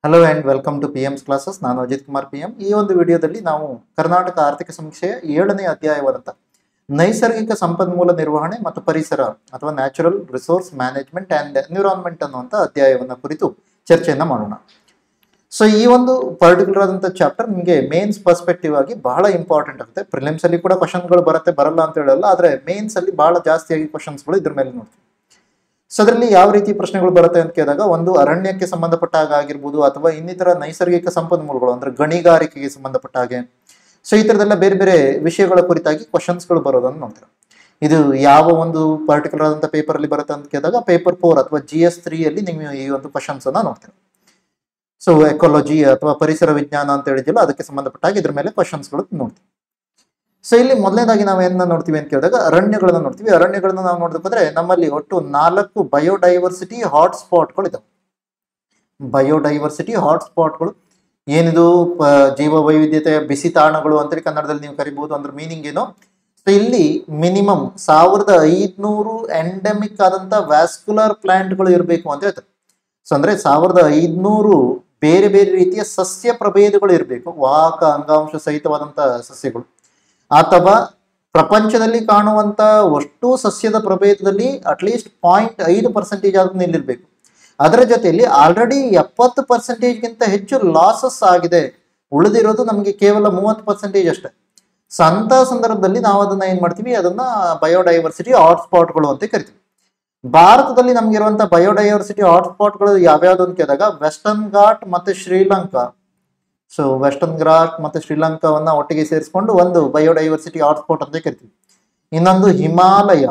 Hello and welcome to P MS classes ನಾನು Ajit Kumar P M ಈ ಒಂದು ವಿಡಿಯೋದಲ್ಲಿ ನಾವು ಕರ್ನಾಟಕ ಆರ್ಥಿಕ ಸಮೀಕ್ಷೆಯ ಏಳನೇ ಅಧ್ಯಾಯವಾದಂಥ ನೈಸರ್ಗಿಕ ಸಂಪನ್ಮೂಲ ನಿರ್ವಹಣೆ ಮತ್ತು ಪರಿಸರ ಅಥವಾ natural resource management and environment ಅನ್ನುವಂಥ ಅಧ್ಯಾಯವನ್ನು ಕುರಿತು ಚರ್ಚೆಯನ್ನು ಮಾಡೋಣ ಸೊ ಈ ಒಂದು ಪರ್ಟಿಕ್ಯುಲರ್ ಆದಂಥ ಚಾಪ್ಟರ್ ನಿಮಗೆ ಮೇನ್ಸ್ ಪರ್ಸ್ಪೆಕ್ಟಿವ್ ಆಗಿ ಬಹಳ ಇಂಪಾರ್ಟೆಂಟ್ ಆಗುತ್ತೆ ಪ್ರಿಲಿಮ್ಸ್ ಅಲ್ಲಿ ಕೂಡ ಕ್ವಶನ್ಗಳು ಬರುತ್ತೆ ಬರಲ್ಲ ಅಂತ ಹೇಳಲ್ಲ ಆದರೆ ಮೇನ್ಸ್ ಅಲ್ಲಿ ಬಹಳ ಜಾಸ್ತಿಯಾಗಿ ಕ್ವಶನ್ಸ್ಗಳು ಇದ್ರ ಮೇಲೆ ನೋಡ್ತೀವಿ ಸೊ ಅದರಲ್ಲಿ ಯಾವ ರೀತಿ ಪ್ರಶ್ನೆಗಳು ಬರುತ್ತೆ ಅಂತ ಕೇಳಿದಾಗ ಒಂದು ಅರಣ್ಯಕ್ಕೆ ಸಂಬಂಧಪಟ್ಟ ಹಾಗೆ ಆಗಿರ್ಬೋದು ಅಥವಾ ಇನ್ನಿತರ ನೈಸರ್ಗಿಕ ಸಂಪನ್ಮೂಲಗಳು ಅಂದ್ರೆ ಗಣಿಗಾರಿಕೆಗೆ ಸಂಬಂಧಪಟ್ಟ ಹಾಗೆ ಸೊ ಈ ಥರದೆಲ್ಲ ಬೇರೆ ಬೇರೆ ವಿಷಯಗಳ ಕುರಿತಾಗಿ ಕ್ವಶನ್ಸ್ಗಳು ಬರೋದನ್ನು ನೋಡ್ತೀರಾ ಇದು ಯಾವ ಒಂದು ಪರ್ಟಿಕ್ಯುಲರ್ ಆದಂಥ ಪೇಪರ್ ಅಲ್ಲಿ ಬರುತ್ತೆ ಅಂತ ಕೇಳಿದಾಗ ಪೇಪರ್ ಫೋರ್ ಅಥವಾ ಜಿ ಎಸ್ ತ್ರೀ ಅಲ್ಲಿ ನೀವು ಈ ಒಂದು ಕ್ವಶನ್ಸ್ ಅನ್ನ ನೋಡ್ತೀರಾ ಸೊ ಎಕಾಲಜಿ ಅಥವಾ ಪರಿಸರ ವಿಜ್ಞಾನ ಅಂತ ಹೇಳಿದಿಲ್ಲ ಅದಕ್ಕೆ ಸಂಬಂಧಪಟ್ಟ ಹಾಗೆ ಇದ್ರ ಮೇಲೆ ಕ್ವಶನ್ಸ್ಗಳು ನೋಡ್ತೀವಿ ಸೊ ಇಲ್ಲಿ ಮೊದಲನೇದಾಗಿ ನಾವು ಏನ ನೋಡ್ತೀವಿ ಅಂತ ಕೇಳಿದಾಗ ಅರಣ್ಯಗಳನ್ನ ನೋಡ್ತೀವಿ ಅರಣ್ಯಗಳನ್ನ ನಾವು ನೋಡೋದಾದ್ರೆ ನಮ್ಮಲ್ಲಿ ಒಟ್ಟು ನಾಲ್ಕು ಬಯೋಡೈವರ್ಸಿಟಿ ಹಾಟ್ ಸ್ಪಾಟ್ಗಳು ಇದಾವೆ ಬಯೋಡೈವರ್ಸಿಟಿ ಹಾಟ್ ಸ್ಪಾಟ್ಗಳು ಏನಿದು ಪ- ಜೀವ ವೈವಿಧ್ಯತೆಯ ಬಿಸಿ ತಾಣಗಳು ಅಂತೇಳಿ ಕನ್ನಡದಲ್ಲಿ ನೀವು ಕರಿಬಹುದು ಅಂದ್ರೆ ಮೀನಿಂಗ್ ಏನು ಸೊ ಇಲ್ಲಿ ಮಿನಿಮಮ್ ಸಾವಿರದ ಐದ್ನೂರು ಎಂಡೆಮಿಕ್ ಆದಂತ ವ್ಯಾಸ್ಕ್ಯುಲರ್ ಪ್ಲಾಂಟ್ಗಳು ಇರಬೇಕು ಅಂತ ಹೇಳ್ತಾರೆ ಸೊ ಅಂದ್ರೆ ಸಾವಿರದ ಐದ್ನೂರು ಬೇರೆ ಬೇರೆ ರೀತಿಯ ಸಸ್ಯ ಪ್ರಭೇದಗಳು ಇರಬೇಕು ವಾಹಕ ಅಂಗಾಂಶ ಸಹಿತವಾದಂತ ಸಸ್ಯಗಳು ಅಥವಾ ಪ್ರಪಂಚದಲ್ಲಿ ಕಾಣುವಂತ ಅಷ್ಟು ಸಸ್ಯದ ಪ್ರಭೇದದಲ್ಲಿ ಅಟ್ಲೀಸ್ಟ್ ಪಾಯಿಂಟ್ ಐದು ಪರ್ಸೆಂಟೇಜ್ ಆದ್ರೂ ನಿಲ್ಲಿರ್ಬೇಕು ಅದರ ಜೊತೆಯಲ್ಲಿ ಆಲ್ರೆಡಿ ಎಪ್ಪತ್ತು ಪರ್ಸೆಂಟೇಜ್ಗಿಂತ ಹೆಚ್ಚು ಲಾಸಸ್ ಆಗಿದೆ ಉಳಿದಿರೋದು ನಮಗೆ ಕೇವಲ ಮೂವತ್ತು ಪರ್ಸೆಂಟೇಜ್ ಅಷ್ಟೇ ಸೊ ಅಂತ ಸಂದರ್ಭದಲ್ಲಿ ನಾವು ಅದನ್ನ ಏನ್ ಮಾಡ್ತೀವಿ ಅದನ್ನ ಬಯೋಡೈವರ್ಸಿಟಿ ಹಾಟ್ಸ್ಪಾಟ್ಗಳು ಅಂತ ಕರಿತೀವಿ ಭಾರತದಲ್ಲಿ ನಮ್ಗಿರುವಂತ ಬಯೋಡೈವರ್ಸಿಟಿ ಹಾಟ್ಸ್ಪಾಟ್ಗಳು ಯಾವ್ಯಾವ್ದು ಅಂತ ಕೇಳಿದಾಗ ವೆಸ್ಟರ್ನ್ ಘಾಟ್ ಮತ್ತೆ ಶ್ರೀಲಂಕಾ ಸೊ ವೆಸ್ಟರ್ನ್ ಘಾಟ್ ಮತ್ತೆ ಶ್ರೀಲಂಕಾವನ್ನ ಒಟ್ಟಿಗೆ ಸೇರಿಸ್ಕೊಂಡು ಒಂದು ಬಯೋಡೈವರ್ಸಿಟಿ ಹಾಟ್ಸ್ಪಾಟ್ ಅಂತ ಕರಿತೀವಿ ಇನ್ನೊಂದು ಹಿಮಾಲಯ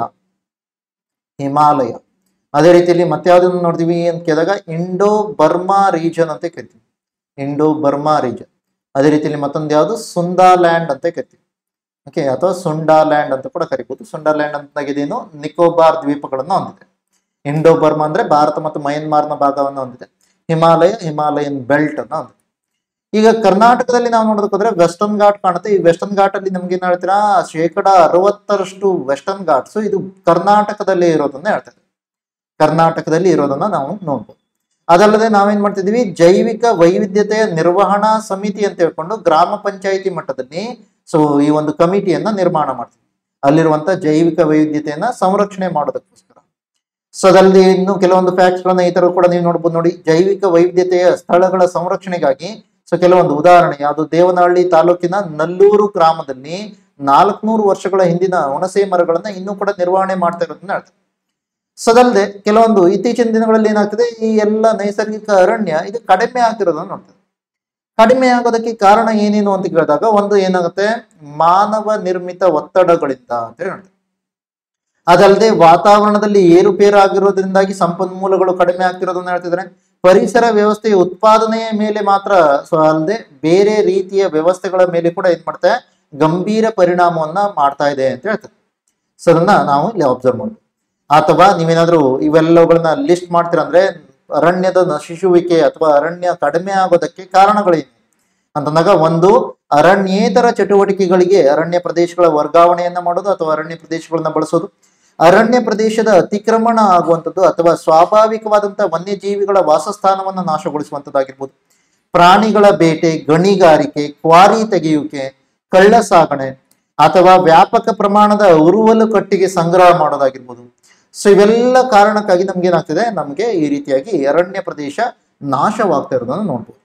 ಹಿಮಾಲಯ ಅದೇ ರೀತಿಯಲ್ಲಿ ಮತ್ತೆ ಯಾವ್ದನ್ನ ನೋಡ್ತೀವಿ ಅಂತ ಕೇಳಿದಾಗ ಇಂಡೋ ಬರ್ಮಾ ರೀಜನ್ ಅಂತ ಕರಿತೀವಿ ಇಂಡೋ ಬರ್ಮಾ ರೀಜನ್ ಅದೇ ರೀತಿಯಲ್ಲಿ ಮತ್ತೊಂದು ಯಾವುದು ಸುಂದಾಲ್ಯಾಂಡ್ ಅಂತ ಕರಿತೀವಿ ಓಕೆ ಅಥವಾ ಸುಂಡಾಲ್ಯಾಂಡ್ ಅಂತ ಕೂಡ ಕರಿಬಹುದು ಸುಂಡಾಲ್ಯಾಂಡ್ ಅಂತ ಇದೇನು ನಿಕೋಬಾರ್ ದ್ವೀಪಗಳನ್ನು ಹೊಂದಿದೆ ಇಂಡೋ ಬರ್ಮಾ ಅಂದ್ರೆ ಭಾರತ ಮತ್ತು ಮಯನ್ಮಾರ್ನ ಭಾಗವನ್ನು ಹೊಂದಿದೆ ಹಿಮಾಲಯ ಹಿಮಾಲಯನ್ ಬೆಲ್ಟ್ ಅನ್ನ ಹೊಂದಿದೆ ಈಗ ಕರ್ನಾಟಕದಲ್ಲಿ ನಾವು ನೋಡೋದಕ್ಕೋದ್ರೆ ವೆಸ್ಟರ್ನ್ ಘಾಟ್ ಕಾಣುತ್ತೆ ಈ ವೆಸ್ಟರ್ನ್ ಘಾಟ್ ಅಲ್ಲಿ ನಮ್ಗೆ ಏನ್ ಹೇಳ್ತೀರಾ ಶೇಕಡ ಅರವತ್ತರಷ್ಟು ವೆಸ್ಟರ್ನ್ ಘಾಟ್ಸ್ ಇದು ಕರ್ನಾಟಕದಲ್ಲಿ ಇರೋದನ್ನ ಹೇಳ್ತಾರೆ ಕರ್ನಾಟಕದಲ್ಲಿ ಇರೋದನ್ನ ನಾವು ನೋಡ್ಬೋದು ಅದಲ್ಲದೆ ನಾವೇನ್ ಮಾಡ್ತಿದೀವಿ ಜೈವಿಕ ವೈವಿಧ್ಯತೆಯ ನಿರ್ವಹಣಾ ಸಮಿತಿ ಅಂತ ಹೇಳ್ಕೊಂಡು ಗ್ರಾಮ ಪಂಚಾಯಿತಿ ಮಟ್ಟದಲ್ಲಿ ಸೊ ಈ ಒಂದು ಕಮಿಟಿಯನ್ನ ನಿರ್ಮಾಣ ಮಾಡ್ತೀವಿ ಅಲ್ಲಿರುವಂತ ಜೈವಿಕ ವೈವಿಧ್ಯತೆಯನ್ನ ಸಂರಕ್ಷಣೆ ಮಾಡೋದಕ್ಕೋಸ್ಕರ ಸೊ ಅದರಲ್ಲಿ ಇನ್ನು ಕೆಲವೊಂದು ಫ್ಯಾಕ್ಟ್ಸ್ ಗಳನ್ನ ಈ ತರ ಕೂಡ ನೀವು ನೋಡ್ಬೋದು ನೋಡಿ ಜೈವಿಕ ವೈವಿಧ್ಯತೆಯ ಸ್ಥಳಗಳ ಸಂರಕ್ಷಣೆಗಾಗಿ ಸೊ ಕೆಲವೊಂದು ಉದಾಹರಣೆ ಯಾವುದು ದೇವನಹಳ್ಳಿ ತಾಲೂಕಿನ ನಲ್ಲೂರು ಗ್ರಾಮದಲ್ಲಿ ನಾಲ್ಕುನೂರು ವರ್ಷಗಳ ಹಿಂದಿನ ಹುಣಸೆ ಮರಗಳನ್ನ ಇನ್ನೂ ಕೂಡ ನಿರ್ವಹಣೆ ಮಾಡ್ತಾ ಇರೋದನ್ನ ಹೇಳ್ತಾರೆ ಸೊ ಅದಲ್ಲದೆ ಕೆಲವೊಂದು ಇತ್ತೀಚಿನ ದಿನಗಳಲ್ಲಿ ಏನಾಗ್ತದೆ ಈ ಎಲ್ಲ ನೈಸರ್ಗಿಕ ಅರಣ್ಯ ಇದು ಕಡಿಮೆ ಆಗ್ತಿರೋದನ್ನ ನೋಡ್ತದೆ ಕಡಿಮೆ ಆಗೋದಕ್ಕೆ ಕಾರಣ ಏನೇನು ಅಂತ ಕೇಳಿದಾಗ ಒಂದು ಏನಾಗುತ್ತೆ ಮಾನವ ನಿರ್ಮಿತ ಒತ್ತಡಗಳಿಂದ ಅಂತ ಹೇಳ್ತಾರೆ ಅದಲ್ಲದೆ ವಾತಾವರಣದಲ್ಲಿ ಏರುಪೇರು ಆಗಿರೋದ್ರಿಂದಾಗಿ ಸಂಪನ್ಮೂಲಗಳು ಕಡಿಮೆ ಆಗ್ತಿರೋದನ್ನ ಹೇಳ್ತಿದ್ದಾರೆ ಪರಿಸರ ವ್ಯವಸ್ಥೆಯ ಉತ್ಪಾದನೆಯ ಮೇಲೆ ಮಾತ್ರ ಸೊ ಅಲ್ಲದೆ ಬೇರೆ ರೀತಿಯ ವ್ಯವಸ್ಥೆಗಳ ಮೇಲೆ ಕೂಡ ಏನ್ ಮಾಡ್ತಾರೆ ಗಂಭೀರ ಪರಿಣಾಮವನ್ನ ಮಾಡ್ತಾ ಇದೆ ಅಂತ ಹೇಳ್ತಾರೆ ಸೊ ಅದನ್ನ ನಾವು ಇಲ್ಲಿ ಅಬ್ಸರ್ವ್ ಮಾಡ್ತೀವಿ ಅಥವಾ ನೀವೇನಾದ್ರೂ ಇವೆಲ್ಲವುಗಳನ್ನ ಲಿಸ್ಟ್ ಮಾಡ್ತೀರಾ ಅಂದ್ರೆ ಅರಣ್ಯದ ನಶಿಸುವಿಕೆ ಅಥವಾ ಅರಣ್ಯ ಕಡಿಮೆ ಆಗೋದಕ್ಕೆ ಕಾರಣಗಳೇನು ಅಂತಂದಾಗ ಒಂದು ಅರಣ್ಯೇತರ ಚಟುವಟಿಕೆಗಳಿಗೆ ಅರಣ್ಯ ಪ್ರದೇಶಗಳ ವರ್ಗಾವಣೆಯನ್ನ ಮಾಡೋದು ಅಥವಾ ಅರಣ್ಯ ಪ್ರದೇಶಗಳನ್ನ ಬಳಸೋದು ಅರಣ್ಯ ಪ್ರದೇಶದ ಅತಿಕ್ರಮಣ ಆಗುವಂಥದ್ದು ಅಥವಾ ಸ್ವಾಭಾವಿಕವಾದಂಥ ವನ್ಯಜೀವಿಗಳ ವಾಸಸ್ಥಾನವನ್ನು ನಾಶಗೊಳಿಸುವಂಥದ್ದಾಗಿರ್ಬೋದು ಪ್ರಾಣಿಗಳ ಬೇಟೆ ಗಣಿಗಾರಿಕೆ ಕ್ವಾರಿ ತೆಗೆಯುವಿಕೆ ಕಳ್ಳ ಸಾಗಣೆ ಅಥವಾ ವ್ಯಾಪಕ ಪ್ರಮಾಣದ ಉರುವಲು ಕಟ್ಟಿಗೆ ಸಂಗ್ರಹ ಮಾಡೋದಾಗಿರ್ಬೋದು ಸೊ ಇವೆಲ್ಲ ಕಾರಣಕ್ಕಾಗಿ ನಮ್ಗೆ ಏನಾಗ್ತಿದೆ ನಮಗೆ ಈ ರೀತಿಯಾಗಿ ಅರಣ್ಯ ಪ್ರದೇಶ ನಾಶವಾಗ್ತಾ ಇರೋದನ್ನು ನೋಡ್ಬೋದು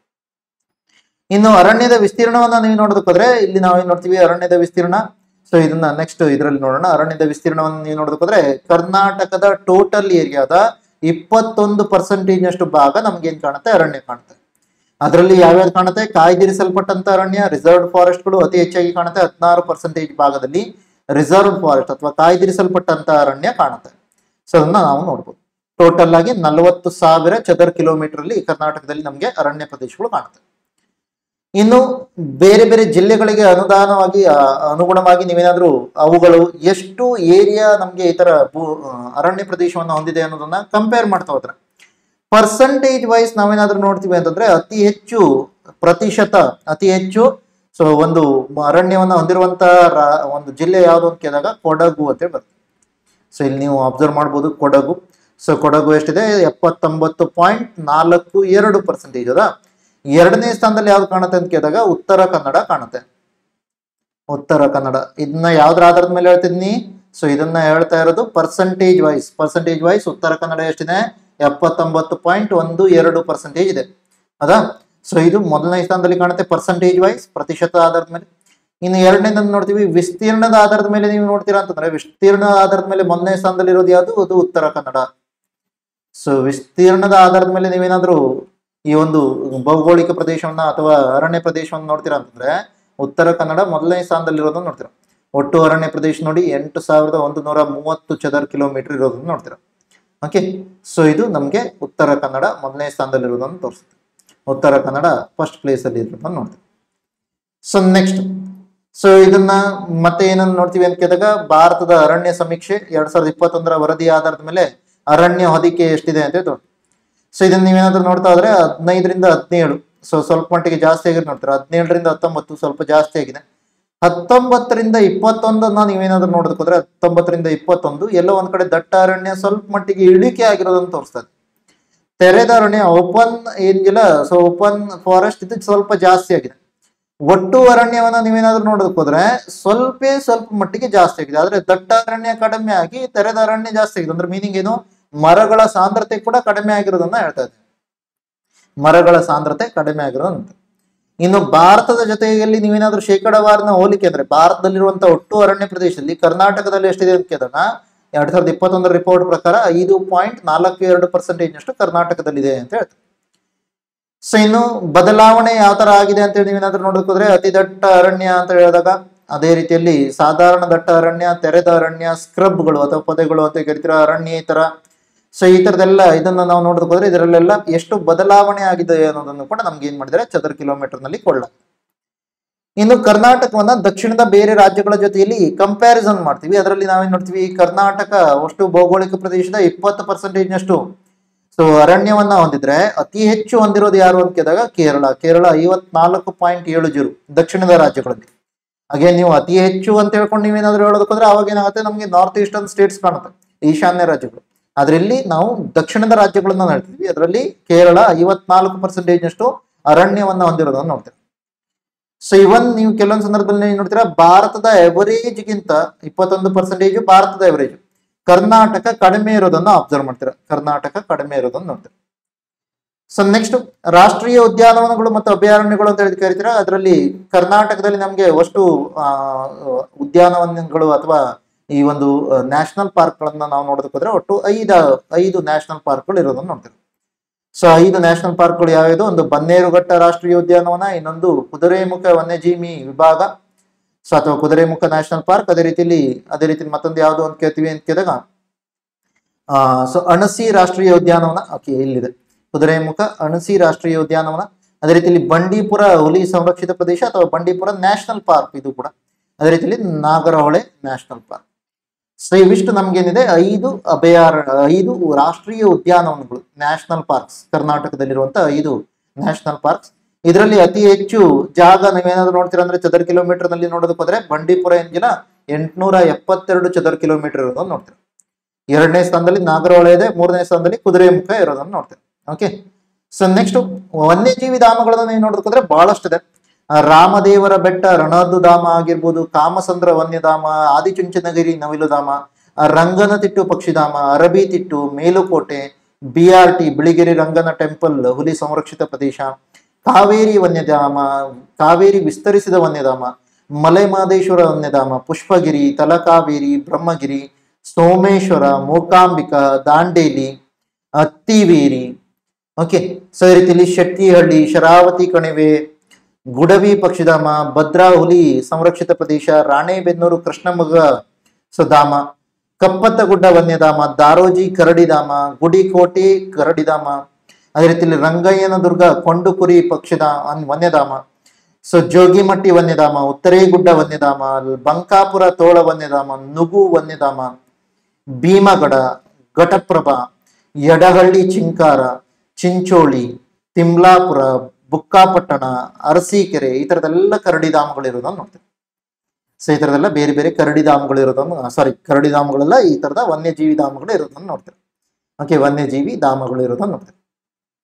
ಇನ್ನು ಅರಣ್ಯದ ವಿಸ್ತೀರ್ಣವನ್ನ ನೀವು ನೋಡೋದಕ್ಕೋದ್ರೆ ಇಲ್ಲಿ ನಾವೇನ್ ನೋಡ್ತೀವಿ ಅರಣ್ಯದ ವಿಸ್ತೀರ್ಣ ಸೊ ಇದನ್ನ ನೆಕ್ಸ್ಟ್ ಇದರಲ್ಲಿ ನೋಡೋಣ ಅರಣ್ಯದ ವಿಸ್ತೀರ್ಣವನ್ನು ನೀವು ನೋಡೋದಕ್ಕೋದ್ರೆ ಕರ್ನಾಟಕದ ಟೋಟಲ್ ಏರಿಯಾದ ಇಪ್ಪತ್ತೊಂದು ಪರ್ಸೆಂಟೇಜ್ ನಷ್ಟು ಭಾಗ ನಮ್ಗೆ ಏನ್ ಕಾಣುತ್ತೆ ಅರಣ್ಯ ಕಾಣುತ್ತೆ ಅದರಲ್ಲಿ ಯಾವ್ಯಾವ್ದು ಕಾಣುತ್ತೆ ಕಾಯ್ದಿರಿಸಲ್ಪಟ್ಟಂತ ಅರಣ್ಯ ರಿಸರ್ವ್ ಫಾರೆಸ್ಟ್ಗಳು ಅತಿ ಹೆಚ್ಚಾಗಿ ಕಾಣುತ್ತೆ ಹದಿನಾರು ಪರ್ಸೆಂಟೇಜ್ ಭಾಗದಲ್ಲಿ ರಿಸರ್ವ್ ಫಾರೆಸ್ಟ್ ಅಥವಾ ಕಾಯ್ದಿರಿಸಲ್ಪಟ್ಟಂತ ಅರಣ್ಯ ಕಾಣುತ್ತೆ ಸೊ ಅದನ್ನ ನಾವು ನೋಡ್ಬೋದು ಟೋಟಲ್ ಆಗಿ ನಲವತ್ತು ಸಾವಿರ ಚದರ್ ಕಿಲೋಮೀಟರ್ ಅಲ್ಲಿ ಕರ್ನಾಟಕದಲ್ಲಿ ನಮಗೆ ಅರಣ್ಯ ಪ್ರದೇಶಗಳು ಕಾಣುತ್ತೆ ಇನ್ನು ಬೇರೆ ಬೇರೆ ಜಿಲ್ಲೆಗಳಿಗೆ ಅನುದಾನವಾಗಿ ಆ, ಅನುಗುಣವಾಗಿ ನೀವೇನಾದ್ರೂ ಅವುಗಳು ಎಷ್ಟು ಏರಿಯಾ ನಮಗೆ ಈ ತರ ಭೂ ಆ, ಅರಣ್ಯ ಪ್ರದೇಶವನ್ನು ಹೊಂದಿದೆ ಅನ್ನೋದನ್ನ ಕಂಪೇರ್ ಮಾಡ್ತಾ ಹೋದ್ರೆ ಪರ್ಸೆಂಟೇಜ್ ವೈಸ್ ನಾವೇನಾದ್ರೂ ನೋಡ್ತೀವಿ ಅಂತಂದ್ರೆ ಅತಿ ಹೆಚ್ಚು ಪ್ರತಿಶತ ಅತಿ ಹೆಚ್ಚು ಸೊ ಒಂದು ಅರಣ್ಯವನ್ನು ಹೊಂದಿರುವಂತ ರಾ- ಒಂದು ಜಿಲ್ಲೆ ಯಾವುದು ಅಂತ ಕೇಳಿದಾಗ ಕೊಡಗು ಅಂತೇಳಿ ಬರ್ತದೆ ಸೊ ಇಲ್ಲಿ ನೀವು ಅಬ್ಸರ್ವ್ ಮಾಡ್ಬೋದು ಕೊಡಗು ಸೊ ಕೊಡಗು ಎಷ್ಟಿದೆ ಎಪ್ಪತ್ತೊಂಬತ್ತು ಪಾಯಿಂಟ್ ನಾಲ್ಕು ಎರಡು ಪರ್ಸೆಂಟೇಜ್ ಅದ ಎರಡನೇ ಸ್ಥಾನದಲ್ಲಿ ಯಾವ್ದು ಕಾಣುತ್ತೆ ಅಂತ ಕೇಳಿದಾಗ ಉತ್ತರ ಕನ್ನಡ ಕಾಣುತ್ತೆ ಉತ್ತರ ಕನ್ನಡ ಇದನ್ನ ಯಾವ್ದ್ರ ಆಧಾರದ ಮೇಲೆ ಹೇಳ್ತಿದ್ನಿ ಸೊ ಇದನ್ನ ಹೇಳ್ತಾ ಇರೋದು ಪರ್ಸೆಂಟೇಜ್ ವೈಸ್ ಪರ್ಸೆಂಟೇಜ್ ವೈಸ್ ಉತ್ತರ ಕನ್ನಡ ಎಷ್ಟಿದೆ ಎಪ್ಪತ್ತೊಂಬತ್ತು ಪಾಯಿಂಟ್ ಒಂದು ಎರಡು ಪರ್ಸೆಂಟೇಜ್ ಇದೆ ಹೌದಾ ಸೊ ಇದು ಮೊದಲನೇ ಸ್ಥಾನದಲ್ಲಿ ಕಾಣುತ್ತೆ ಪರ್ಸೆಂಟೇಜ್ ವೈಸ್ ಪ್ರತಿಶತ ಆಧಾರದ ಮೇಲೆ ಇನ್ನು ಎರಡನೇದನ್ನು ನೋಡ್ತೀವಿ ವಿಸ್ತೀರ್ಣದ ಆಧಾರದ ಮೇಲೆ ನೀವು ನೋಡ್ತೀರಾ ಅಂತಂದ್ರೆ ವಿಸ್ತೀರ್ಣದ ಆಧಾರದ ಮೇಲೆ ಮೊದಲನೇ ಸ್ಥಾನದಲ್ಲಿ ಇರೋದು ಯಾವುದು ಅದು ಉತ್ತರ ಕನ್ನಡ ಸೊ ವಿಸ್ತೀರ್ಣದ ಆಧಾರದ ಮೇಲೆ ನೀವೇನಾದ್ರೂ ಈ ಒಂದು ಭೌಗೋಳಿಕ ಪ್ರದೇಶವನ್ನ ಅಥವಾ ಅರಣ್ಯ ಪ್ರದೇಶವನ್ನು ನೋಡ್ತೀರಾ ಅಂತಂದ್ರೆ ಉತ್ತರ ಕನ್ನಡ ಮೊದಲನೇ ಸ್ಥಾನದಲ್ಲಿರೋದನ್ನ ನೋಡ್ತೀರಾ ಒಟ್ಟು ಅರಣ್ಯ ಪ್ರದೇಶ ನೋಡಿ ಎಂಟು ಸಾವಿರದ ಒಂದು ನೂರ ಮೂವತ್ತು ಚದರ್ ಕಿಲೋಮೀಟರ್ ಇರೋದನ್ನ ನೋಡ್ತೀರಾ ಓಕೆ ಸೊ ಇದು ನಮಗೆ ಉತ್ತರ ಕನ್ನಡ ಮೊದಲನೇ ಸ್ಥಾನದಲ್ಲಿರೋದನ್ನು ತೋರಿಸುತ್ತೆ ಉತ್ತರ ಕನ್ನಡ ಫಸ್ಟ್ ಪ್ಲೇಸ್ ಅಲ್ಲಿ ಇರೋದನ್ನ ನೋಡ್ತೀವಿ ಸೊ ನೆಕ್ಸ್ಟ್ ಸೊ ಇದನ್ನ ಮತ್ತೆ ಏನನ್ನ ನೋಡ್ತೀವಿ ಅಂತ ಕೇಳಿದಾಗ ಭಾರತದ ಅರಣ್ಯ ಸಮೀಕ್ಷೆ ಎರಡ್ ಸಾವಿರದ ಇಪ್ಪತ್ತೊಂದರ ವರದಿ ಆಧಾರದ ಮೇಲೆ ಅರಣ್ಯ ಹೊದಿಕೆ ಎಷ್ಟಿದೆ ಅಂತ ತೋರಿಸ್ತೀವಿ ಸೊ ಇದನ್ನ ನೀವೇನಾದ್ರೂ ನೋಡ್ತಾ ಹೋದ್ರೆ ಹದಿನೈದರಿಂದ ಹದಿನೇಳು ಸೊ ಸ್ವಲ್ಪ ಮಟ್ಟಿಗೆ ಜಾಸ್ತಿ ಆಗಿದೆ ನೋಡ್ತೀರಾ ಹದಿನೇಳರಿಂದ ಹತ್ತೊಂಬತ್ತು ಸ್ವಲ್ಪ ಜಾಸ್ತಿ ಆಗಿದೆ ಹತ್ತೊಂಬತ್ತರಿಂದ ಇಪ್ಪತ್ತೊಂದನ್ನ ನೀವೇನಾದ್ರೂ ನೋಡೋದಕ್ಕೋದ್ರೆ ಹತ್ತೊಂಬತ್ತರಿಂದ ಇಪ್ಪತ್ತೊಂದು ಎಲ್ಲೋ ಒಂದ್ ಕಡೆ ದಟ್ಟ ಅರಣ್ಯ ಸ್ವಲ್ಪ ಮಟ್ಟಿಗೆ ಇಳಿಕೆ ಆಗಿರೋದನ್ನು ತೋರಿಸ್ತದೆ ತೆರೆದ ಅರಣ್ಯ ಓಪನ್ ಏನಿಲ್ಲ ಸೊ ಓಪನ್ ಫಾರೆಸ್ಟ್ ಇದು ಸ್ವಲ್ಪ ಜಾಸ್ತಿ ಆಗಿದೆ ಒಟ್ಟು ಅರಣ್ಯವನ್ನ ನೀವೇನಾದ್ರೂ ನೋಡೋದಕ್ಕೆ ಹೋದ್ರೆ ಸ್ವಲ್ಪ ಸ್ವಲ್ಪ ಮಟ್ಟಿಗೆ ಜಾಸ್ತಿ ಆಗಿದೆ ಆದ್ರೆ ದಟ್ಟ ಅರಣ್ಯ ಕಡಿಮೆ ಆಗಿ ತೆರೆದ ಅರಣ್ಯ ಜಾಸ್ತಿ ಆಗಿದೆ ಅಂದ್ರೆ ಮೀನಿಂಗ್ ಏನು ಮರಗಳ ಸಾಂದ್ರತೆ ಕೂಡ ಕಡಿಮೆ ಆಗಿರೋದನ್ನ ಹೇಳ್ತಾ ಇದೆ ಮರಗಳ ಸಾಂದ್ರತೆ ಕಡಿಮೆ ಆಗಿರೋದಂತ ಇನ್ನು ಭಾರತದ ಜೊತೆಯಲ್ಲಿ ನೀವೇನಾದ್ರೂ ಶೇಕಡವಾರಿನ ಹೋಲಿಕೆ ಅಂದ್ರೆ ಭಾರತದಲ್ಲಿರುವಂತಹ ಒಟ್ಟು ಅರಣ್ಯ ಪ್ರದೇಶದಲ್ಲಿ ಕರ್ನಾಟಕದಲ್ಲಿ ಎಷ್ಟಿದೆ ಅಂತ ಕೇಳಿದಾಗ ಎರಡ್ ಸಾವಿರದ ಇಪ್ಪತ್ತೊಂದರ ರಿಪೋರ್ಟ್ ಪ್ರಕಾರ ಐದು ಪಾಯಿಂಟ್ ನಾಲ್ಕು ಎರಡು ಪರ್ಸೆಂಟೇಜ್ ನಷ್ಟು ಕರ್ನಾಟಕದಲ್ಲಿದೆ ಅಂತ ಹೇಳ್ತಾರೆ ಸೊ ಇನ್ನು ಬದಲಾವಣೆ ಯಾವ ತರ ಆಗಿದೆ ಅಂತ ಹೇಳಿ ನೀವೇನಾದ್ರೂ ನೋಡೋಕೋದ್ರೆ ಅತಿ ದಟ್ಟ ಅರಣ್ಯ ಅಂತ ಹೇಳಿದಾಗ ಅದೇ ರೀತಿಯಲ್ಲಿ ಸಾಧಾರಣ ದಟ್ಟ ಅರಣ್ಯ ತೆರೆದ ಅರಣ್ಯ ಸ್ಕ್ರಬ್ಗಳು ಅಥವಾ ಪೊದೆಗಳು ಅಂತ ಕರಿತೀರ ಅರಣ್ಯೇತರ ಸೊ ಈ ತರದೆಲ್ಲ ಇದನ್ನ ನಾವು ನೋಡೋದಕ್ಕೆ ಹೋದ್ರೆ ಇದರಲ್ಲೆಲ್ಲ ಎಷ್ಟು ಬದಲಾವಣೆ ಆಗಿದೆ ಅನ್ನೋದನ್ನು ಕೂಡ ನಮ್ಗೆ ಏನ್ ಮಾಡಿದ್ದಾರೆ ಚದರ ಕಿಲೋಮೀಟರ್ ನಲ್ಲಿ ಕೊಳ್ಳ ಇನ್ನು ಕರ್ನಾಟಕವನ್ನ ದಕ್ಷಿಣದ ಬೇರೆ ರಾಜ್ಯಗಳ ಜೊತೆಯಲ್ಲಿ ಕಂಪ್ಯಾರಿಸನ್ ಮಾಡ್ತೀವಿ ಅದರಲ್ಲಿ ನಾವೇನ್ ನೋಡ್ತೀವಿ ಕರ್ನಾಟಕ ಅಷ್ಟು ಭೌಗೋಳಿಕ ಪ್ರದೇಶದ ಇಪ್ಪತ್ತು ಪರ್ಸೆಂಟೇಜ್ ನಷ್ಟು ಸೊ ಅರಣ್ಯವನ್ನ ಹೊಂದಿದ್ರೆ ಅತಿ ಹೆಚ್ಚು ಹೊಂದಿರೋದು ಯಾರು ಅಂತ ಕೇಳಿದಾಗ ಕೇರಳ ಕೇರಳ ಐವತ್ನಾಲ್ಕು ಪಾಯಿಂಟ್ ಏಳು ಜೀರೋ ದಕ್ಷಿಣದ ರಾಜ್ಯಗಳಲ್ಲಿ ಹಾಗೆ ನೀವು ಅತಿ ಹೆಚ್ಚು ಅಂತ ಹೇಳ್ಕೊಂಡು ನೀವೇನಾದ್ರೂ ಹೇಳೋದಕ್ಕೋದ್ರೆ ಅವಾಗ ಏನಾಗುತ್ತೆ ನಮಗೆ ನಾರ್ತ್ ಈಸ್ಟರ್ನ್ ಸ್ಟೇಟ್ಸ್ ಕಾಣುತ್ತೆ ಈಶಾನ್ಯ ರಾಜ್ಯಗಳು ಅದರಲ್ಲಿ ನಾವು ದಕ್ಷಿಣದ ರಾಜ್ಯಗಳನ್ನ ನೋಡ್ತೀವಿ ಅದರಲ್ಲಿ ಕೇರಳ ಐವತ್ನಾಲ್ಕು ಪರ್ಸೆಂಟೇಜ್ ನಷ್ಟು ಅರಣ್ಯವನ್ನ ಹೊಂದಿರೋದನ್ನ ನೋಡ್ತೀವಿ ಸೊ ಇವನ್ ನೀವು ಕೆಲವೊಂದು ಸಂದರ್ಭದಲ್ಲಿ ಏನ್ ನೋಡ್ತೀರಾ ಭಾರತದ ಗಿಂತ ಇಪ್ಪತ್ತೊಂದು ಪರ್ಸೆಂಟೇಜ್ ಭಾರತದ ಎವರೇಜ್ ಕರ್ನಾಟಕ ಕಡಿಮೆ ಇರೋದನ್ನ ಅಬ್ಸರ್ವ್ ಮಾಡ್ತೀರಾ ಕರ್ನಾಟಕ ಕಡಿಮೆ ಇರೋದನ್ನ ನೋಡ್ತೀರಾ ಸೊ ನೆಕ್ಸ್ಟ್ ರಾಷ್ಟ್ರೀಯ ಉದ್ಯಾನವನಗಳು ಮತ್ತು ಅಭಯಾರಣ್ಯಗಳು ಅಂತ ಹೇಳಿ ಕರಿತೀರಾ ಅದರಲ್ಲಿ ಕರ್ನಾಟಕದಲ್ಲಿ ನಮಗೆ ಅಷ್ಟು ಆ, ಉದ್ಯಾನವನಗಳು ಅಥವಾ ಈ ಒಂದು ನ್ಯಾಷನಲ್ ಪಾರ್ಕ್ಗಳನ್ನ ನಾವು ನೋಡೋದಕ್ಕೆ ಹೋದ್ರೆ ಒಟ್ಟು ಐದು ಐದು ನ್ಯಾಷನಲ್ ಪಾರ್ಕ್ಗಳು ಇರೋದನ್ನ ನೋಡ್ತೀವಿ ಸೊ ಐದು ನ್ಯಾಷನಲ್ ಪಾರ್ಕ್ಗಳು ಯಾವ್ಯಾವುದು ಒಂದು ಬನ್ನೇರುಘಟ್ಟ ರಾಷ್ಟ್ರೀಯ ಉದ್ಯಾನವನ ಇನ್ನೊಂದು ಕುದುರೆಮುಖ ವನ್ಯಜೀವಿ ವಿಭಾಗ ಸೊ ಅಥವಾ ಕುದುರೆಮುಖ ನ್ಯಾಷನಲ್ ಪಾರ್ಕ್ ಅದೇ ರೀತಿಲಿ ಅದೇ ರೀತಿ ಮತ್ತೊಂದು ಯಾವುದು ಅಂತ ಕೇಳ್ತೀವಿ ಅಂತ ಕೇಳಿದಾಗ ಆ ಸೊ ಅಣಸಿ ರಾಷ್ಟ್ರೀಯ ಉದ್ಯಾನವನ ಓಕೆ ಇಲ್ಲಿದೆ ಕುದುರೆಮುಖ ಅಣಸಿ ರಾಷ್ಟ್ರೀಯ ಉದ್ಯಾನವನ ಅದೇ ರೀತಿಯಲ್ಲಿ ಬಂಡೀಪುರ ಹುಲಿ ಸಂರಕ್ಷಿತ ಪ್ರದೇಶ ಅಥವಾ ಬಂಡೀಪುರ ನ್ಯಾಷನಲ್ ಪಾರ್ಕ್ ಇದು ಕೂಡ ಅದೇ ರೀತಿಯಲ್ಲಿ ನಾಗರಹೊಳೆ ನ್ಯಾಷನಲ್ ಪಾರ್ಕ್ ಸೊ ಇವಿಷ್ಟು ನಮ್ಗೇನಿದೆ ಐದು ಅಭಯಾರಣ್ಯ ಐದು ರಾಷ್ಟ್ರೀಯ ಉದ್ಯಾನವನಗಳು ನ್ಯಾಷನಲ್ ಪಾರ್ಕ್ಸ್ ಕರ್ನಾಟಕದಲ್ಲಿರುವಂತ ಐದು ನ್ಯಾಷನಲ್ ಪಾರ್ಕ್ಸ್ ಇದರಲ್ಲಿ ಅತಿ ಹೆಚ್ಚು ಜಾಗ ನೀವೇನಾದ್ರೂ ನೋಡ್ತೀರಾ ಅಂದ್ರೆ ಚದರ್ ಕಿಲೋಮೀಟರ್ ನಲ್ಲಿ ನೋಡೋದಕ್ಕೆ ಹೋದ್ರೆ ಬಂಡೀಪುರ ಎಂಜಿನ ಎಂಟ್ನೂರ ಎಪ್ಪತ್ತೆರಡು ಚದರ್ ಕಿಲೋಮೀಟರ್ ಇರೋದನ್ನ ನೋಡ್ತೀರಾ ಎರಡನೇ ಸ್ಥಾನದಲ್ಲಿ ನಾಗರಹೊಳೆ ಇದೆ ಮೂರನೇ ಸ್ಥಾನದಲ್ಲಿ ಕುದುರೆಮುಖ ಇರೋದನ್ನ ನೋಡ್ತೀರಾ ಓಕೆ ಸೊ ನೆಕ್ಸ್ಟ್ ವನ್ಯಜೀವಿ ಧಾಮಗಳನ್ನ ನೀವು ನೋಡೋದಕ್ಕೋದ್ರೆ ಬಹಳಷ್ಟಿದೆ ಆ, ರಾಮದೇವರ ಬೆಟ್ಟ ರಣದ್ದು ಧಾಮ ಆಗಿರ್ಬೋದು ಕಾಮಸಂದ್ರ ವನ್ಯಧಾಮ ಆದಿಚುಂಚನಗಿರಿ ನವಿಲುಧಾಮ ಆ, ರಂಗನತಿಟ್ಟು ಪಕ್ಷಿಧಾಮ Arabithittu Melukote B R T Biligiri Rangana temple ಹುಲಿ ಸಂರಕ್ಷಿತ ಪ್ರದೇಶ ಕಾವೇರಿ ವನ್ಯಧಾಮ ಕಾವೇರಿ ವಿಸ್ತರಿಸಿದ ವನ್ಯಧಾಮ ಮಲೆ ಮಹದೇಶ್ವರ ವನ್ಯಧಾಮ ಪುಷ್ಪಗಿರಿ ತಲಕಾವೇರಿ ಬ್ರಹ್ಮಗಿರಿ ಸೋಮೇಶ್ವರ ಮೂಕಾಂಬಿಕಾ ದಾಂಡೇಲಿ ಅತ್ತಿವೇರಿ ಓಕೆ ಸೊ ಈ ರೀತಿಯಲ್ಲಿ ಶೆಟ್ಟಿಹಳ್ಳಿ ಶರಾವತಿ ಕಣಿವೆ ಗುಡವಿ ಪಕ್ಷಿಧಾಮ ಭದ್ರಾ ಹುಲಿ ಸಂರಕ್ಷಿತ ಪ್ರದೇಶ ರಾಣೆಬೆನ್ನೂರು ಕೃಷ್ಣಮೃಗ ಸಧಾಮ ಕಪ್ಪತ್ತಗುಡ್ಡ ವನ್ಯಧಾಮ ದಾರೋಜಿ ಕರಡಿಧಾಮ ಗುಡಿಕೋಟೆ ಕರಡಿಧಾಮ ಅದೇ ರೀತಿಯಲ್ಲಿ ರಂಗಯ್ಯನ ದುರ್ಗ ಕೊಂಡುಕುರಿ ಪಕ್ಷಿಧಾ ಅನ್- ವನ್ಯಧಾಮ ಸೊ ಜೋಗಿಮಟ್ಟಿ ವನ್ಯಧಾಮ ಉತ್ತರೇಗುಡ್ಡ ವನ್ಯಧಾಮ ಬಂಕಾಪುರ ತೋಳ ವನ್ಯಧಾಮ ನುಗು ವನ್ಯಧಾಮ ಭೀಮಗಡ ಘಟಪ್ರಭಾ ಯಡಹಳ್ಳಿ ಚಿಂಕಾರ ಚಿಂಚೋಳಿ ತಿಮ್ಲಾಪುರ ಬುಕ್ಕಾಪಟ್ಟಣ ಅರಸೀಕೆರೆ ಈ ತರದೆಲ್ಲ ಕರಡಿಧಾಮಗಳು ಇರೋದನ್ನ ನೋಡ್ತೀವಿ ಸೊ ಈ ತರದೆಲ್ಲ ಬೇರೆ ಬೇರೆ ಕರಡಿಧಾಮಗಳು ಇರೋದನ್ನ ಸಾರಿ ಕರಡಿಧಾಮಗಳೆಲ್ಲ ಈ ತರದ ವನ್ಯಜೀವಿ ಧಾಮಗಳು ಇರೋದನ್ನ ನೋಡ್ತೀವಿ ಓಕೆ ವನ್ಯಜೀವಿ ಧಾಮಗಳು ಇರೋದನ್ನ ನೋಡ್ತೀವಿ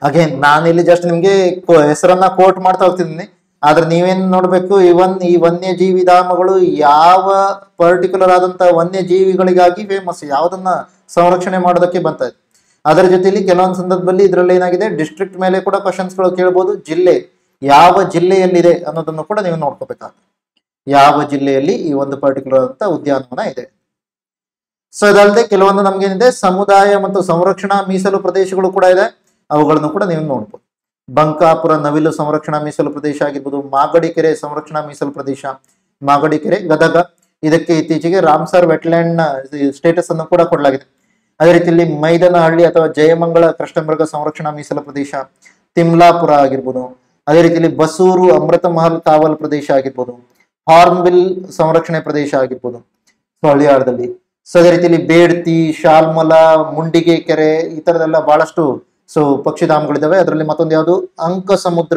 ಅಗೇನ್ ನಾನು ಇಲ್ಲಿ ಜಸ್ಟ್ ನಿಮ್ಗೆ ಕೋ- ಹೆಸರನ್ನ ಕೋಟ್ ಮಾಡ್ತಾ ಹೋಗ್ತಿದ್ದೀನಿ ಆದ್ರೆ ನೀವೇನ್ ನೋಡ್ಬೇಕು ಇವನ್ ಈ ವನ್ಯಜೀವಿ ಧಾಮಗಳು ಯಾವ ಪರ್ಟಿಕ್ಯುಲರ್ ಆದಂತ ವನ್ಯಜೀವಿಗಳಿಗಾಗಿ ಫೇಮಸ್ ಯಾವ್ದನ್ನ ಸಂರಕ್ಷಣೆ ಮಾಡೋದಕ್ಕೆ ಬಂತ ಇದೆ ಅದರ ಜೊತೆಲಿ ಕೆಲವೊಂದು ಸಂದರ್ಭದಲ್ಲಿ ಇದರಲ್ಲಿ ಏನಾಗಿದೆ ಡಿಸ್ಟ್ರಿಕ್ಟ್ ಮೇಲೆ ಕೂಡ questions ಗಳು ಕೇಳ್ಬೋದು ಜಿಲ್ಲೆ ಯಾವ ಜಿಲ್ಲೆಯಲ್ಲಿದೆ ಅನ್ನೋದನ್ನು ಕೂಡ ನೀವು ನೋಡ್ಕೋಬೇಕಾಗುತ್ತೆ ಯಾವ ಜಿಲ್ಲೆಯಲ್ಲಿ ಈ ಒಂದು ಪರ್ಟಿಕ್ಯುಲರ್ ಅಂತ ಉದ್ಯಾನವನ ಇದೆ ಸೊ ಅದಲ್ಲದೆ ಕೆಲವೊಂದು ನಮ್ಗೇನಿದೆ ಸಮುದಾಯ ಮತ್ತು ಸಂರಕ್ಷಣಾ ಮೀಸಲು ಪ್ರದೇಶಗಳು ಕೂಡ ಇದೆ ಅವುಗಳನ್ನು ಕೂಡ ನೀವು ನೋಡ್ಬೋದು ಬಂಕಾಪುರ ನವಿಲು ಸಂರಕ್ಷಣಾ ಮೀಸಲು ಪ್ರದೇಶ ಆಗಿರ್ಬೋದು ಮಾಗಡಿ ಕೆರೆ ಸಂರಕ್ಷಣಾ ಮೀಸಲು ಪ್ರದೇಶ ಮಾಗಡಿ ಕೆರೆ ಗದಗ ಇದಕ್ಕೆ ಇತ್ತೀಚೆಗೆ ರಾಮ್ಸರ್ ವೆಟ್ಲ್ಯಾಂಡ್ ನ ಸ್ಟೇಟಸ್ ಅನ್ನು ಕೂಡ ಕೊಡಲಾಗಿದೆ ಅದೇ ರೀತಿಯಲ್ಲಿ ಮೈದನಹಳ್ಳಿ ಅಥವಾ ಜಯಮಂಗಳ ಕೃಷ್ಣಮೃಗ ಸಂರಕ್ಷಣಾ ಮೀಸಲು ಪ್ರದೇಶ ತಿಮ್ಲಾಪುರ ಆಗಿರ್ಬೋದು ಅದೇ ರೀತಿಯಲ್ಲಿ ಬಸೂರು ಅಮೃತ ಮಹಲ್ ಕಾವಲ್ ಪ್ರದೇಶ ಆಗಿರ್ಬೋದು ಹಾರ್ನ್ಬಿಲ್ ಸಂರಕ್ಷಣೆ ಪ್ರದೇಶ ಆಗಿರ್ಬೋದು ಸೊ ಹಳ್ಳಿಯಾಳದಲ್ಲಿ ಸೊ ಅದೇ ರೀತಿಯಲ್ಲಿ ಬೇಡ್ತಿ ಶಾಲ್ಮಲ ಮುಂಡಿಗೆ ಕೆರೆ ಈ ತರದೆಲ್ಲ ಬಹಳಷ್ಟು ಸೊ ಪಕ್ಷಿಧಾಮಗಳಿದಾವೆ ಅದರಲ್ಲಿ ಮತ್ತೊಂದು ಯಾವುದು ಅಂಕ ಸಮುದ್ರ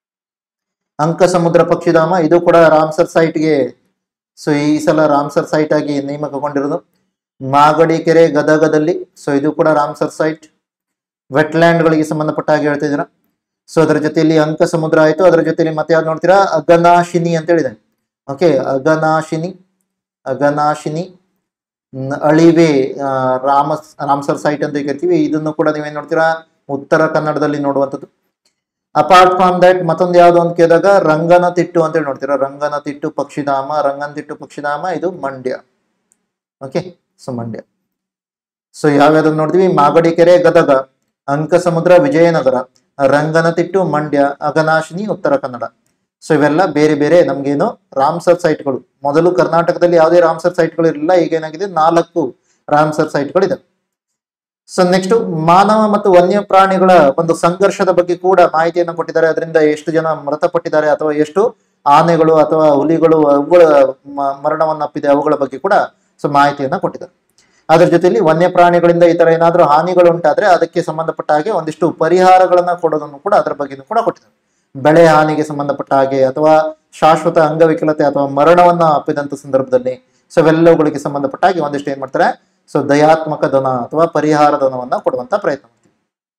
ಅಂಕ ಸಮುದ್ರ ಪಕ್ಷಿಧಾಮ ಇದು ಕೂಡ ರಾಮ್ಸರ್ ಸೈಟ್ಗೆ ಸೊ ಈ ಸಲ ರಾಮ್ಸರ್ ಸೈಟ್ ಆಗಿ ನೇಮಕಗೊಂಡಿರೋದು ಮಾಗಡಿ ಕೆರೆ ಗದಗದಲ್ಲಿ ಸೊ ಇದು ಕೂಡ ರಾಮ್ಸರ್ ಸೈಟ್ ವೆಟ್ಲ್ಯಾಂಡ್ಗಳಿಗೆ ಸಂಬಂಧಪಟ್ಟ ಹಾಗೆ ಹೇಳ್ತಾ ಇದ್ದೀರಾ ಸೊ ಅದರ ಜೊತೆಯಲ್ಲಿ ಅಂಕ ಸಮುದ್ರ ಆಯ್ತು ಅದರ ಜೊತೆಯಲ್ಲಿ ಮತ್ತೆ ಯಾವ್ದು ನೋಡ್ತೀರಾ ಅಗನಾಶಿನಿ ಅಂತ ಹೇಳಿದೆ ಓಕೆ ಅಗನಾಶಿನಿ ಅಗನಾಶಿನಿ ನ- ಅಳಿವೆ ಆ, ರಾಮ ರಾಮ್ಸರ್ ಸೈಟ್ ಅಂತ ಕರಿತೀವಿ ಇದನ್ನು ಕೂಡ ನೀವೇನ್ ನೋಡ್ತೀರಾ ಉತ್ತರ ಕನ್ನಡದಲ್ಲಿ ನೋಡುವಂಥದ್ದು ಅಪಾರ್ಟ್ ಫ್ರಮ್ ದಟ್ ಮತ್ತೊಂದು ಯಾವ್ದು ಅಂತ ಕೇಳಿದಾಗ ರಂಗನತಿಟ್ಟು ಅಂತ ಹೇಳಿ ನೋಡ್ತೀರಾ ರಂಗನತಿಟ್ಟು ಪಕ್ಷಿಧಾಮ ರಂಗನತಿಟ್ಟು ಪಕ್ಷಿಧಾಮ ಇದು Mandya okay so Mandya so ಯಾವ್ಯಾವ್ದನ್ನ ನೋಡ್ತೀವಿ ಮಾಗಡಿ ಕೆರೆ ಗದಗ ಅಂಕ ಸಮುದ್ರ ವಿಜಯನಗರ ರಂಗನತಿಟ್ಟು ಮಂಡ್ಯ ಅಗನಾಶಿನಿ ಉತ್ತರ ಕನ್ನಡ ಸೊ ಇವೆಲ್ಲ ಬೇರೆ ಬೇರೆ ನಮ್ಗೇನು ರಾಮ್ಸರ್ ಸೈಟ್ಗಳು ಮೊದಲು ಕರ್ನಾಟಕದಲ್ಲಿ ಯಾವುದೇ ರಾಮ್ಸರ್ ಸೈಟ್ಗಳು ಇರಲಿಲ್ಲ ಈಗ ಏನಾಗಿದೆ ನಾಲ್ಕು ರಾಮ್ಸರ್ ಸೈಟ್ಗಳಿದೆ ಸೊ ನೆಕ್ಸ್ಟ್ ಮಾನವ ಮತ್ತು ವನ್ಯ ಪ್ರಾಣಿಗಳ ಒಂದು ಸಂಘರ್ಷದ ಬಗ್ಗೆ ಕೂಡ ಮಾಹಿತಿಯನ್ನು ಕೊಟ್ಟಿದ್ದಾರೆ ಅದರಿಂದ ಎಷ್ಟು ಜನ ಮೃತಪಟ್ಟಿದ್ದಾರೆ ಅಥವಾ ಎಷ್ಟು ಆನೆಗಳು ಅಥವಾ ಹುಲಿಗಳು ಅವುಗಳ ಮ- ಮರಣವನ್ನಪ್ಪಿದೆ ಅವುಗಳ ಬಗ್ಗೆ ಕೂಡ ಸೊ ಮಾಹಿತಿಯನ್ನ ಕೊಟ್ಟಿದ್ದಾರೆ ಅದ್ರ ಜೊತೆಲಿ ವನ್ಯ ಪ್ರಾಣಿಗಳಿಂದ ಈ ತರ ಏನಾದ್ರೂ ಹಾನಿಗಳು ಉಂಟಾದ್ರೆ ಅದಕ್ಕೆ ಸಂಬಂಧಪಟ್ಟ ಹಾಗೆ ಒಂದಿಷ್ಟು ಪರಿಹಾರಗಳನ್ನ ಕೊಡೋದನ್ನು ಕೂಡ ಅದರ ಬಗ್ಗೆನೂ ಕೂಡ ಕೊಟ್ಟಿದ್ದಾರೆ ಬೆಳೆ ಹಾನಿಗೆ ಸಂಬಂಧಪಟ್ಟ ಹಾಗೆ ಅಥವಾ ಶಾಶ್ವತ ಅಂಗವಿಕಲತೆ ಅಥವಾ ಮರಣವನ್ನ ಅಪ್ಪಿದಂತ ಸಂದರ್ಭದಲ್ಲಿ ಸೊ ಇವೆಲ್ಲವುಗಳಿಗೆ ಸಂಬಂಧಪಟ್ಟ ಹಾಗೆ ಒಂದಿಷ್ಟು ಏನ್ ಮಾಡ್ತಾರೆ ಸೊ ದಯಾತ್ಮಕ ಧನ ಅಥವಾ ಪರಿಹಾರ ಧನವನ್ನ ಕೊಡುವಂತ ಪ್ರಯತ್ನ ಮಾಡ್ತೀವಿ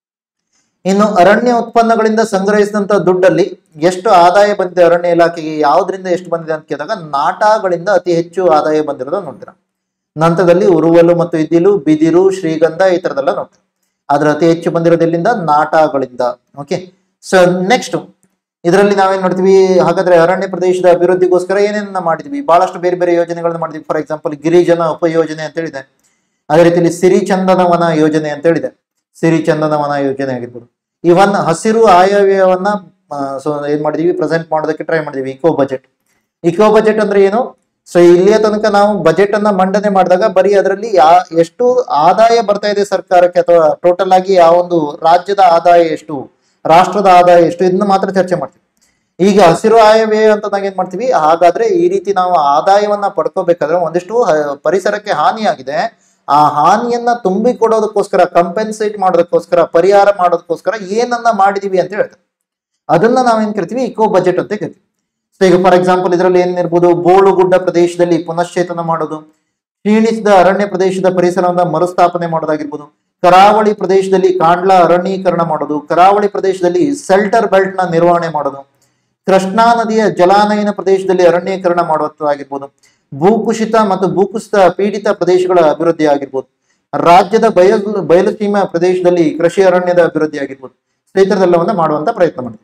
ಇನ್ನು ಅರಣ್ಯ ಉತ್ಪನ್ನಗಳಿಂದ ಸಂಗ್ರಹಿಸಿದಂತ ದುಡ್ಡಲ್ಲಿ ಎಷ್ಟು ಆದಾಯ ಬಂದಿದೆ ಅರಣ್ಯ ಇಲಾಖೆಗೆ ಯಾವ್ದ್ರಿಂದ ಎಷ್ಟು ಬಂದಿದೆ ಅಂತ ಕೇಳಿದಾಗ ನಾಟಾಗಳಿಂದ ಅತಿ ಹೆಚ್ಚು ಆದಾಯ ಬಂದಿರೋದು ನೋಡ್ತೀರಾ ನಂತರದಲ್ಲಿ ಉರುವಲು ಮತ್ತು ಇದ್ದಿಲು ಬಿದಿರು ಶ್ರೀಗಂಧ ಈ ತರದೆಲ್ಲ ನೋಡ್ತೀರಾ ಆದ್ರೆ ಅತಿ ಹೆಚ್ಚು ಬಂದಿರೋದು ಎಲ್ಲಿಂದ ನಾಟಗಳಿಂದ ಓಕೆ ಸೊ ನೆಕ್ಸ್ಟ್ ಇದರಲ್ಲಿ ನಾವೇನ್ ನೋಡ್ತೀವಿ ಹಾಗಾದ್ರೆ ಅರಣ್ಯ ಪ್ರದೇಶದ ಅಭಿವೃದ್ಧಿಗೋಸ್ಕರ ಏನೇನ ಮಾಡಿದ್ವಿ ಬಹಳಷ್ಟು ಬೇರೆ ಬೇರೆ ಯೋಜನೆಗಳನ್ನ ಮಾಡಿದ್ವಿ ಫಾರ್ ಎಕ್ಸಾಂಪಲ್ ಗಿರಿಜನ ಉಪಯೋಜನೆ ಅಂತ ಹೇಳಿದೆ ಅದೇ ರೀತಿಯಲ್ಲಿ ಸಿರಿ ಚಂದನವನ ಯೋಜನೆ ಅಂತ ಹೇಳಿದೆ ಸಿರಿ ಚಂದನವನ ಯೋಜನೆ ಆಗಿರ್ಬೋದು ಇವನ್ ಹಸಿರು ಆಯವ್ಯವನ್ನ ಸೊ ಏನ್ ಮಾಡಿದೀವಿ ಪ್ರೆಸೆಂಟ್ ಮಾಡೋದಕ್ಕೆ ಟ್ರೈ ಮಾಡಿದೀವಿ ಇಕೋ ಬಜೆಟ್ ಇಕೋ ಬಜೆಟ್ ಅಂದ್ರೆ ಏನು ಸೊ ಇಲ್ಲಿಯ ತನಕ ನಾವು ಬಜೆಟ್ ಅನ್ನ ಮಂಡನೆ ಮಾಡಿದಾಗ ಬರೀ ಅದರಲ್ಲಿ ಯಾ ಎಷ್ಟು ಆದಾಯ ಬರ್ತಾ ಇದೆ ಸರ್ಕಾರಕ್ಕೆ ಅಥವಾ ಟೋಟಲ್ ಆಗಿ ಆ ಒಂದು ರಾಜ್ಯದ ಆದಾಯ ಎಷ್ಟು ರಾಷ್ಟ್ರದ ಆದಾಯ ಎಷ್ಟು ಇದನ್ನ ಮಾತ್ರ ಚರ್ಚೆ ಮಾಡ್ತೀವಿ ಈಗ ಹಸಿರು ಆಯವ್ಯಯ ಅಂತ ನಾವ್ ಏನ್ ಮಾಡ್ತೀವಿ ಹಾಗಾದ್ರೆ ಈ ರೀತಿ ನಾವು ಆದಾಯವನ್ನ ಪಡ್ಕೋಬೇಕಾದ್ರೆ ಒಂದಿಷ್ಟು ಹ- ಪರಿಸರಕ್ಕೆ ಹಾನಿಯಾಗಿದೆ ಆ ಹಾನಿಯನ್ನ ತುಂಬಿಕೊಡೋದಕ್ಕೋಸ್ಕರ ಕಂಪೆನ್ಸೇಟ್ ಮಾಡೋದಕ್ಕೋಸ್ಕರ ಪರಿಹಾರ ಮಾಡೋದಕ್ಕೋಸ್ಕರ ಏನನ್ನ ಮಾಡಿದೀವಿ ಅಂತ ಹೇಳ್ತಾರೆ ಅದನ್ನ ನಾವೇನ್ ಕರಿತೀವಿ ಇಕೋ ಬಜೆಟ್ ಅಂತ ಕರಿತೀವಿ ಸೊ ಈಗ ಫಾರ್ ಎಕ್ಸಾಂಪಲ್ ಇದರಲ್ಲಿ ಏನಿರ್ಬೋದು ಬೋಳುಗುಡ್ಡ ಪ್ರದೇಶದಲ್ಲಿ ಪುನಶ್ಚೇತನ ಮಾಡೋದು ಕ್ಷೀಣಿಸಿದ ಅರಣ್ಯ ಪ್ರದೇಶದ ಪರಿಸರವನ್ನ ಮರುಸ್ಥಾಪನೆ ಮಾಡೋದಾಗಿರ್ಬೋದು ಕರಾವಳಿ ಪ್ರದೇಶದಲ್ಲಿ ಕಾಂಡ್ಲಾ ಅರಣ್ಯೀಕರಣ ಮಾಡೋದು ಕರಾವಳಿ ಪ್ರದೇಶದಲ್ಲಿ ಸೆಲ್ಟರ್ ಬೆಲ್ಟ್ ನ ನಿರ್ವಹಣೆ ಮಾಡೋದು ಕೃಷ್ಣಾ ನದಿಯ ಜಲಾನಯನ ಪ್ರದೇಶದಲ್ಲಿ ಅರಣ್ಯೀಕರಣ ಮಾಡುವಂತದ್ದಾಗಿರ್ಬೋದು ಭೂಕುಸಿತ ಮತ್ತು ಭೂಕುಸಿತ ಪೀಡಿತ ಪ್ರದೇಶಗಳ ಅಭಿವೃದ್ಧಿ ಆಗಿರ್ಬೋದು ರಾಜ್ಯದ ಬಯಲು ಬಯಲುಸೀಮಾ ಪ್ರದೇಶದಲ್ಲಿ ಕೃಷಿ ಅರಣ್ಯದ ಅಭಿವೃದ್ಧಿ ಆಗಿರ್ಬೋದು ಸೊ ಈ ಥರದ್ದೆಲ್ಲವನ್ನ ಮಾಡುವಂತ ಪ್ರಯತ್ನ ಮಾಡ್ತೀವಿ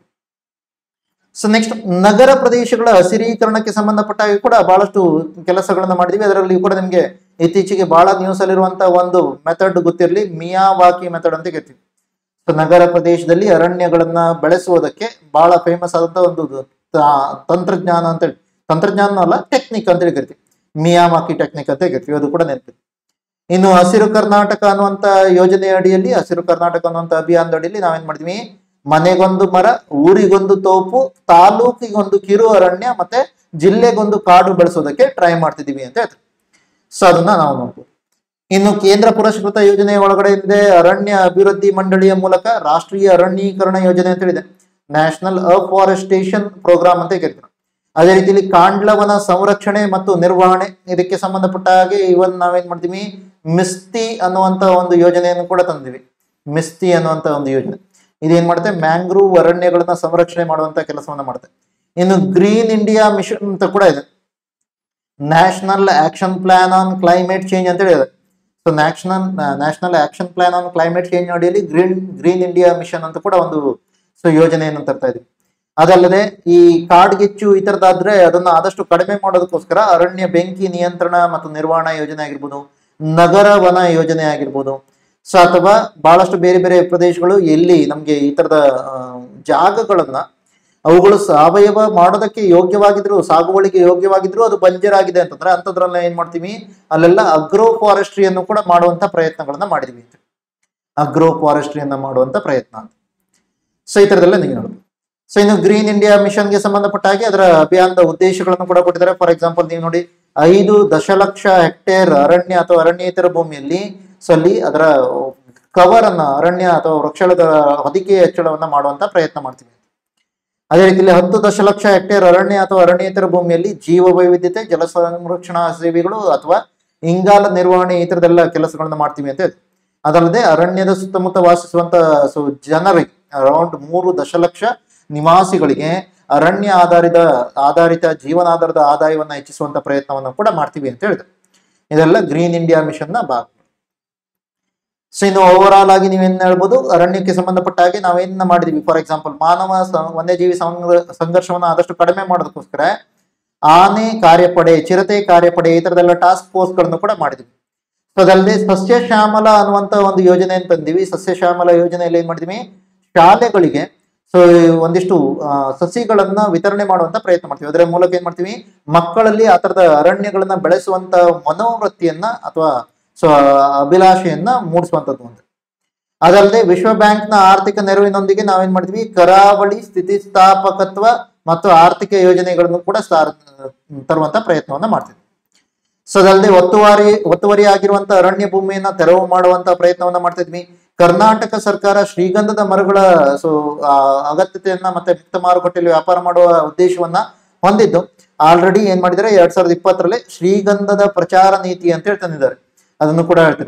ಸೊ ನೆಕ್ಸ್ಟ್ ನಗರ ಪ್ರದೇಶಗಳ ಹಸಿರೀಕರಣಕ್ಕೆ ಸಂಬಂಧಪಟ್ಟ ಹಾಗೆ ಕೂಡ ಬಹಳಷ್ಟು ಕೆಲಸಗಳನ್ನ ಮಾಡಿದ್ವಿ ಅದರಲ್ಲಿ ಕೂಡ ನಿಮ್ಗೆ ಇತ್ತೀಚೆಗೆ ಬಹಳ ನ್ಯೂಸ್ ಅಲ್ಲಿರುವಂತ ಒಂದು ಮೆಥಡ್ ಗೊತ್ತಿರಲಿ ಮಿಯಾವಾಕಿ ಮೆಥಡ್ ಅಂತ ಕರಿತೀವಿ ಸೊ ನಗರ ಪ್ರದೇಶದಲ್ಲಿ ಅರಣ್ಯಗಳನ್ನ ಬೆಳೆಸುವುದಕ್ಕೆ ಬಹಳ ಫೇಮಸ್ ಆದಂತ ಒಂದು ತ- ತಂತ್ರಜ್ಞಾನ ಅಂತ ಹೇಳಿ ತಂತ್ರಜ್ಞಾನ ಅಲ್ಲ ಟೆಕ್ನಿಕ್ ಅಂತ ಹೇಳಿ ಕರಿತೀವಿ ಮಿಯಾವಾಕಿ ಟೆಕ್ನಿಕ್ ಅಂತ ಕರಿತೀವಿ ಅದು ಕೂಡ ನೆನಪು ಇನ್ನು ಹಸಿರು ಕರ್ನಾಟಕ ಅನ್ನುವಂತ ಯೋಜನೆ ಅಡಿಯಲ್ಲಿ ಹಸಿರು ಕರ್ನಾಟಕ ಅನ್ನುವಂತ ಅಭಿಯಾನದ ಅಡಿಯಲ್ಲಿ ನಾವೇನ್ ಮಾಡಿದ್ವಿ ಮನೆಗೊಂದು ಮರ ಊರಿಗೊಂದು ತೋಪು ತಾಲೂಕಿಗೊಂದು ಕಿರು ಅರಣ್ಯ ಮತ್ತೆ ಜಿಲ್ಲೆಗೊಂದು ಕಾಡು ಬೆಳೆಸೋದಕ್ಕೆ ಟ್ರೈ ಮಾಡ್ತಿದೀವಿ ಅಂತ ಹೇಳ್ತಾರೆ ಸೊ ಅದನ್ನ ನಾವು ನೋಡ್ಬೋದು ಇನ್ನು ಕೇಂದ್ರ ಪುರಸ್ಕೃತ ಯೋಜನೆ ಒಳಗಡೆ ಇದೆ ಅರಣ್ಯ ಅಭಿವೃದ್ಧಿ ಮಂಡಳಿಯ ಮೂಲಕ ರಾಷ್ಟ್ರೀಯ ಅರಣ್ಯೀಕರಣ ಯೋಜನೆ ಅಂತ ಹೇಳಿದೆ ನ್ಯಾಷನಲ್ ಅಫಾರೆಸ್ಟೇಷನ್ ಪ್ರೋಗ್ರಾಮ್ ಅಂತ ಕರೀತಾರೆ ಅದೇ ರೀತಿಯಲ್ಲಿ ಕಾಂಡ್ಲವನ ಸಂರಕ್ಷಣೆ ಮತ್ತು ನಿರ್ವಹಣೆ ಇದಕ್ಕೆ ಸಂಬಂಧಪಟ್ಟ ಹಾಗೆ ಇವನ್ ನಾವೇನ್ ಮಾಡ್ತೀವಿ ಮಿಸ್ತಿ ಅನ್ನುವಂತ ಒಂದು ಯೋಜನೆಯನ್ನು ಕೂಡ ತಂದಿವಿ ಮಿಸ್ತಿ ಅನ್ನುವಂತ ಒಂದು ಯೋಜನೆ ಇದೇನ್ ಮಾಡುತ್ತೆ ಮ್ಯಾಂಗ್ರೂವ್ ಅರಣ್ಯಗಳನ್ನ ಸಂರಕ್ಷಣೆ ಮಾಡುವಂತ ಕೆಲಸವನ್ನ ಮಾಡುತ್ತೆ ಇನ್ನು ಗ್ರೀನ್ ಇಂಡಿಯಾ ಮಿಷನ್ ಅಂತ ಕೂಡ ಇದೆ national action plan on climate change ಅಂತ ಹೇಳಿದೆ so national national action plan on climate change ಅಡಿಯಲ್ಲಿ ಗ್ರೀನ್ ಗ್ರೀನ್ ಇಂಡಿಯಾ ಮಿಷನ್ ಅಂತ ಕೂಡ ಒಂದು ಸೊ ಯೋಜನೆಯನ್ನು ತರ್ತಾ ಇದೀವಿ ಅದಲ್ಲದೆ ಈ ಕಾಡ್ಗಿಚ್ಚು ಈ ತರದಾದ್ರೆ ಅದನ್ನ ಆದಷ್ಟು ಕಡಿಮೆ ಮಾಡೋದಕ್ಕೋಸ್ಕರ ಅರಣ್ಯ ಬೆಂಕಿ ನಿಯಂತ್ರಣ ಮತ್ತು ನಿರ್ವಹಣಾ ಯೋಜನೆ ಆಗಿರ್ಬೋದು ನಗರ ವನ ಯೋಜನೆ ಆಗಿರ್ಬೋದು ಸೊ ಅಥವಾ ಬಹಳಷ್ಟು ಬೇರೆ ಬೇರೆ ಪ್ರದೇಶಗಳು ಎಲ್ಲಿ ನಮ್ಗೆ ಈ ತರದ ಆ, ಜಾಗಗಳನ್ನ ಅವುಗಳು ಸಾವಯವ ಮಾಡೋದಕ್ಕೆ ಯೋಗ್ಯವಾಗಿದ್ರು ಸಾಗುವಳಿಗೆ ಯೋಗ್ಯವಾಗಿದ್ರು ಅದು ಬಂಜರಾಗಿದೆ ಅಂತಂದ್ರೆ ಅಂಥದ್ರಲ್ಲ ಏನ್ ಮಾಡ್ತೀವಿ ಅಲ್ಲೆಲ್ಲ ಅಗ್ರೋ ಫಾರೆಸ್ಟ್ರಿಯನ್ನು ಕೂಡ ಮಾಡುವಂತ ಪ್ರಯತ್ನಗಳನ್ನ ಮಾಡಿದ್ವಿ ಅಂತ ಅಗ್ರೋ ಫಾರೆಸ್ಟ್ರಿಯನ್ನ ಮಾಡುವಂತ ಪ್ರಯತ್ನ ಅಂತ ಸೊ ಈ ತರದೆಲ್ಲ ನೀವು ನೋಡ್ಬೋದು ಸೊ ಇನ್ನು ಗ್ರೀನ್ ಇಂಡಿಯಾ ಮಿಷನ್ಗೆ ಸಂಬಂಧಪಟ್ಟ ಹಾಗೆ ಅದರ ಅಭಿಯಾನದ ಉದ್ದೇಶಗಳನ್ನು ಕೂಡ ಕೊಟ್ಟಿದ್ದಾರೆ ಫಾರ್ ಎಕ್ಸಾಂಪಲ್ ನೀವು ನೋಡಿ ಐದು ದಶಲಕ್ಷ ಹೆಕ್ಟೇರ್ ಅರಣ್ಯ ಅಥವಾ ಅರಣ್ಯೇತರ ಭೂಮಿಯಲ್ಲಿ ಸೊ ಅಲ್ಲಿ ಅದರ ಕವರ್ ಅನ್ನ ಅರಣ್ಯ ಅಥವಾ ವೃಕ್ಷಗಳ ಹೊದಿಕೆ ಹೆಚ್ಚಳವನ್ನ ಮಾಡುವಂತ ಪ್ರಯತ್ನ ಮಾಡ್ತೀವಿ ಅದೇ ರೀತಿಯಲ್ಲಿ ಹತ್ತು ದಶಲಕ್ಷ ಹೆಕ್ಟೇರ್ ಅರಣ್ಯ ಅಥವಾ ಅರಣ್ಯೇತರ ಭೂಮಿಯಲ್ಲಿ ಜೀವ ವೈವಿಧ್ಯತೆ ಜಲ ಸಂರಕ್ಷಣಾ ಸೇವೆಗಳು ಅಥವಾ ಇಂಗಾಲ ನಿರ್ವಹಣೆ ಈ ತರದೆಲ್ಲ ಕೆಲಸಗಳನ್ನ ಮಾಡ್ತೀವಿ ಅಂತ ಇದೆ ಅದಲ್ಲದೆ ಅರಣ್ಯದ ಸುತ್ತಮುತ್ತ ವಾಸಿಸುವಂತ ಸೊ ಜನರಿಗೆ ಅರೌಂಡ್ ಮೂರು ದಶಲಕ್ಷ ನಿವಾಸಿಗಳಿಗೆ ಅರಣ್ಯ ಆಧಾರಿತ ಆಧಾರಿತ ಜೀವನಾಧಾರದ ಆದಾಯವನ್ನ ಹೆಚ್ಚಿಸುವಂತ ಪ್ರಯತ್ನವನ್ನು ಕೂಡ ಮಾಡ್ತೀವಿ ಅಂತ ಹೇಳಿದೆ ಇದೆಲ್ಲ ಗ್ರೀನ್ ಇಂಡಿಯಾ ಮಿಷನ್ ನ ಭಾಗ ಸೊ ಇನ್ನು ಓವರ್ ಆಲ್ ಆಗಿ ನೀವೇನ್ ಹೇಳ್ಬೋದು ಅರಣ್ಯಕ್ಕೆ ಸಂಬಂಧಪಟ್ಟ ಹಾಗೆ ನಾವೇನ ಮಾಡಿದೀವಿ ಫಾರ್ ಎಕ್ಸಾಂಪಲ್ ಮಾನವ ಸ- ವನ್ಯಜೀವಿ ಸಂಘ- ಸಂಘರ್ಷವನ್ನ ಆದಷ್ಟು ಕಡಿಮೆ ಮಾಡೋದಕ್ಕೋಸ್ಕರ ಆನೆ ಕಾರ್ಯಪಡೆ ಚಿರತೆ ಕಾರ್ಯಪಡೆ ಈ ತರದೆಲ್ಲ ಟಾಸ್ಕ್ ಫೋರ್ಸ್ ಗಳನ್ನು ಕೂಡ ಮಾಡಿದ್ವಿ ಸೊ ಅದಲ್ಲದೆ ಸಸ್ಯ ಶ್ಯಾಮಲ ಅನ್ನುವಂತ ಒಂದು ಯೋಜನೆ ಅಂತ ತಂದಿವಿ ಸಸ್ಯ ಶ್ಯಾಮಲ ಯೋಜನೆಯಲ್ಲಿ ಏನ್ ಮಾಡಿದ್ವಿ ಶಾಲೆಗಳಿಗೆ ಸೊ ಒಂದಿಷ್ಟು ಆ, ಸಸಿಗಳನ್ನ ವಿತರಣೆ ಮಾಡುವಂತ ಪ್ರಯತ್ನ ಮಾಡ್ತೀವಿ ಅದರ ಮೂಲಕ ಏನ್ ಮಾಡ್ತೀವಿ ಮಕ್ಕಳಲ್ಲಿ ಆ ತರದ ಅರಣ್ಯಗಳನ್ನ ಬೆಳೆಸುವಂತ ಮನೋವೃತ್ತಿಯನ್ನ ಅಥವಾ ಸೊ ಅಭಿಲಾಷೆಯನ್ನ ಮೂಡಿಸುವಂತದ್ದು ಅಂತ ಅದಲ್ಲದೆ ವಿಶ್ವ ಬ್ಯಾಂಕ್ ನ ಆರ್ಥಿಕ ನೆರವಿನೊಂದಿಗೆ ನಾವೇನ್ ಮಾಡ್ತೀವಿ ಕರಾವಳಿ ಸ್ಥಿತಿಸ್ಥಾಪಕತ್ವ ಮತ್ತು ಆರ್ಥಿಕ ಯೋಜನೆಗಳನ್ನು ಕೂಡ ಸಾರ್- ತರುವಂತ ಪ್ರಯತ್ನವನ್ನ ಮಾಡ್ತೀವಿ ಸೊ ಅದಲ್ಲದೆ ಒತ್ತುವರಿ ಒತ್ತುವರಿ ಆಗಿರುವಂತ ಅರಣ್ಯ ಭೂಮಿಯನ್ನ ತೆರವು ಮಾಡುವಂತ ಪ್ರಯತ್ನವನ್ನ ಮಾಡ್ತಿದ್ವಿ ಕರ್ನಾಟಕ ಸರ್ಕಾರ ಶ್ರೀಗಂಧದ ಮರಗಳ ಸೊ ಅಗತ್ಯತೆಯನ್ನ ಮತ್ತೆ ಮುಕ್ತ ಮಾರುಕಟ್ಟೆಯಲ್ಲಿ ವ್ಯಾಪಾರ ಮಾಡುವ ಉದ್ದೇಶವನ್ನ ಹೊಂದಿದ್ದು ಆಲ್ರೆಡಿ ಏನ್ ಮಾಡಿದ್ದಾರೆ ಎರಡ್ ಸಾವಿರದ ಇಪ್ಪತ್ತರಲ್ಲಿ ಶ್ರೀಗಂಧದ ಪ್ರಚಾರ ನೀತಿ ಅಂತ ಹೇಳಿ ತಂದಿದ್ದಾರೆ ಅದನ್ನು ಕೂಡ ಹೇಳ್ತೀನಿ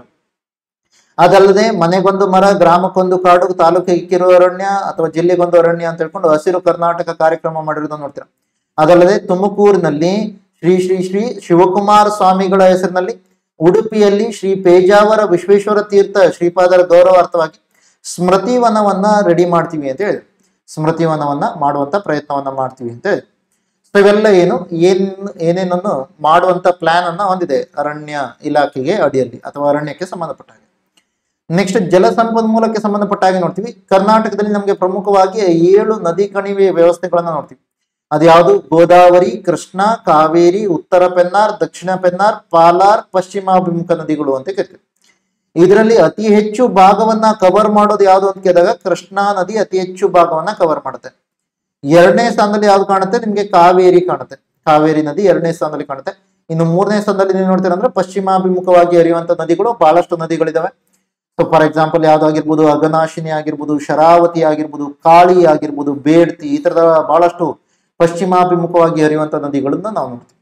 ಅದಲ್ಲದೆ ಮನೆಗೊಂದು ಮರ ಗ್ರಾಮಕ್ಕೊಂದು ಕಾಡು ತಾಲೂಕಿಗಿರುವ ಅರಣ್ಯ ಅಥವಾ ಜಿಲ್ಲೆಗೊಂದು ಅರಣ್ಯ ಅಂತ ಹೇಳ್ಕೊಂಡು ಹಸಿರು ಕರ್ನಾಟಕ ಕಾರ್ಯಕ್ರಮ ಮಾಡಿರೋದನ್ನ ನೋಡ್ತೀರಾ ಅದಲ್ಲದೆ ತುಮಕೂರಿನಲ್ಲಿ ಶ್ರೀ ಶ್ರೀ ಶ್ರೀ ಶಿವಕುಮಾರ ಸ್ವಾಮಿಗಳ ಹೆಸರಿನಲ್ಲಿ ಉಡುಪಿಯಲ್ಲಿ ಶ್ರೀ ಪೇಜಾವರ ವಿಶ್ವೇಶ್ವರ ತೀರ್ಥ ಶ್ರೀಪಾದರ ಗೌರವಾರ್ಥವಾಗಿ ಸ್ಮೃತಿ ವನವನ್ನ ರೆಡಿ ಮಾಡ್ತೀವಿ ಅಂತ ಹೇಳಿ ಸ್ಮೃತಿ ವನವನ್ನ ಮಾಡುವಂತ ಪ್ರಯತ್ನವನ್ನ ಮಾಡ್ತೀವಿ ಅಂತ ಹೇಳಿ ಸೊ ಇವೆಲ್ಲ ಏನು ಏನ್ ಏನೇನನ್ನು ಮಾಡುವಂತ ಪ್ಲಾನ್ ಅನ್ನ ಹೊಂದಿದೆ ಅರಣ್ಯ ಇಲಾಖೆಗೆ ಅಡಿಯಲ್ಲಿ ಅಥವಾ ಅರಣ್ಯಕ್ಕೆ ಸಂಬಂಧಪಟ್ಟ ಹಾಗೆ ನೆಕ್ಸ್ಟ್ ಜಲ ಸಂಪನ್ಮೂಲಕ್ಕೆ ಸಂಬಂಧಪಟ್ಟ ಹಾಗೆ ನೋಡ್ತೀವಿ ಕರ್ನಾಟಕದಲ್ಲಿ ನಮಗೆ ಪ್ರಮುಖವಾಗಿ ಏಳು ನದಿ ಕಣಿವೆ ವ್ಯವಸ್ಥೆಗಳನ್ನ ನೋಡ್ತೀವಿ ಅದ್ಯಾವುದು ಗೋದಾವರಿ ಕೃಷ್ಣ ಕಾವೇರಿ ಉತ್ತರ ಪೆನ್ನಾರ್ ದಕ್ಷಿಣ ಪೆನ್ನಾರ್ ಪಾಲಾರ್ ಪಶ್ಚಿಮಾಭಿಮುಖ ನದಿಗಳು ಅಂತ ಕರಿತೀವಿ ಇದರಲ್ಲಿ ಅತಿ ಹೆಚ್ಚು ಭಾಗವನ್ನ ಕವರ್ ಮಾಡೋದು ಯಾವುದು ಅಂತ ಕೇಳಿದಾಗ ಕೃಷ್ಣಾ ನದಿ ಅತಿ ಹೆಚ್ಚು ಭಾಗವನ್ನ ಕವರ್ ಮಾಡುತ್ತೆ ಎರಡನೇ ಸ್ಥಾನದಲ್ಲಿ ಯಾವ್ದು ಕಾಣುತ್ತೆ ನಿಮ್ಗೆ ಕಾವೇರಿ ಕಾಣುತ್ತೆ ಕಾವೇರಿ ನದಿ ಎರಡನೇ ಸ್ಥಾನದಲ್ಲಿ ಕಾಣುತ್ತೆ ಇನ್ನು ಮೂರನೇ ಸ್ಥಾನದಲ್ಲಿ ನೀವು ನೋಡ್ತೀರಾ ಅಂದ್ರೆ ಪಶ್ಚಿಮಾಭಿಮುಖವಾಗಿ ಹರಿಯುವಂತ ನದಿಗಳು ಬಹಳಷ್ಟು ನದಿಗಳಿದಾವೆ ಸೊ ಫಾರ್ ಎಕ್ಸಾಂಪಲ್ ಯಾವ್ದಾಗಿರ್ಬೋದು ಅಘನಾಶಿನಿ ಆಗಿರ್ಬೋದು ಶರಾವತಿ ಆಗಿರ್ಬೋದು ಕಾಳಿ ಆಗಿರ್ಬೋದು ಬೇಡ್ತಿ ಈ ತರದ ಬಹಳಷ್ಟು ಪಶ್ಚಿಮಾಭಿಮುಖವಾಗಿ ಹರಿಯುವಂತ ನದಿಗಳನ್ನ ನಾವು ನೋಡ್ತೀವಿ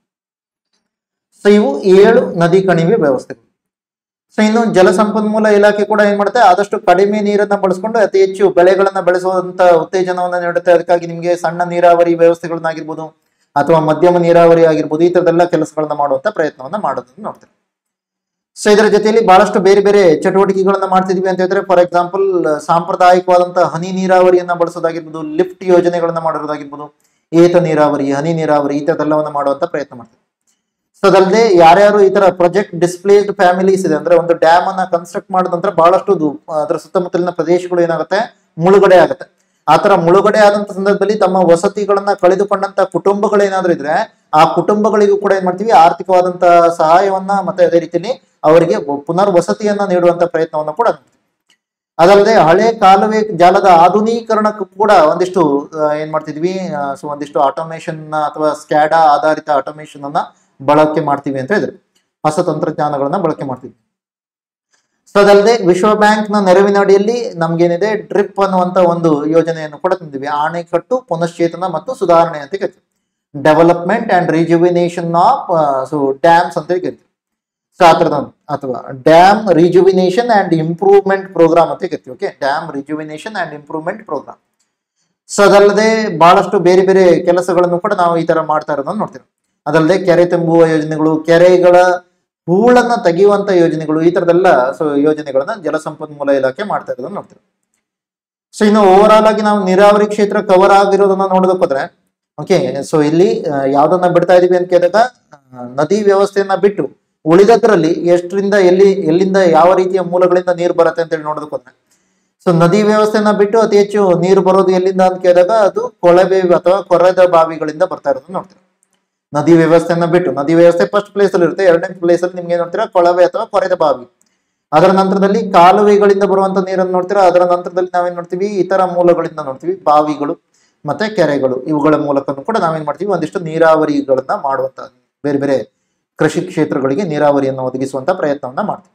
ಸೊ ಇವು ಏಳು ನದಿ ಕಣಿವೆ ವ್ಯವಸ್ಥೆಗಳು ಸೊ ಇನ್ನು ಜಲಸಂಪನ್ಮೂಲ ಇಲಾಖೆ ಕೂಡ ಏನ್ ಮಾಡುತ್ತೆ ಆದಷ್ಟು ಕಡಿಮೆ ನೀರನ್ನ ಬಳಸ್ಕೊಂಡು ಅತಿ ಹೆಚ್ಚು ಬೆಳೆಗಳನ್ನ ಬೆಳೆಸುವಂತ ಉತ್ತೇಜನವನ್ನ ನೀಡುತ್ತೆ ಅದಕ್ಕಾಗಿ ನಿಮ್ಗೆ ಸಣ್ಣ ನೀರಾವರಿ ವ್ಯವಸ್ಥೆಗಳನ್ನಾಗಿರ್ಬೋದು ಅಥವಾ ಮಧ್ಯಮ ನೀರಾವರಿ ಆಗಿರ್ಬೋದು ಈ ತರದೆಲ್ಲ ಕೆಲಸಗಳನ್ನ ಮಾಡುವಂತ ಪ್ರಯತ್ನವನ್ನ ಮಾಡೋದನ್ನ ನೋಡ್ತೀವಿ ಸೊ ಇದರ ಜೊತೆಯಲ್ಲಿ ಬಹಳಷ್ಟು ಬೇರೆ ಬೇರೆ ಚಟುವಟಿಕೆಗಳನ್ನ ಮಾಡ್ತಿದ್ವಿ ಅಂತ ಹೇಳಿದ್ರೆ ಫಾರ್ ಎಕ್ಸಾಂಪಲ್ ಸಾಂಪ್ರದಾಯಿಕವಾದಂತಹ ಹನಿ ನೀರಾವರಿಯನ್ನ ಬಳಸೋದಾಗಿರ್ಬೋದು ಲಿಫ್ಟ್ ಯೋಜನೆಗಳನ್ನ ಮಾಡಿರೋದಾಗಿರ್ಬೋದು ಏತ ನೀರಾವರಿ ಹನಿ ನೀರಾವರಿ ಈ ತರದೆಲ್ಲವನ್ನ ಮಾಡುವಂತ ಪ್ರಯತ್ನ ಮಾಡ್ತೀವಿ ಸೊ ಅದಲ್ಲದೆ ಯಾರ್ಯಾರು ಈ ತರ ಪ್ರೊಜೆಕ್ಟ್ ಡಿಸ್ಪ್ಲೇಸ್ಡ್ ಫ್ಯಾಮಿಲೀಸ್ ಇದೆ ಅಂದ್ರೆ ಒಂದು ಡ್ಯಾಮ್ ಅನ್ನ ಕನ್ಸ್ಟ್ರಕ್ಟ್ ಮಾಡಿದ ನಂತರ ಬಹಳಷ್ಟು ದು- ಅದರ ಸುತ್ತಮುತ್ತಲಿನ ಪ್ರದೇಶಗಳು ಏನಾಗುತ್ತೆ ಮುಳುಗಡೆ ಆಗುತ್ತೆ ಆ ತರ ಮುಳುಗಡೆ ಆದಂತ ಸಂದರ್ಭದಲ್ಲಿ ತಮ್ಮ ವಸತಿಗಳನ್ನ ಕಳೆದುಕೊಂಡಂತ ಕುಟುಂಬಗಳೇನಾದ್ರೂ ಇದ್ರೆ ಆ ಕುಟುಂಬಗಳಿಗೂ ಕೂಡ ಏನ್ ಮಾಡ್ತೀವಿ ಆರ್ಥಿಕವಾದಂತ ಸಹಾಯವನ್ನ ಮತ್ತೆ ಅದೇ ರೀತಿಯಲ್ಲಿ ಅವರಿಗೆ ಪುನರ್ ವಸತಿಯನ್ನ ನೀಡುವಂತ ಪ್ರಯತ್ನವನ್ನ ಕೂಡ ಮಾಡ್ತೀವಿ. ಅದಲ್ಲದೆ ಹಳೆ ಕಾಲುವೆ ಜಾಲದ ಆಧುನೀಕರಣಕ್ಕೂ ಕೂಡ ಒಂದಿಷ್ಟು ಆ, ಏನ್ ಮಾಡ್ತಿದ್ವಿ ಸೊ ಒಂದಿಷ್ಟು ಆಟೋಮೇಶನ್ ಅಥವಾ ಸ್ಕ್ಯಾಡಾ ಆಧಾರಿತ ಆಟೋಮೇಶನ್ ಅನ್ನ ಬಳಕೆ ಮಾಡ್ತೀವಿ ಅಂತ ಹೇಳಿದ್ರು ಹೊಸ ತಂತ್ರಜ್ಞಾನಗಳನ್ನ ಬಳಕೆ ಮಾಡ್ತೀವಿ ಸೊ ಅದಲ್ಲದೆ ವಿಶ್ವ ಬ್ಯಾಂಕ್ ನ ನೆರವಿನ ಅಡಿಯಲ್ಲಿ ನಮ್ಗೇನಿದೆ ಡ್ರಿಪ್ ಅನ್ನುವಂತ ಒಂದು ಯೋಜನೆಯನ್ನು ಕೂಡ ತಂದಿವಿ ಆಣೆಕಟ್ಟು ಪುನಶ್ಚೇತನ ಮತ್ತು ಸುಧಾರಣೆ ಅಂತ ಕರಿತೀವಿ development and rejuvenation of so dams ಅಂತ ಹೇಳಿ ಕರಿತೀವಿ ಸೊ ಆ ಥರದ ಅಥವಾ dam rejuvenation and improvement programme ಅಂತ ಕರಿತೀವಿ okay dam rejuvenation and improvement programme so ಅದಲ್ಲದೆ ಬಹಳಷ್ಟು ಬೇರೆ ಬೇರೆ ಕೆಲಸಗಳನ್ನು ಕೂಡ ನಾವು ಈ ತರ ಮಾಡ್ತಾ ಇರೋದನ್ನ ನೋಡ್ತೀವಿ ಅದಲ್ಲದೆ ಕೆರೆ ತುಂಬುವ ಯೋಜನೆಗಳು ಕೆರೆಗಳ ಹೂಳನ್ನ ತೆಗೆಯುವಂತ ಯೋಜನೆಗಳು ಈ ತರದೆಲ್ಲ ಸೊ ಯೋಜನೆಗಳನ್ನ ಜಲಸಂಪನ್ಮೂಲ ಇಲಾಖೆ ಮಾಡ್ತಾ ಇರೋದನ್ನ ನೋಡ್ತೀವಿ ಸೊ ಇನ್ನು ಓವರ್ ಆಲ್ ಆಗಿ ನಾವು ನೀರಾವರಿ ಕ್ಷೇತ್ರ ಕವರ್ ಆಗಿರೋದನ್ನ ನೋಡೋದಕ್ಕೆ ಹೋದ್ರೆ ಓಕೆ ಸೊ ಇಲ್ಲಿ ಆ, ಯಾವ್ದನ್ನ ಬಿಡ್ತಾ ಇದೀವಿ ಅಂತ ಕೇಳಿದಾಗ ಆ, ನದಿ ವ್ಯವಸ್ಥೆಯನ್ನ ಬಿಟ್ಟು ಉಳಿದದ್ರಲ್ಲಿ ಎಷ್ಟರಿಂದ ಎಲ್ಲಿ ಎಲ್ಲಿಂದ ಯಾವ ರೀತಿಯ ಮೂಲಗಳಿಂದ ನೀರು ಬರುತ್ತೆ ಅಂತ ಹೇಳಿ ನೋಡೋದಕ್ಕೆ ಹೋದ್ರೆ ಸೊ ನದಿ ವ್ಯವಸ್ಥೆಯನ್ನ ಬಿಟ್ಟು ಅತಿ ಹೆಚ್ಚು ನೀರು ಬರೋದು ಎಲ್ಲಿಂದ ಅಂತ ಕೇಳಿದಾಗ ಅದು ಕೊಳವೆ ಅಥವಾ ಕೊರೆದ ಬಾವಿಗಳಿಂದ ಬರ್ತಾ ಇರೋದನ್ನ ನೋಡ್ತೀವಿ ನದಿ ವ್ಯವಸ್ಥೆಯನ್ನ ಬಿಟ್ಟು ನದಿ ವ್ಯವಸ್ಥೆ ಫಸ್ಟ್ ಪ್ಲೇಸ್ ಅಲ್ಲಿ ಇರುತ್ತೆ ಎರಡನೇ ಪ್ಲೇಸ್ ಅಲ್ಲಿ ನಿಮ್ಗೆ ಏನ್ ನೋಡ್ತೀರಾ ಕೊಳವೆ ಅಥವಾ ಕೊರೆದ ಬಾವಿ ಅದರ ನಂತರದಲ್ಲಿ ಕಾಲುವೆಗಳಿಂದ ಬರುವಂತ ನೀರನ್ನು ನೋಡ್ತೀರಾ ಅದರ ನಂತರದಲ್ಲಿ ನಾವೇನ್ ನೋಡ್ತೀವಿ ಇತರ ಮೂಲಗಳಿಂದ ನೋಡ್ತೀವಿ ಬಾವಿಗಳು ಮತ್ತೆ ಕೆರೆಗಳು ಇವುಗಳ ಮೂಲಕನೂ ಕೂಡ ನಾವೇನ್ ಮಾಡ್ತೀವಿ ಒಂದಿಷ್ಟು ನೀರಾವರಿಗಳನ್ನ ಮಾಡುವಂತ ಬೇರೆ ಬೇರೆ ಕೃಷಿ ಕ್ಷೇತ್ರಗಳಿಗೆ ನೀರಾವರಿಯನ್ನು ಒದಗಿಸುವಂತ ಪ್ರಯತ್ನವನ್ನ ಮಾಡ್ತೀವಿ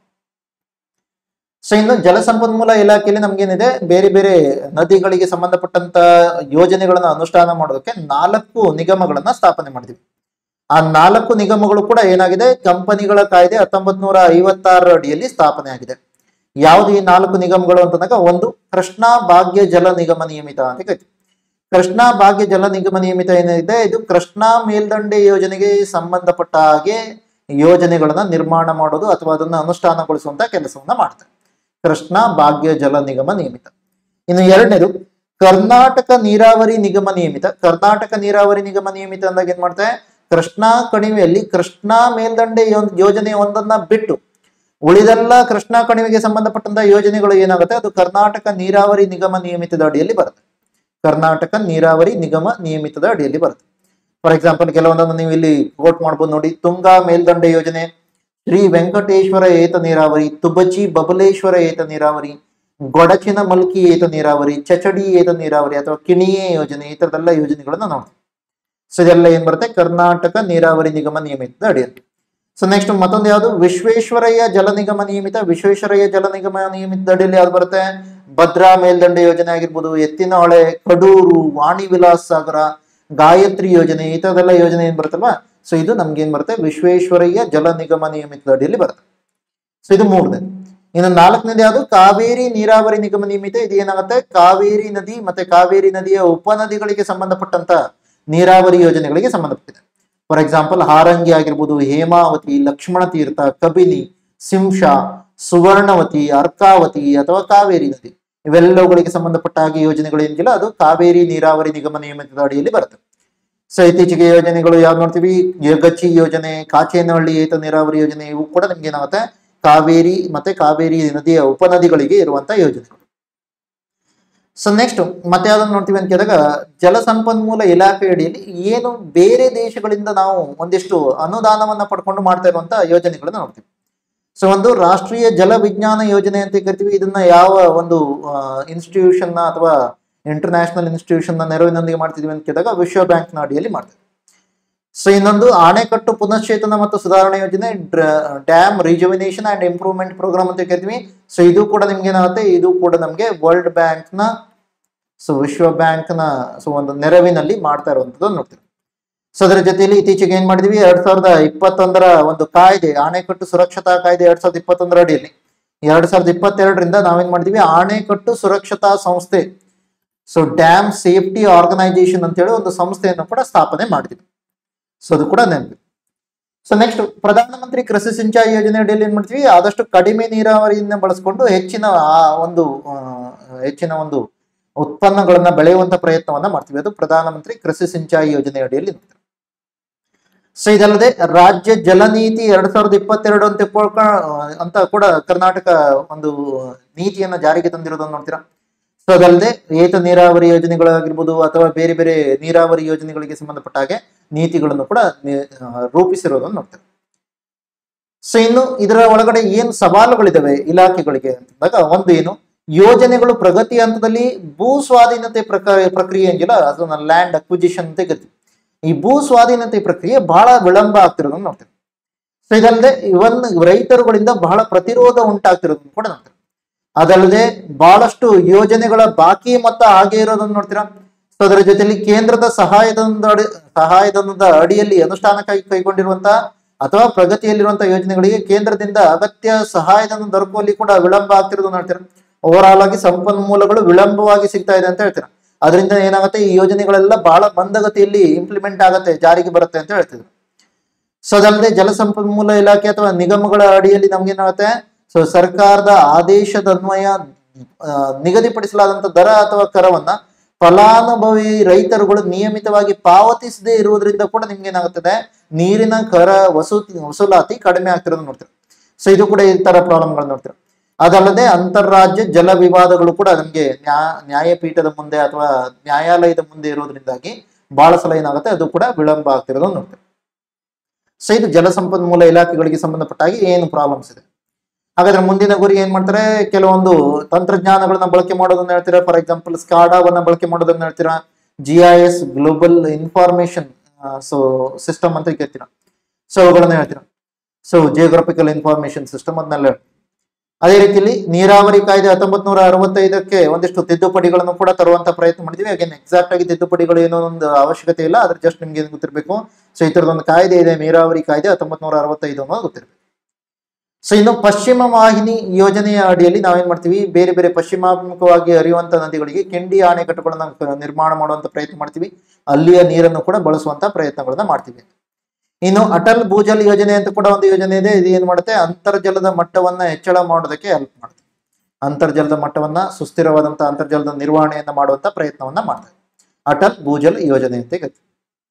ಸೊ ಇನ್ನು ಜಲಸಂಪನ್ಮೂಲ ಇಲಾಖೆಯಲ್ಲಿ ನಮ್ಗೇನಿದೆ ಬೇರೆ ಬೇರೆ ನದಿಗಳಿಗೆ ಸಂಬಂಧಪಟ್ಟಂತ ಯೋಜನೆಗಳನ್ನ ಅನುಷ್ಠಾನ ಮಾಡೋದಕ್ಕೆ ನಾಲ್ಕು ನಿಗಮಗಳನ್ನ ಸ್ಥಾಪನೆ ಮಾಡಿದ್ವಿ ಆ ನಾಲ್ಕು ನಿಗಮಗಳು ಕೂಡ ಏನಾಗಿದೆ ಕಂಪನಿಗಳ ಕಾಯ್ದೆ ಹತ್ತೊಂಬತ್ ನೂರ ಐವತ್ತಾರರ ಅಡಿಯಲ್ಲಿ ಸ್ಥಾಪನೆ ಆಗಿದೆ ಯಾವುದು ಈ ನಾಲ್ಕು ನಿಗಮಗಳು ಅಂತಂದಾಗ ಒಂದು ಕೃಷ್ಣಾ ಭಾಗ್ಯ ಜಲ ನಿಗಮ ನಿಯಮಿತ ಅಂತ ಕರಿತೀವಿ ಕೃಷ್ಣಾ ಭಾಗ್ಯ ಜಲ ನಿಗಮ ನಿಯಮಿತ ಏನಿದೆ ಇದು ಕೃಷ್ಣಾ ಮೇಲ್ದಂಡೆ ಯೋಜನೆಗೆ ಸಂಬಂಧಪಟ್ಟ ಹಾಗೆ ಯೋಜನೆಗಳನ್ನ ನಿರ್ಮಾಣ ಮಾಡೋದು ಅಥವಾ ಅದನ್ನ ಅನುಷ್ಠಾನಗೊಳಿಸುವಂತ ಕೆಲಸವನ್ನ ಮಾಡ್ತಾರೆ ಕೃಷ್ಣಾ ಭಾಗ್ಯ ಜಲ ನಿಗಮ ನಿಯಮಿತ ಇನ್ನು ಎರಡನೇದು ಕರ್ನಾಟಕ ನೀರಾವರಿ ನಿಗಮ ನಿಯಮಿತ ಕರ್ನಾಟಕ ನೀರಾವರಿ ನಿಗಮ ನಿಯಮಿತ ಅಂದಾಗ ಏನ್ ಮಾಡ್ತಾರೆ ಕೃಷ್ಣಾ ಕಣಿವೆಯಲ್ಲಿ ಕೃಷ್ಣಾ ಮೇಲ್ದಂಡೆ ಯೋ- ಯೋಜನೆ ಒಂದನ್ನ ಬಿಟ್ಟು ಉಳಿದೆಲ್ಲ ಕೃಷ್ಣಾ ಕಣಿವೆಗೆ ಸಂಬಂಧಪಟ್ಟಂತ ಯೋಜನೆಗಳು ಏನಾಗುತ್ತೆ ಅದು ಕರ್ನಾಟಕ ನೀರಾವರಿ ನಿಗಮ ನಿಯಮಿತದ ಅಡಿಯಲ್ಲಿ ಬರುತ್ತೆ ಕರ್ನಾಟಕ ನೀರಾವರಿ ನಿಗಮ ನಿಯಮಿತದ ಅಡಿಯಲ್ಲಿ ಬರುತ್ತೆ ಫಾರ್ ಎಕ್ಸಾಂಪಲ್ ಕೆಲವೊಂದನ್ನು ನೀವು ಇಲ್ಲಿ ಕೋಟ್ ಮಾಡ್ಬೋದು ನೋಡಿ ತುಂಗಾ ಮೇಲ್ದಂಡೆ ಯೋಜನೆ ಶ್ರೀ ವೆಂಕಟೇಶ್ವರ ಏತ ನೀರಾವರಿ ತುಬಚಿ ಬಬಲೇಶ್ವರ ಏತ ನೀರಾವರಿ ಗೊಡಚಿನ ಮಲ್ಕಿ ಏತ ನೀರಾವರಿ ಚಚಡಿ ಏತ ನೀರಾವರಿ ಅಥವಾ ಕಿಣಿಯೇ ಯೋಜನೆ ಈ ತರದೆಲ್ಲ ಯೋಜನೆಗಳನ್ನ ನೋಡ್ತೀವಿ ಸೊ ಇದೆಲ್ಲ ಏನ್ ಬರುತ್ತೆ ಕರ್ನಾಟಕ ನೀರಾವರಿ ನಿಗಮ ನಿಯಮಿತದ ಅಡಿಯಲ್ಲಿ ಸೊ ನೆಕ್ಸ್ಟ್ ಮತ್ತೊಂದು ಯಾವುದು ವಿಶ್ವೇಶ್ವರಯ್ಯ ಜಲ ನಿಗಮ ನಿಯಮಿತ ವಿಶ್ವೇಶ್ವರಯ್ಯ ಜಲ ನಿಗಮ ನಿಯಮಿತದ ಅಡಿಯಲ್ಲಿ ಯಾವ್ದು ಬರುತ್ತೆ ಭದ್ರಾ ಮೇಲ್ದಂಡೆ ಯೋಜನೆ ಆಗಿರ್ಬೋದು ಎತ್ತಿನಹೊಳೆ ಕಡೂರು ವಾಣಿ ವಿಲಾಸ್ ಸಾಗರ ಗಾಯತ್ರಿ ಯೋಜನೆ ಈ ತರದೆಲ್ಲ ಯೋಜನೆ ಏನ್ ಬರುತ್ತಲ್ವಾ ಸೊ ಇದು ನಮ್ಗೆ ಏನ್ ಬರುತ್ತೆ ವಿಶ್ವೇಶ್ವರಯ್ಯ ಜಲ ನಿಗಮ ನಿಯಮಿತದ ಅಡಿಯಲ್ಲಿ ಬರುತ್ತೆ ಸೊ ಇದು ಮೂರನೇ ಇನ್ನು ನಾಲ್ಕನೇದು ಯಾವುದು ಕಾವೇರಿ ನೀರಾವರಿ ನಿಗಮ ನಿಯಮಿತ ಇದು ಏನಾಗುತ್ತೆ ಕಾವೇರಿ ನದಿ ಮತ್ತೆ ಕಾವೇರಿ ನದಿಯ ಉಪನದಿಗಳಿಗೆ ಸಂಬಂಧಪಟ್ಟಂತ ನೀರಾವರಿ ಯೋಜನೆಗಳಿಗೆ ಸಂಬಂಧಪಟ್ಟಿದೆ ಫಾರ್ ಎಕ್ಸಾಂಪಲ್ ಹಾರಂಗಿ ಆಗಿರ್ಬೋದು ಹೇಮಾವತಿ ಲಕ್ಷ್ಮಣ ತೀರ್ಥ ಕಬಿನಿ ಸಿಂಶಾ ಸುವರ್ಣವತಿ ಅರ್ಕಾವತಿ ಅಥವಾ ಕಾವೇರಿ ನದಿ ಇವೆಲ್ಲವುಗಳಿಗೆ ಸಂಬಂಧಪಟ್ಟ ಹಾಗೆ ಯೋಜನೆಗಳು ಏನಿಲ್ಲ ಅದು ಕಾವೇರಿ ನೀರಾವರಿ ನಿಗಮ ನಿಯಮಿತದ ಅಡಿಯಲ್ಲಿ ಬರುತ್ತೆ ಸೊ ಇತ್ತೀಚೆಗೆ ಯೋಜನೆಗಳು ಯಾವ್ದು ನೋಡ್ತೀವಿ ಯಗಚಿ ಯೋಜನೆ ಕಾಚೇನಹಳ್ಳಿ ಏತ ನೀರಾವರಿ ಯೋಜನೆ ಇವು ಕೂಡ ನಿಮ್ಗೆ ಏನಾಗುತ್ತೆ ಕಾವೇರಿ ಮತ್ತೆ ಕಾವೇರಿ ನದಿಯ ಉಪನದಿಗಳಿಗೆ ಇರುವಂತ ಯೋಜನೆಗಳು ಸೊ ನೆಕ್ಸ್ಟ್ ಮತ್ತೆ ಯಾವ್ದನ್ನ ನೋಡ್ತೀವಿ ಅಂತ ಕೇಳಿದಾಗ ಜಲಸಂಪನ್ಮೂಲ ಇಲಾಖೆ ಅಡಿಯಲ್ಲಿ ಏನು ಬೇರೆ ದೇಶಗಳಿಂದ ನಾವು ಒಂದಿಷ್ಟು ಅನುದಾನವನ್ನ ಪಡ್ಕೊಂಡು ಮಾಡ್ತಾ ಇರುವಂತ ಯೋಜನೆಗಳನ್ನ ನೋಡ್ತೀವಿ ಸೊ ಒಂದು ರಾಷ್ಟ್ರೀಯ ಜಲ ವಿಜ್ಞಾನ ಯೋಜನೆ ಅಂತ ಕರಿತೀವಿ ಇದನ್ನ ಯಾವ ಒಂದು ಇನ್ಸ್ಟಿಟ್ಯೂಷನ್ ನ ಅಥವಾ ಇಂಟರ್ನ್ಯಾಷನಲ್ ಇನ್ಸ್ಟಿಟ್ಯೂಷನ್ ನ ನೆರವಿನೊಂದಿಗೆ ಮಾಡ್ತಿದ್ವಿ ಅಂತ ಕೇಳಿದಾಗ ವಿಶ್ವ ಬ್ಯಾಂಕ್ ನ ಅಡಿಯಲ್ಲಿ ಮಾಡ್ತೀವಿ ಸೊ ಇನ್ನೊಂದು ಆಣೆಕಟ್ಟು ಪುನಶ್ಚೇತನ ಮತ್ತು ಸುಧಾರಣೆ ಯೋಜನೆ dam rejuvenation and improvement programme ಅಂತ ಕರಿತೀವಿ ಸೊ ಇದು ಕೂಡ ನಿಮ್ಗೆ ಏನಾಗುತ್ತೆ ಇದು ಕೂಡ ನಮಗೆ ವರ್ಲ್ಡ್ ಬ್ಯಾಂಕ್ ನ ಸೊ ವಿಶ್ವ ಬ್ಯಾಂಕ್ ನ ಸೊ ಒಂದು ನೆರವಿನಲ್ಲಿ ಮಾಡ್ತಾ ಇರುವಂತದ್ದು ನೋಡ್ತೀವಿ ಸೊ ಅದರ ಜೊತೆಯಲ್ಲಿ ಇತ್ತೀಚೆಗೆ ಏನ್ ಮಾಡಿದ್ವಿ ಎರಡ್ ಸಾವಿರದ ಇಪ್ಪತ್ತೊಂದರ ಒಂದು ಕಾಯ್ದೆ ಆಣೆಕಟ್ಟು ಸುರಕ್ಷತಾ ಕಾಯ್ದೆ ಎರಡ್ ಸಾವಿರದ ಇಪ್ಪತ್ತೊಂದರ ಅಡಿಯಲ್ಲಿ ಎರಡ್ ಸಾವಿರದ ಇಪ್ಪತ್ತೆರಡರಿಂದ ನಾವೇನ್ ಮಾಡಿದ್ವಿ ಆಣೆಕಟ್ಟು ಸುರಕ್ಷತಾ ಸಂಸ್ಥೆ ಸೊ ಡ್ಯಾಮ್ ಸೇಫ್ಟಿ ಆರ್ಗನೈಸೇಷನ್ ಅಂತೇಳಿ ಒಂದು ಸಂಸ್ಥೆಯನ್ನು ಕೂಡ ಸ್ಥಾಪನೆ ಮಾಡಿದ್ವಿ ಸೊ ಅದು ಕೂಡ ನೆನಪು ಸೊ ನೆಕ್ಸ್ಟ್ ಪ್ರಧಾನಮಂತ್ರಿ ಕೃಷಿ ಸಿಂಚಾಯಿ ಯೋಜನೆ ಅಡಿಯಲ್ಲಿ ಏನ್ ಮಾಡ್ತೀವಿ ಆದಷ್ಟು ಕಡಿಮೆ ನೀರಾವರಿಯನ್ನ ಬಳಸ್ಕೊಂಡು ಹೆಚ್ಚಿನ ಆ ಒಂದು ಆ, ಹೆಚ್ಚಿನ ಒಂದು ಉತ್ಪನ್ನಗಳನ್ನ ಬೆಳೆಯುವಂತ ಪ್ರಯತ್ನವನ್ನ ಮಾಡ್ತೀವಿ ಅದು ಪ್ರಧಾನಮಂತ್ರಿ ಕೃಷಿ ಸಿಂಚಾಯಿ ಯೋಜನೆ ಅಡಿಯಲ್ಲಿ ನೋಡ್ತೀವಿ ಸೊ ಇದಲ್ಲದೆ ರಾಜ್ಯ ಜಲನೀತಿ ಎರಡ್ ಸಾವಿರದ ಇಪ್ಪತ್ತೆರಡು ಅಂತ ತಿಳ್ಕೊಳ್ಕ ಅಂತ ಕೂಡ ಕರ್ನಾಟಕ ಒಂದು ನೀತಿಯನ್ನ ಜಾರಿಗೆ ತಂದಿರೋದನ್ನ ನೋಡ್ತೀರಾ ಸೊ ಅದಲ್ಲದೆ ಏತ ನೀರಾವರಿ ಯೋಜನೆಗಳಾಗಿರ್ಬೋದು ಅಥವಾ ಬೇರೆ ಬೇರೆ ನೀರಾವರಿ ಯೋಜನೆಗಳಿಗೆ ಸಂಬಂಧಪಟ್ಟ ಹಾಗೆ ನೀತಿಗಳನ್ನು ಕೂಡ ನಿ- ಆ, ರೂಪಿಸಿರೋದನ್ನು ನೋಡ್ತೇವೆ ಸೊ ಇನ್ನು ಇದರ ಒಳಗಡೆ ಏನು ಸವಾಲುಗಳಿದಾವೆ ಇಲಾಖೆಗಳಿಗೆ ಅಂತಂದಾಗ ಒಂದು ಏನು ಯೋಜನೆಗಳು ಪ್ರಗತಿ ಹಂತದಲ್ಲಿ ಭೂ ಸ್ವಾಧೀನತೆ ಪ್ರಕಾರ ಪ್ರಕ್ರಿಯೆ ಏನಿಲ್ಲ ಅದನ್ನ ಲ್ಯಾಂಡ್ ಅಕ್ವಿಜಿಷನ್ ಅಂತ ಕರಿತೀವಿ ಈ ಭೂ ಸ್ವಾಧೀನತೆ ಪ್ರಕ್ರಿಯೆ ಬಹಳ ವಿಳಂಬ ಆಗ್ತಿರೋದನ್ನ ನೋಡ್ತೇವೆ ಸೊ ಇದಲ್ಲದೆ ಇವನ್ ರೈತರುಗಳಿಂದ ಬಹಳ ಪ್ರತಿರೋಧ ಉಂಟಾಗ್ತಿರೋದನ್ನು ಕೂಡ ನೋಡ್ತೇವೆ ಅದಲ್ಲದೆ ಬಹಳಷ್ಟು ಯೋಜನೆಗಳ ಬಾಕಿ ಮೊತ್ತ ಹಾಗೆ ಇರೋದನ್ನ ನೋಡ್ತೀರಾ ಸೊ ಅದರ ಜೊತೆಲಿ ಕೇಂದ್ರದ ಸಹಾಯಧನದ ಅಡಿ ಸಹಾಯಧನದ ಅಡಿಯಲ್ಲಿ ಅನುಷ್ಠಾನಕ್ಕಾಗಿ ಕೈಗೊಂಡಿರುವಂತಹ ಅಥವಾ ಪ್ರಗತಿಯಲ್ಲಿರುವಂತಹ ಯೋಜನೆಗಳಿಗೆ ಕೇಂದ್ರದಿಂದ ಅಗತ್ಯ ಸಹಾಯಧನ ದೊರಕುವಲ್ಲಿ ಕೂಡ ವಿಳಂಬ ಆಗ್ತಿರೋದು ಹೇಳ್ತೀರಾ ಓವರ್ ಆಲ್ ಆಗಿ ಸಂಪನ್ಮೂಲಗಳು ವಿಳಂಬವಾಗಿ ಸಿಗ್ತಾ ಇದೆ ಅಂತ ಹೇಳ್ತೀರಾ ಅದರಿಂದ ಏನಾಗುತ್ತೆ ಈ ಯೋಜನೆಗಳೆಲ್ಲ ಬಹಳ ಮಂದಗತಿಯಲ್ಲಿ ಇಂಪ್ಲಿಮೆಂಟ್ ಆಗುತ್ತೆ ಜಾರಿಗೆ ಬರುತ್ತೆ ಅಂತ ಹೇಳ್ತಿದ್ರು ಸೊ ಅದಲ್ಲದೆ ಜಲಸಂಪನ್ಮೂಲ ಇಲಾಖೆ ಅಥವಾ ನಿಗಮಗಳ ಅಡಿಯಲ್ಲಿ ನಮ್ಗೇನಾಗುತ್ತೆ ಸೊ ಸರ್ಕಾರದ ಆದೇಶದ ಅನ್ವಯ ಆ, ನಿಗದಿಪಡಿಸಲಾದಂತ ದರ ಅಥವಾ ಕರವನ್ನ ಫಲಾನುಭವಿ ರೈತರುಗಳು ನಿಯಮಿತವಾಗಿ ಪಾವತಿಸದೇ ಇರುವುದರಿಂದ ಕೂಡ ನಿಮ್ಗೆ ಏನಾಗುತ್ತದೆ ನೀರಿನ ಕರ ವಸೂತಿ ವಸೂಲಾತಿ ಕಡಿಮೆ ಆಗ್ತಿರೋದು ನೋಡ್ತೀರಾ ಸೊ ಇದು ಕೂಡ ಈ ತರ ಪ್ರಾಬ್ಲಮ್ಗಳು ನೋಡ್ತೀರಾ ಅದಲ್ಲದೆ ಅಂತಾರಾಜ್ಯ ಜಲ ವಿವಾದಗಳು ಕೂಡ ನಮಗೆ ನ್ಯಾ ನ್ಯಾಯಪೀಠದ ಮುಂದೆ ಅಥವಾ ನ್ಯಾಯಾಲಯದ ಮುಂದೆ ಇರೋದ್ರಿಂದಾಗಿ ಬಹಳ ಸಲ ಏನಾಗುತ್ತೆ ಅದು ಕೂಡ ವಿಳಂಬ ಆಗ್ತಿರೋದು ನೋಡ್ತೀರಾ ಸೊ ಇದು ಜಲಸಂಪನ್ಮೂಲ ಇಲಾಖೆಗಳಿಗೆ ಸಂಬಂಧಪಟ್ಟ ಹಾಗೆ ಏನು ಪ್ರಾಬ್ಲಮ್ಸ್ ಇದೆ ಹಾಗಾದ್ರೆ ಮುಂದಿನ ಗುರಿ ಏನ್ ಮಾಡ್ತಾರೆ ಕೆಲವೊಂದು ತಂತ್ರಜ್ಞಾನಗಳನ್ನ ಬಳಕೆ ಮಾಡೋದನ್ನ ಹೇಳ್ತೀರಾ ಫಾರ್ ಎಕ್ಸಾಂಪಲ್ ಸ್ಕಾಡಾವನ್ನ ಬಳಕೆ ಮಾಡೋದನ್ನ ಹೇಳ್ತೀರಾ G I S global information so system ಅಂತ ಕೇಳ್ತೀರಾ ಸೊ ಅವುಗಳನ್ನ ಹೇಳ್ತೀರಾ ಸೊ ಜಿಯೋಗ್ರಫಿಕಲ್ ಇನ್ಫಾರ್ಮೇಶನ್ ಸಿಸ್ಟಮ್ ಅದನ್ನೆಲ್ಲ ಹೇಳ್ತೀರಾ. ಅದೇ ರೀತಿಯಲ್ಲಿ ನೀರಾವರಿ ಕಾಯ್ದೆ ಹತ್ತೊಂಬತ್ ನೂರ ಅರವತ್ತೈದಕ್ಕೆ ಒಂದಿಷ್ಟು ತಿದ್ದುಪಡಿಗಳನ್ನು ಕೂಡ ತರುವಂತ ಪ್ರಯತ್ನ ಮಾಡಿದ್ವಿ ಅಗೇನ್ ಎಕ್ಸಾಕ್ಟ್ ಆಗಿ ತಿದ್ದುಪಡಿಗಳು ಏನೋ ಒಂದು ಅವಶ್ಯಕತೆ ಇಲ್ಲ ಅದ್ರ ಜಸ್ಟ್ ನಿಮ್ಗೆ ಏನ್ ಗೊತ್ತಿರಬೇಕು ಸೊ ಈ ತರದೊಂದು ಕಾಯ್ದೆ ಇದೆ ನೀರಾವರಿ ಕಾಯ್ದೆ ಹತ್ತೊಂಬತ್ ನೂರ ಅರವತ್ತೈದು ಅನ್ನೋದು ಗೊತ್ತಿರಬೇಕು ಸೊ ಇನ್ನು ಪಶ್ಚಿಮ ವಾಹಿನಿ ಯೋಜನೆಯ ಅಡಿಯಲ್ಲಿ ನಾವೇನ್ ಮಾಡ್ತೀವಿ ಬೇರೆ ಬೇರೆ ಪಶ್ಚಿಮಾಭಿಮುಖವಾಗಿ ಹರಿಯುವಂತ ನದಿಗಳಿಗೆ ಕೆಂಡಿ ಅಣೆಕಟ್ಟುಗಳನ್ನ ಕ- ನಿರ್ಮಾಣ ಮಾಡುವಂತ ಪ್ರಯತ್ನ ಮಾಡ್ತೀವಿ ಅಲ್ಲಿಯ ನೀರನ್ನು ಕೂಡ ಬಳಸುವಂತ ಪ್ರಯತ್ನಗಳನ್ನ ಮಾಡ್ತೀವಿ ಇನ್ನು ಅಟಲ್ ಭೂಜಲ್ ಯೋಜನೆ ಅಂತ ಕೂಡ ಒಂದು ಯೋಜನೆ ಇದೆ ಇದು ಏನ್ ಮಾಡುತ್ತೆ ಅಂತರ್ಜಲದ ಮಟ್ಟವನ್ನ ಹೆಚ್ಚಳ ಮಾಡೋದಕ್ಕೆ ಹೆಲ್ಪ್ ಮಾಡುತ್ತೆ ಅಂತರ್ಜಲದ ಮಟ್ಟವನ್ನ ಸುಸ್ಥಿರವಾದಂತಹ ಅಂತರ್ಜಲದ ನಿರ್ವಹಣೆಯನ್ನ ಮಾಡುವಂತ ಪ್ರಯತ್ನವನ್ನ ಮಾಡ್ತಾರೆ ಅಟಲ್ ಭೂಜಲ್ ಯೋಜನೆ ಅಂತ ಕರಿತೀವಿ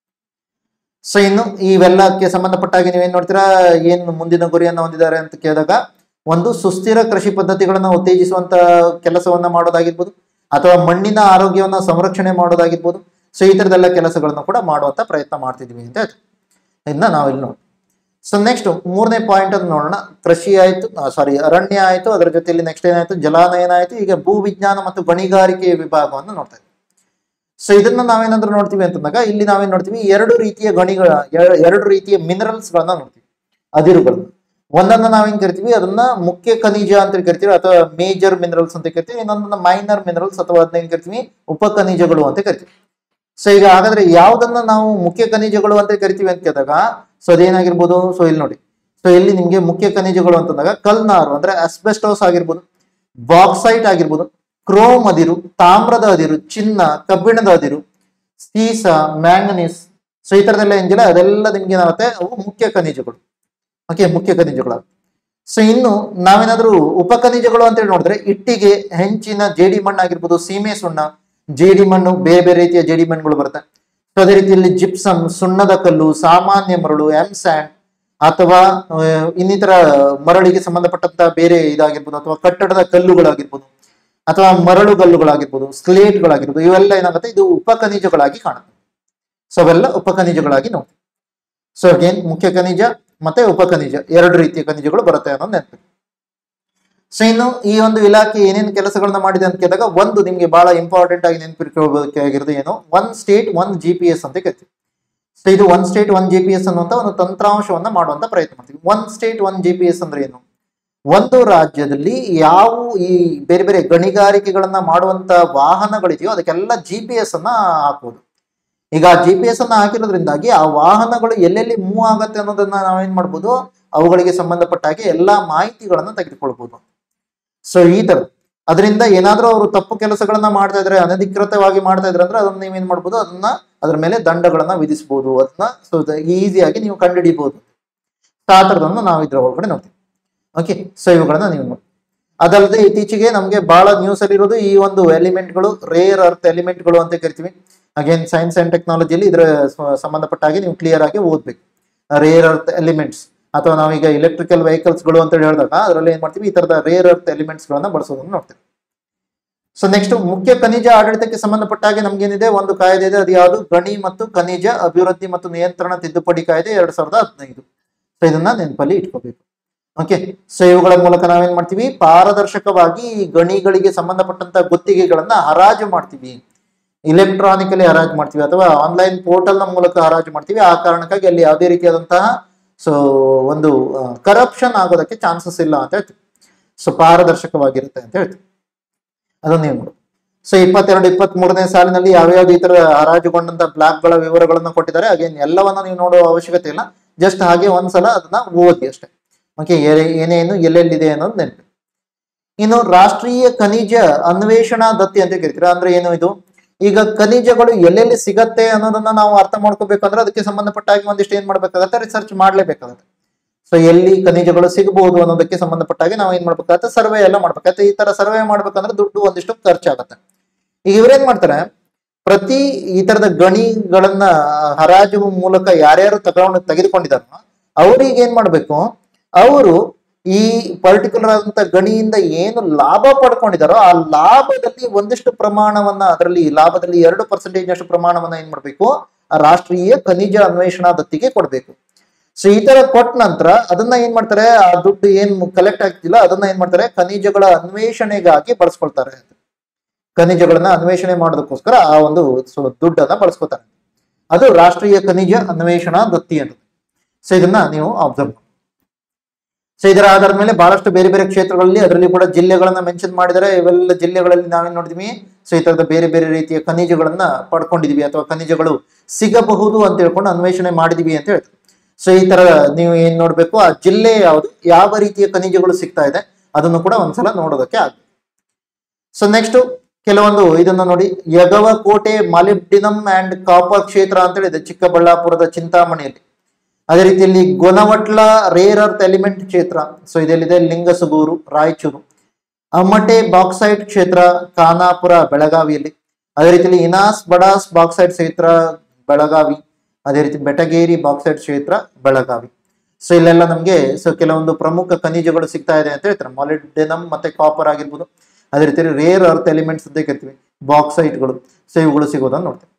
ಸೊ ಇನ್ನು ಇವೆಲ್ಲಕ್ಕೆ ಸಂಬಂಧಪಟ್ಟಾಗಿ ನೀವೇನ್ ನೋಡ್ತೀರಾ ಏನು ಮುಂದಿನ ಗುರಿಯನ್ನು ಹೊಂದಿದ್ದಾರೆ ಅಂತ ಕೇಳಿದಾಗ ಒಂದು ಸುಸ್ಥಿರ ಕೃಷಿ ಪದ್ಧತಿಗಳನ್ನ ಉತ್ತೇಜಿಸುವಂತ ಕೆಲಸವನ್ನ ಮಾಡೋದಾಗಿರ್ಬೋದು ಅಥವಾ ಮಣ್ಣಿನ ಆರೋಗ್ಯವನ್ನ ಸಂರಕ್ಷಣೆ ಮಾಡೋದಾಗಿರ್ಬೋದು ಸೊ ಈ ತರದೆಲ್ಲ ಕೆಲಸಗಳನ್ನು ಕೂಡ ಮಾಡುವಂತ ಪ್ರಯತ್ನ ಮಾಡ್ತಿದ್ವಿ ಅಂತ ಹೇಳ್ತೀವಿ. ಇನ್ನ ನಾವಿಲ್ಲಿ ನೋಡಿ ಸೊ ನೆಕ್ಸ್ಟ್ ಮೂರನೇ ಪಾಯಿಂಟ್ ಅನ್ನು ನೋಡೋಣ ಕೃಷಿ ಆಯ್ತು ಸಾರಿ ಅರಣ್ಯ ಆಯ್ತು ಅದರ ಜೊತೆಯಲ್ಲಿ ನೆಕ್ಸ್ಟ್ ಏನಾಯ್ತು ಜಲಾನಯನ ಆಯ್ತು ಈಗ ಭೂ ವಿಜ್ಞಾನ ಮತ್ತು ಗಣಿಗಾರಿಕೆ ವಿಭಾಗವನ್ನು ನೋಡ್ತಾ ಇದ್ದೀವಿ ಸೊ ಇದನ್ನ ನಾವೇನಾದ್ರೂ ನೋಡ್ತೀವಿ ಅಂತಂದಾಗ ಇಲ್ಲಿ ನಾವೇನ್ ನೋಡ್ತೀವಿ ಎರಡು ರೀತಿಯ ಗಣಿಗಳ ಎರ- ಎರಡು ರೀತಿಯ ಮಿನರಲ್ಸ್ ಗಳನ್ನ ನೋಡ್ತೀವಿ ಅದಿರುಗಳನ್ನ ಒಂದನ್ನ ನಾವೇನ್ ಕರಿತೀವಿ ಅದನ್ನ ಮುಖ್ಯ ಖನಿಜ ಅಂತ ಕರಿತೀವಿ ಅಥವಾ ಮೇಜರ್ ಮಿನರಲ್ಸ್ ಅಂತ ಕರಿತೀವಿ ಇನ್ನೊಂದನ್ನ ಮೈನರ್ ಮಿನರಲ್ಸ್ ಅಥವಾ ಅದನ್ನ ಏನ್ ಕರಿತೀವಿ ಉಪ ಖನಿಜಗಳು ಅಂತ ಕರಿತೀವಿ ಸೊ ಈಗ ಹಾಗಾದ್ರೆ ಯಾವ್ದನ್ನ ನಾವು ಮುಖ್ಯ ಖನಿಜಗಳು ಅಂತ ಕರಿತೀವಿ ಅಂತ ಕೇಳಿದಾಗ ಸೊ ಅದೇನಾಗಿರ್ಬೋದು ಸೊ ಇಲ್ಲಿ ನೋಡಿ ಸೊ ಇಲ್ಲಿ ನಿಮ್ಗೆ ಮುಖ್ಯ ಖನಿಜಗಳು ಅಂತಂದಾಗ ಕಲ್ನಾರು ಅಂದ್ರೆ ಅಸ್ಬೆಸ್ಟೋಸ್ ಆಗಿರ್ಬೋದು ಬಾಕ್ಸೈಟ್ ಆಗಿರ್ಬೋದು ಕ್ರೋಮ್ ಅದಿರು ತಾಮ್ರದ ಅದಿರು ಚಿನ್ನ ಕಬ್ಬಿಣದ ಅದಿರು ಸೀಸ ಮ್ಯಾಂಗನೀಸ್ ಸೊ ಈ ತರದೆಲ್ಲ ಏನಿಲ್ಲ ಅದೆಲ್ಲ ನಿಮ್ಗೆ ಏನಾಗುತ್ತೆ ಅವು ಮುಖ್ಯ ಖನಿಜಗಳು ಓಕೆ ಮುಖ್ಯ ಖನಿಜಗಳು ಸೊ ಇನ್ನು ನಾವೇನಾದ್ರೂ ಉಪ ಖನಿಜಗಳು ಅಂತೇಳಿ ನೋಡಿದ್ರೆ ಇಟ್ಟಿಗೆ ಹೆಂಚಿನ ಜೇಡಿ ಮಣ್ಣು ಆಗಿರ್ಬೋದು ಸೀಮೆ ಸುಣ್ಣ ಜೇಡಿ ಮಣ್ಣು ಬೇರೆ ಬೇರೆ ರೀತಿಯ ಜೇಡಿ ಮಣ್ಣುಗಳು ಬರುತ್ತೆ ಸೊ ಅದೇ ರೀತಿಯಲ್ಲಿ ಜಿಪ್ಸಮ್ ಸುಣ್ಣದ ಕಲ್ಲು ಸಾಮಾನ್ಯ ಮರಳು ಎಮ್ ಸ್ಯಾಂಡ್ ಅಥವಾ ಆ, ಇನ್ನಿತರ ಮರಳಿಗೆ ಸಂಬಂಧಪಟ್ಟಂತ ಬೇರೆ ಇದಾಗಿರ್ಬೋದು ಅಥವಾ ಕಟ್ಟಡದ ಕಲ್ಲುಗಳಾಗಿರ್ಬೋದು ಅಥವಾ ಮರಳು ಕಲ್ಲುಗಳಾಗಿರ್ಬೋದು ಸ್ಲೇಟ್ಗಳಾಗಿರ್ಬೋದು ಇವೆಲ್ಲ ಏನಾಗುತ್ತೆ ಇದು ಉಪ ಖನಿಜಗಳಾಗಿ ಕಾಣುತ್ತೆ ಸೊ ಅವೆಲ್ಲ ಉಪ ಖನಿಜಗಳಾಗಿ ನೋಡಿ ಸೊ ಅಗೇನ್ ಮುಖ್ಯ ಖನಿಜ ಮತ್ತೆ ಉಪ ಖನಿಜ ಎರಡು ರೀತಿಯ ಖನಿಜಗಳು ಬರುತ್ತೆ ಅನ್ನೋದು ನೆನಪು ಸೊ ಇನ್ನು ಈ ಒಂದು ಇಲಾಖೆ ಏನೇನು ಕೆಲಸಗಳನ್ನ ಮಾಡಿದೆ ಅಂತ ಕೇಳಿದಾಗ ಒಂದು ನಿಮ್ಗೆ ಬಹಳ ಇಂಪಾರ್ಟೆಂಟ್ ಆಗಿ ನೆನಪಿಟ್ಕೋಬೇಕಾಗಿರೋದು ಏನು one state one G P S ಅಂತ ಕರಿತೀವಿ ಸೊ ಇದು one state one G P S ಅನ್ನುವಂತ ಒಂದು ತಂತ್ರಾಂಶವನ್ನ ಮಾಡುವಂತ ಪ್ರಯತ್ನ ಮಾಡ್ತೀವಿ one state one G P S ಅಂದ್ರೆ ಏನು ಒಂದು ರಾಜ್ಯದಲ್ಲಿ ಯಾವ ಈ ಬೇರೆ ಬೇರೆ ಗಣಿಗಾರಿಕೆಗಳನ್ನ ಮಾಡುವಂತ ವಾಹನಗಳಿದೆಯೋ ಅದಕ್ಕೆಲ್ಲ ಜಿ ಪಿ ಎಸ್ ಅನ್ನ ಹಾಕುವುದು ಈಗ ಜಿ ಪಿ ಎಸ್ ಅನ್ನ ಹಾಕಿರೋದ್ರಿಂದಾಗಿ ಆ ವಾಹನಗಳು ಎಲ್ಲೆಲ್ಲಿ ಮೂವ್ ಆಗತ್ತೆ ಅನ್ನೋದನ್ನ ನಾವೇನ್ ಮಾಡ್ಬೋದು ಅವುಗಳಿಗೆ ಸಂಬಂಧಪಟ್ಟ ಹಾಗೆ ಎಲ್ಲಾ ಮಾಹಿತಿಗಳನ್ನ ತೆಗೆದುಕೊಳ್ಬಹುದು ಸೊ ಈ ತರ ಅದರಿಂದ ಏನಾದ್ರೂ ಅವರು ತಪ್ಪು ಕೆಲಸಗಳನ್ನ ಮಾಡ್ತಾ ಇದ್ರೆ ಅನಧಿಕೃತವಾಗಿ ಮಾಡ್ತಾ ಇದ್ರೆ ಅಂದ್ರೆ ಅದನ್ನ ನೀವೇನ್ ಮಾಡ್ಬೋದು ಅದನ್ನ ಅದ್ರ ಮೇಲೆ ದಂಡಗಳನ್ನ ವಿಧಿಸಬಹುದು ಅದನ್ನ ಸೊ ಈಸಿಯಾಗಿ ನೀವು ಕಂಡುಹಿಡಿಬಹುದು ಆ ಥರದನ್ನ ನಾವು ಇದ್ರ ಒಳಗಡೆ ನೋಡ್ತೀವಿ ಓಕೆ ಸೊ ಇವುಗಳನ್ನ ನೀವು ನೋಡಿ ಅದಲ್ಲದೆ ಇತ್ತೀಚೆಗೆ ನಮಗೆ ಬಹಳ ನ್ಯೂಸ್ ಅಲ್ಲಿ ಇರೋದು ಈ ಒಂದು ಎಲಿಮೆಂಟ್ಗಳು ರೇರ್ ಅರ್ತ್ ಎಲಿಮೆಂಟ್ಗಳು ಅಂತ ಕರಿತೀವಿ ಅಗೇನ್ ಸೈನ್ಸ್ ಅಂಡ್ ಟೆಕ್ನಾಲಜಿಯಲ್ಲಿ ಇದರ ಸ- ಸಂಬಂಧಪಟ್ಟ ಹಾಗೆ ನೀವು ಕ್ಲಿಯರ್ ಆಗಿ ಓದ್ಬೇಕು ರೇರ್ ಅರ್ತ್ ಎಲಿಮೆಂಟ್ಸ್ ಅಥವಾ ನಾವೀಗ ಇಲೆಕ್ಟ್ರಿಕಲ್ ವೆಹಿಕಲ್ಸ್ಗಳು ಅಂತ ಹೇಳಿದಾಗ ಅದರಲ್ಲಿ ಏನ್ ಮಾಡ್ತೀವಿ ಈ ತರದ ರೇರ್ ಅರ್ತ್ ಎಲಿಮೆಂಟ್ಸ್ ಗಳನ್ನ ಬಳಸೋದನ್ನ ನೋಡ್ತೀವಿ ಸೊ ನೆಕ್ಸ್ಟ್ ಮುಖ್ಯ ಖನಿಜ ಆಡಳಿತಕ್ಕೆ ಸಂಬಂಧಪಟ್ಟ ಹಾಗೆ ನಮ್ಗೇನಿದೆ ಒಂದು ಕಾಯ್ದೆ ಇದೆ ಅದು ಯಾವುದು ಗಣಿ ಮತ್ತು ಖನಿಜ ಅಭಿವೃದ್ಧಿ ಮತ್ತು ನಿಯಂತ್ರಣ ತಿದ್ದುಪಡಿ ಕಾಯ್ದೆ ಎರಡ್ ಸಾವಿರದ ಹದಿನೈದು ಸೊ ಇದನ್ನ ನೆನಪಲ್ಲಿ ಇಟ್ಕೋಬೇಕು ಓಕೆ ಸೊ ಇವುಗಳ ಮೂಲಕ ನಾವೇನ್ ಮಾಡ್ತೀವಿ ಪಾರದರ್ಶಕವಾಗಿ ಈ ಗಣಿಗಳಿಗೆ ಸಂಬಂಧಪಟ್ಟಂತ ಗುತ್ತಿಗೆಗಳನ್ನ ಹರಾಜು ಮಾಡ್ತೀವಿ ಇಲೆಕ್ಟ್ರಾನಿಕಲಿ ಹರಾಜು ಮಾಡ್ತೀವಿ ಅಥವಾ ಆನ್ಲೈನ್ ಪೋರ್ಟಲ್ ನ ಮೂಲಕ ಹರಾಜು ಮಾಡ್ತೀವಿ ಆ ಕಾರಣಕ್ಕಾಗಿ ಅಲ್ಲಿ ಯಾವುದೇ ರೀತಿಯಾದಂತಹ ಸೊ ಒಂದು ಕರಪ್ಷನ್ ಆಗೋದಕ್ಕೆ ಚಾನ್ಸಸ್ ಇಲ್ಲ ಅಂತ ಹೇಳ್ತೀವಿ ಸೊ ಪಾರದರ್ಶಕವಾಗಿರುತ್ತೆ ಅಂತ ಹೇಳ್ತೀವಿ ಅದನ್ನ ನೀವು ನೋಡಿ ಸೊ ಇಪ್ಪತ್ತೆರಡು ಇಪ್ಪತ್ತ್ ಮೂರನೇ ಸಾಲಿನಲ್ಲಿ ಯಾವ್ಯಾವ್ದು ಈ ತರ ಹರಾಜುಗೊಂಡಂತ ಬ್ಲಾಕ್ಗಳ ವಿವರಗಳನ್ನು ಕೊಟ್ಟಿದ್ದಾರೆ ಅಗೇನ್ ಎಲ್ಲವನ್ನ ನೀವು ನೋಡುವ ಅವಶ್ಯಕತೆ ಇಲ್ಲ ಜಸ್ಟ್ ಹಾಗೆ ಒಂದ್ಸಲ ಅದನ್ನ ಓದಿ ಅಷ್ಟೇ ಓಕೆ ಏನೇನು ಎಲ್ಲೆಲ್ಲಿದೆ ಅನ್ನೋದು ನೆನಪು ಇನ್ನು ರಾಷ್ಟ್ರೀಯ ಖನಿಜ ಅನ್ವೇಷಣಾ ದತ್ತಿ ಅಂತ ಕರಿತೀರಾ ಅಂದ್ರೆ ಏನು ಇದು ಈಗ ಖನಿಜಗಳು ಎಲ್ಲೆಲ್ಲಿ ಸಿಗತ್ತೆ ಅನ್ನೋದನ್ನ ನಾವು ಅರ್ಥ ಮಾಡ್ಕೋಬೇಕಂದ್ರೆ ಅದಕ್ಕೆ ಸಂಬಂಧಪಟ್ಟ ಹಾಗೆ ಒಂದಿಷ್ಟು ಏನ್ ಮಾಡ್ಬೇಕಾಗತ್ತೆ ರಿಸರ್ಚ್ ಮಾಡ್ಲೇಬೇಕಾಗತ್ತೆ ಸೊ ಎಲ್ಲಿ ಖನಿಜಗಳು ಸಿಗಬಹುದು ಅನ್ನೋದಕ್ಕೆ ಸಂಬಂಧಪಟ್ಟ ಹಾಗೆ ನಾವು ಏನ್ ಮಾಡ್ಬೇಕಾಗತ್ತೆ ಸರ್ವೆ ಎಲ್ಲ ಮಾಡ್ಬೇಕಾಗತ್ತೆ ಈ ತರ ಸರ್ವೆ ಮಾಡ್ಬೇಕಂದ್ರೆ ದುಡ್ಡು ಒಂದಿಷ್ಟು ಖರ್ಚಾಗತ್ತೆ ಈಗ ಇವ್ರೇನ್ ಮಾಡ್ತಾರೆ ಪ್ರತಿ ಈ ತರದ ಗಣಿಗಳನ್ನ ಹರಾಜು ಮೂಲಕ ಯಾರ್ಯಾರು ತಗೊಂಡು ತೆಗೆದುಕೊಂಡಿದಾರೋ ಅವ್ರಿಗೆ ಏನ್ ಮಾಡ್ಬೇಕು ಅವರು ಈ ಪರ್ಟಿಕ್ಯುಲರ್ ಆದಂತ ಗಣಿಯಿಂದ ಏನು ಲಾಭ ಪಡ್ಕೊಂಡಿದಾರೋ ಆ ಲಾಭದಲ್ಲಿ ಒಂದಿಷ್ಟು ಪ್ರಮಾಣವನ್ನ ಅದರಲ್ಲಿ ಲಾಭದಲ್ಲಿ ಎರಡು ಪರ್ಸೆಂಟೇಜ್ ಅಷ್ಟು ಪ್ರಮಾಣವನ್ನ ಏನ್ ಮಾಡ್ಬೇಕು ಆ ರಾಷ್ಟ್ರೀಯ ಖನಿಜ ಅನ್ವೇಷಣಾ ದತ್ತಿಗೆ ಕೊಡ್ಬೇಕು ಸೊ ಈ ತರ ಕೊಟ್ಟ ನಂತರ ಅದನ್ನ ಏನ್ ಮಾಡ್ತಾರೆ ಆ ದುಡ್ಡು ಏನ್ ಕಲೆಕ್ಟ್ ಆಗ್ತಿಲ್ಲ ಅದನ್ನ ಏನ್ ಮಾಡ್ತಾರೆ ಖನಿಜಗಳ ಅನ್ವೇಷಣೆಗಾಗಿ ಬಳಸ್ಕೊಳ್ತಾರೆ ಖನಿಜಗಳನ್ನ ಅನ್ವೇಷಣೆ ಮಾಡೋದಕ್ಕೋಸ್ಕರ ಆ ಒಂದು ಸೊ ದುಡ್ಡನ್ನ ಬಳಸ್ಕೊತಾರೆ ಅದು ರಾಷ್ಟ್ರೀಯ ಖನಿಜ ಅನ್ವೇಷಣಾ ದತ್ತಿ ಅಂತ ಸೊ ಇದನ್ನ ನೀವು ಅಬ್ಸರ್ವ್ ಮಾಡಿ ಸೊ ಇದರ ಆಧಾರದ ಮೇಲೆ ಬಹಳಷ್ಟು ಬೇರೆ ಬೇರೆ ಕ್ಷೇತ್ರಗಳಲ್ಲಿ ಅದರಲ್ಲಿ ಕೂಡ ಜಿಲ್ಲೆಗಳನ್ನ ಮೆನ್ಷನ್ ಮಾಡಿದರೆ ಇವೆಲ್ಲ ಜಿಲ್ಲೆಗಳಲ್ಲಿ ನಾವೇನ್ ನೋಡಿದ್ವಿ ಸೊ ಈ ತರದ ಬೇರೆ ಬೇರೆ ರೀತಿಯ ಖನಿಜಗಳನ್ನ ಪಡ್ಕೊಂಡಿದೀವಿ ಅಥವಾ ಖನಿಜಗಳು ಸಿಗಬಹುದು ಅಂತ ಹೇಳ್ಕೊಂಡು ಅನ್ವೇಷಣೆ ಮಾಡಿದೀವಿ ಅಂತ ಹೇಳ್ತಾರೆ ಸೊ ಈ ತರ ನೀವು ಏನ್ ನೋಡ್ಬೇಕು ಆ ಜಿಲ್ಲೆ ಯಾವುದು ಯಾವ ರೀತಿಯ ಖನಿಜಗಳು ಸಿಗ್ತಾ ಇದೆ ಅದನ್ನು ಕೂಡ ಒಂದ್ಸಲ ನೋಡೋದಕ್ಕೆ ಆಗ್ತದೆ ಸೊ ನೆಕ್ಸ್ಟ್ ಕೆಲವೊಂದು ಇದನ್ನ ನೋಡಿ ಯಗವ ಕೋಟೆ ಮಾಲಿಬ್ಡಿನಮ್ ಅಂಡ್ ಕಾಪರ್ ಕ್ಷೇತ್ರ ಅಂತ ಹೇಳಿದೆ ಚಿಕ್ಕಬಳ್ಳಾಪುರದ ಚಿಂತಾಮಣಿಯಲ್ಲಿ ಅದೇ ರೀತಿಯಲ್ಲಿ ಗೊನವಟ್ಲ ರೇರ್ ಅರ್ತ್ ಎಲಿಮೆಂಟ್ ಕ್ಷೇತ್ರ ಸೊ ಇದೆಲ್ಲಿದೆ ಲಿಂಗಸುಗೂರು ರಾಯಚೂರು ಅಮ್ಮಟೆ ಬಾಕ್ಸೈಟ್ ಕ್ಷೇತ್ರ ಖಾನಾಪುರ ಬೆಳಗಾವಿಯಲ್ಲಿ ಅದೇ ರೀತಿಯಲ್ಲಿ ಇನಾಸ್ ಬಡಾಸ್ ಬಾಕ್ಸೈಟ್ ಕ್ಷೇತ್ರ ಬೆಳಗಾವಿ ಅದೇ ರೀತಿ ಬೆಟಗೇರಿ ಬಾಕ್ಸೈಟ್ ಕ್ಷೇತ್ರ ಬೆಳಗಾವಿ ಸೊ ಇಲ್ಲೆಲ್ಲ ನಮಗೆ ಸೊ ಕೆಲವೊಂದು ಪ್ರಮುಖ ಖನಿಜಗಳು ಸಿಗ್ತಾ ಇದೆ ಅಂತ ಹೇಳ್ತಾರೆ ಮಾಲಿಡೆನಮ್ ಮತ್ತೆ ಕಾಪರ್ ಆಗಿರ್ಬೋದು ಅದೇ ರೀತಿ ರೇರ್ ಅರ್ತ್ ಎಲಿಮೆಂಟ್ಸ್ ಅಂತ ಕರಿತೀವಿ ಬಾಕ್ಸೈಟ್ಗಳು ಸೊ ಇವುಗಳು ಸಿಗೋದನ್ನ ನೋಡ್ತೀವಿ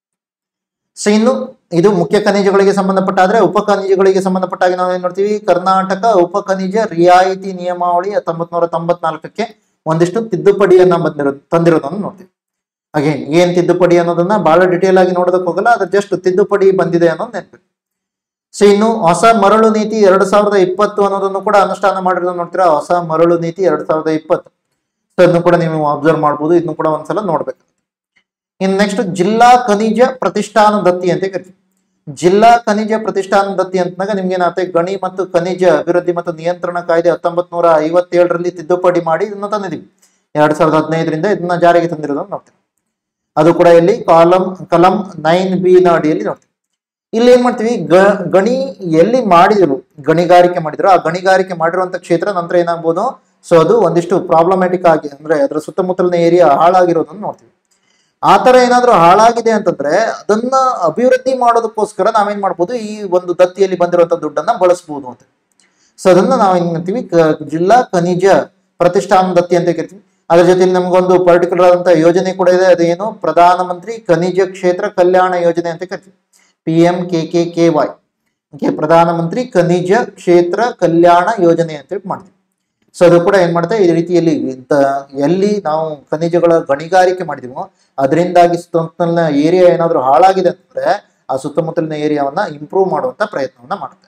ಸೊ ಇನ್ನು ಇದು ಮುಖ್ಯ ಖನಿಜಗಳಿಗೆ ಸಂಬಂಧಪಟ್ಟ ಆದ್ರೆ ಉಪ ಖನಿಜಗಳಿಗೆ ಸಂಬಂಧಪಟ್ಟಾಗಿ ನಾವು ಏನ್ ನೋಡ್ತೀವಿ ಕರ್ನಾಟಕ ಉಪ ಖನಿಜ ರಿಯಾಯಿತಿ ನಿಯಮಾವಳಿ ಹತ್ತೊಂಬತ್ ನೂರ ತೊಂಬತ್ನಾಲ್ಕಕ್ಕೆ ಒಂದಿಷ್ಟು ತಿದ್ದುಪಡಿಯನ್ನ ಬಂದಿರೋ ತಂದಿರೋದನ್ನು ನೋಡ್ತೀವಿ ಹಾಗೆ ಏನ್ ತಿದ್ದುಪಡಿ ಅನ್ನೋದನ್ನ ಬಹಳ ಡಿಟೇಲ್ ಆಗಿ ನೋಡೋದಕ್ಕೆ ಹೋಗಲ್ಲ ಅದ್ರ ಜಸ್ಟ್ ತಿದ್ದುಪಡಿ ಬಂದಿದೆ ಅನ್ನೋದು ನೆನಪು ಸೊ ಇನ್ನು ಹೊಸ ಮರಳು ನೀತಿ ಎರಡ್ ಸಾವಿರದ ಇಪ್ಪತ್ತು ಅನ್ನೋದನ್ನು ಕೂಡ ಅನುಷ್ಠಾನ ಮಾಡಿರೋದನ್ನ ನೋಡ್ತೀರಾ ಹೊಸ ಮರಳು ನೀತಿ ಎರಡ್ ಸಾವಿರದ ಇಪ್ಪತ್ತು ಸೊ ಅದನ್ನು ಕೂಡ ನೀವು ಅಬ್ಸರ್ವ್ ಮಾಡ್ಬೋದು ಇದನ್ನು ಕೂಡ ಒಂದ್ಸಲ ನೋಡ್ಬೇಕು ಇನ್ನು ನೆಕ್ಸ್ಟ್ ಜಿಲ್ಲಾ ಖನಿಜ ಪ್ರತಿಷ್ಠಾನ ದತ್ತಿ ಅಂತ ಕರಿತೀವಿ ಜಿಲ್ಲಾ ಖನಿಜ ಪ್ರತಿಷ್ಠಾನ ದತ್ತಿ ಅಂತಂದಾಗ ನಿಮ್ಗೆ ಏನಾಗುತ್ತೆ ಗಣಿ ಮತ್ತು ಖನಿಜ ಅಭಿವೃದ್ಧಿ ಮತ್ತು ನಿಯಂತ್ರಣ ಕಾಯ್ದೆ ಹತ್ತೊಂಬತ್ ನೂರ ಐವತ್ತೇಳರಲ್ಲಿ ತಿದ್ದುಪಡಿ ಮಾಡಿ ಇದನ್ನ ತಂದಿದ್ದೀವಿ ಎರಡ್ ಸಾವಿರದ ಹದಿನೈದರಿಂದ ಇದನ್ನ ಜಾರಿಗೆ ತಂದಿರೋದನ್ನ ನೋಡ್ತೀವಿ ಅದು ಕೂಡ ಇಲ್ಲಿ ಕಾಲಂ ಕಲಂ ನೈನ್ ಬಿ ನ ಅಡಿಯಲ್ಲಿ ನೋಡ್ತೀವಿ ಇಲ್ಲಿ ಏನ್ ಮಾಡ್ತೀವಿ ಗ ಗಣಿ ಎಲ್ಲಿ ಮಾಡಿದ್ರು ಗಣಿಗಾರಿಕೆ ಮಾಡಿದ್ರು ಆ ಗಣಿಗಾರಿಕೆ ಮಾಡಿರುವಂತ ಕ್ಷೇತ್ರ ನಂತರ ಏನಾಗ್ಬೋದು ಸೊ ಅದು ಒಂದಿಷ್ಟು ಪ್ರಾಬ್ಲಮ್ಯಾಟಿಕ್ ಆಗಿ ಅಂದ್ರೆ ಅದರ ಸುತ್ತಮುತ್ತಲಿನ ಏರಿಯಾ ಹಾಳಾಗಿರೋದನ್ನ ನೋಡ್ತೀವಿ ಆ ತರ ಏನಾದ್ರೂ ಹಾಳಾಗಿದೆ ಅಂತಂದ್ರೆ ಅದನ್ನ ಅಭಿವೃದ್ಧಿ ಮಾಡೋದಕ್ಕೋಸ್ಕರ ನಾವೇನ್ ಮಾಡ್ಬೋದು ಈ ಒಂದು ದತ್ತಿಯಲ್ಲಿ ಬಂದಿರುವಂತ ದುಡ್ಡನ್ನ ಬಳಸಬಹುದು ಅಂತ ಸೊ ಅದನ್ನ ನಾವೇನ್ ಮಾಡ್ತೀವಿ ಕ- ಜಿಲ್ಲಾ ಖನಿಜ ಪ್ರತಿಷ್ಠಾನ ದತ್ತಿ ಅಂತ ಕರಿತೀವಿ ಅದ್ರ ಜೊತೆಲಿ ನಮ್ಗೊಂದು ಪರ್ಟಿಕ್ಯುಲರ್ ಆದಂತ ಯೋಜನೆ ಕೂಡ ಇದೆ ಅದೇನು ಪ್ರಧಾನ ಮಂತ್ರಿ ಖನಿಜ ಕ್ಷೇತ್ರ ಕಲ್ಯಾಣ ಯೋಜನೆ ಅಂತ ಕರಿತೀವಿ P M K K K Y okay ಪ್ರಧಾನ ಮಂತ್ರಿ ಖನಿಜ ಕ್ಷೇತ್ರ ಕಲ್ಯಾಣ ಯೋಜನೆ ಅಂತ ಹೇಳಿ ಮಾಡ್ತೀವಿ ಸೊ ಅದು ಕೂಡ ಏನ್ ಮಾಡುತ್ತೆ ಈ ರೀತಿಯಲ್ಲಿ ಇಂತ ಎಲ್ಲಿ ನಾವು ಖನಿಜಗಳ ಗಣಿಗಾರಿಕೆ ಮಾಡಿದೀವೋ ಅದರಿಂದಾಗಿ ಸುತ್ತಮುತ್ತಲಿನ ಏರಿಯಾ ಏನಾದರೂ ಹಾಳಾಗಿದೆ ಅಂತಂದ್ರೆ ಆ ಸುತ್ತಮುತ್ತಲಿನ ಏರಿಯಾವನ್ನ ಇಂಪ್ರೂವ್ ಮಾಡುವಂತ ಪ್ರಯತ್ನವನ್ನ ಮಾಡುತ್ತೆ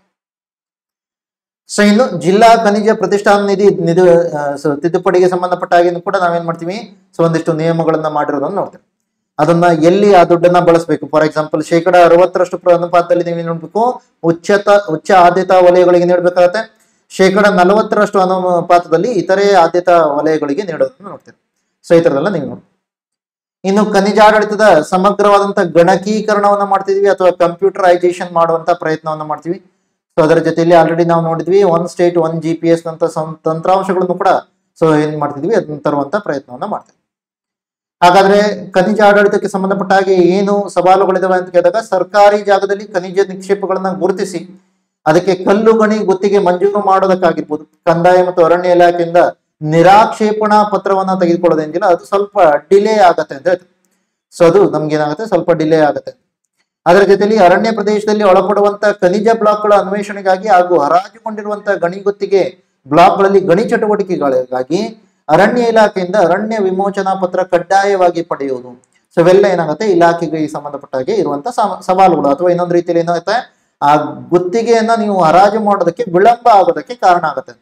ಸೊ ಇನ್ನು ಜಿಲ್ಲಾ ಖನಿಜ ಪ್ರತಿಷ್ಠಾನ ನಿಧಿ ನಿಧಿ ಆ, ಸೊ ತಿದ್ದುಪಡಿಗೆ ಸಂಬಂಧಪಟ್ಟ ಹಾಗೆ ಕೂಡ ನಾವೇನ್ ಮಾಡ್ತೀವಿ ಸೊ ಒಂದಿಷ್ಟು ನಿಯಮಗಳನ್ನ ಮಾಡಿರೋದನ್ನ ನೋಡ್ತೀವಿ ಅದನ್ನ ಎಲ್ಲಿ ಆ ದುಡ್ಡನ್ನ ಬಳಸಬೇಕು ಫಾರ್ ಎಕ್ಸಾಂಪಲ್ ಶೇಕಡ ಅರವತ್ತರಷ್ಟು ಪ್ರ- ಅನುಪಾತದಲ್ಲಿ ನೀವು ಏನ್ ನೋಡ್ಬೇಕು ಉಚ್ಚತ ಉಚ್ಚ ಆದ್ಯತಾ ವಲಯಗಳಿಗೆ ನೀಡಬೇಕಾಗತ್ತೆ ಶೇಕಡ ನಲವತ್ತರಷ್ಟು ಅನುಪಾತದಲ್ಲಿ ಇತರೆ ಆದ್ಯತಾ ವಲಯಗಳಿಗೆ ನೀಡೋದನ್ನ ನೋಡ್ತೀವಿ ಸೊ ಈ ತರದೆಲ್ಲ ನೀವು ನೋಡಿ ಇನ್ನು ಖನಿಜಾಡಳಿತದ ಸಮಗ್ರವಾದಂತ ಗಣಕೀಕರಣವನ್ನ ಮಾಡ್ತಿದ್ವಿ ಅಥವಾ ಕಂಪ್ಯೂಟರೈಸೇಷನ್ ಮಾಡುವಂತ ಪ್ರಯತ್ನವನ್ನ ಮಾಡ್ತೀವಿ ಸೊ ಅದರ ಜೊತೆಯಲ್ಲಿ ಆಲ್ರೆಡಿ ನಾವು ನೋಡಿದ್ವಿ one state one G P S ನಂತ ಸಂ- ತಂತ್ರಾಂಶಗಳನ್ನು ಕೂಡ ಸೊ ಏನ್ ಮಾಡ್ತಿದ್ವಿ ಅದನ್ನ ತರುವಂತ ಪ್ರಯತ್ನವನ್ನ ಮಾಡ್ತೀವಿ ಹಾಗಾದ್ರೆ ಖನಿಜ ಆಡಳಿತಕ್ಕೆ ಸಂಬಂಧಪಟ್ಟ ಹಾಗೆ ಏನು ಸವಾಲುಗಳಿದಾವೆ ಅಂತ ಕೇಳಿದಾಗ ಸರ್ಕಾರಿ ಜಾಗದಲ್ಲಿ ಖನಿಜ ನಿಕ್ಷೇಪಗಳನ್ನ ಗುರುತಿಸಿ ಅದಕ್ಕೆ ಕಲ್ಲು ಗಣಿ ಗುತ್ತಿಗೆ ಮಂಜೂರು ಮಾಡೋದಕ್ಕಾಗಿರ್ಬೋದು ಕಂದಾಯ ಮತ್ತು ಅರಣ್ಯ ಇಲಾಖೆಯಿಂದ ನಿರಾಕ್ಷೇಪಣಾ ಪತ್ರವನ್ನ ತೆಗೆದುಕೊಳ್ಳೋದೇನಿಲ್ಲ ಅದು ಸ್ವಲ್ಪ ಡಿಲೇ ಆಗತ್ತೆ ಅಂತ ಹೇಳ್ತಾರೆ ಸೊ ಅದು ನಮ್ಗೆ ಏನಾಗುತ್ತೆ ಸ್ವಲ್ಪ ಡಿಲೇ ಆಗುತ್ತೆ ಅದರ ಜೊತೆಲಿ ಅರಣ್ಯ ಪ್ರದೇಶದಲ್ಲಿ ಒಳಪಡುವಂತ ಖನಿಜ ಬ್ಲಾಕ್ಗಳ ಅನ್ವೇಷಣೆಗಾಗಿ ಹಾಗೂ ಹರಾಜುಗೊಂಡಿರುವಂತ ಗಣಿ ಗುತ್ತಿಗೆ ಬ್ಲಾಕ್ಗಳಲ್ಲಿ ಗಣಿ ಚಟುವಟಿಕೆಗಳಿಗಾಗಿ ಅರಣ್ಯ ಇಲಾಖೆಯಿಂದ ಅರಣ್ಯ ವಿಮೋಚನಾ ಪತ್ರ ಕಡ್ಡಾಯವಾಗಿ ಪಡೆಯುವುದು ಸೊ ಇವೆಲ್ಲ ಏನಾಗುತ್ತೆ ಇಲಾಖೆಗೆ ಸಂಬಂಧಪಟ್ಟ ಹಾಗೆ ಇರುವಂತ ಸಮ- ಸವಾಲುಗಳು ಅಥವಾ ಇನ್ನೊಂದು ರೀತಿಯಲ್ಲಿ ಏನಾಗುತ್ತೆ ಆ ಗುತ್ತಿಗೆಯನ್ನ ನೀವು ಹರಾಜು ಮಾಡೋದಕ್ಕೆ ವಿಳಂಬ ಆಗೋದಕ್ಕೆ ಕಾರಣ ಆಗುತ್ತೆ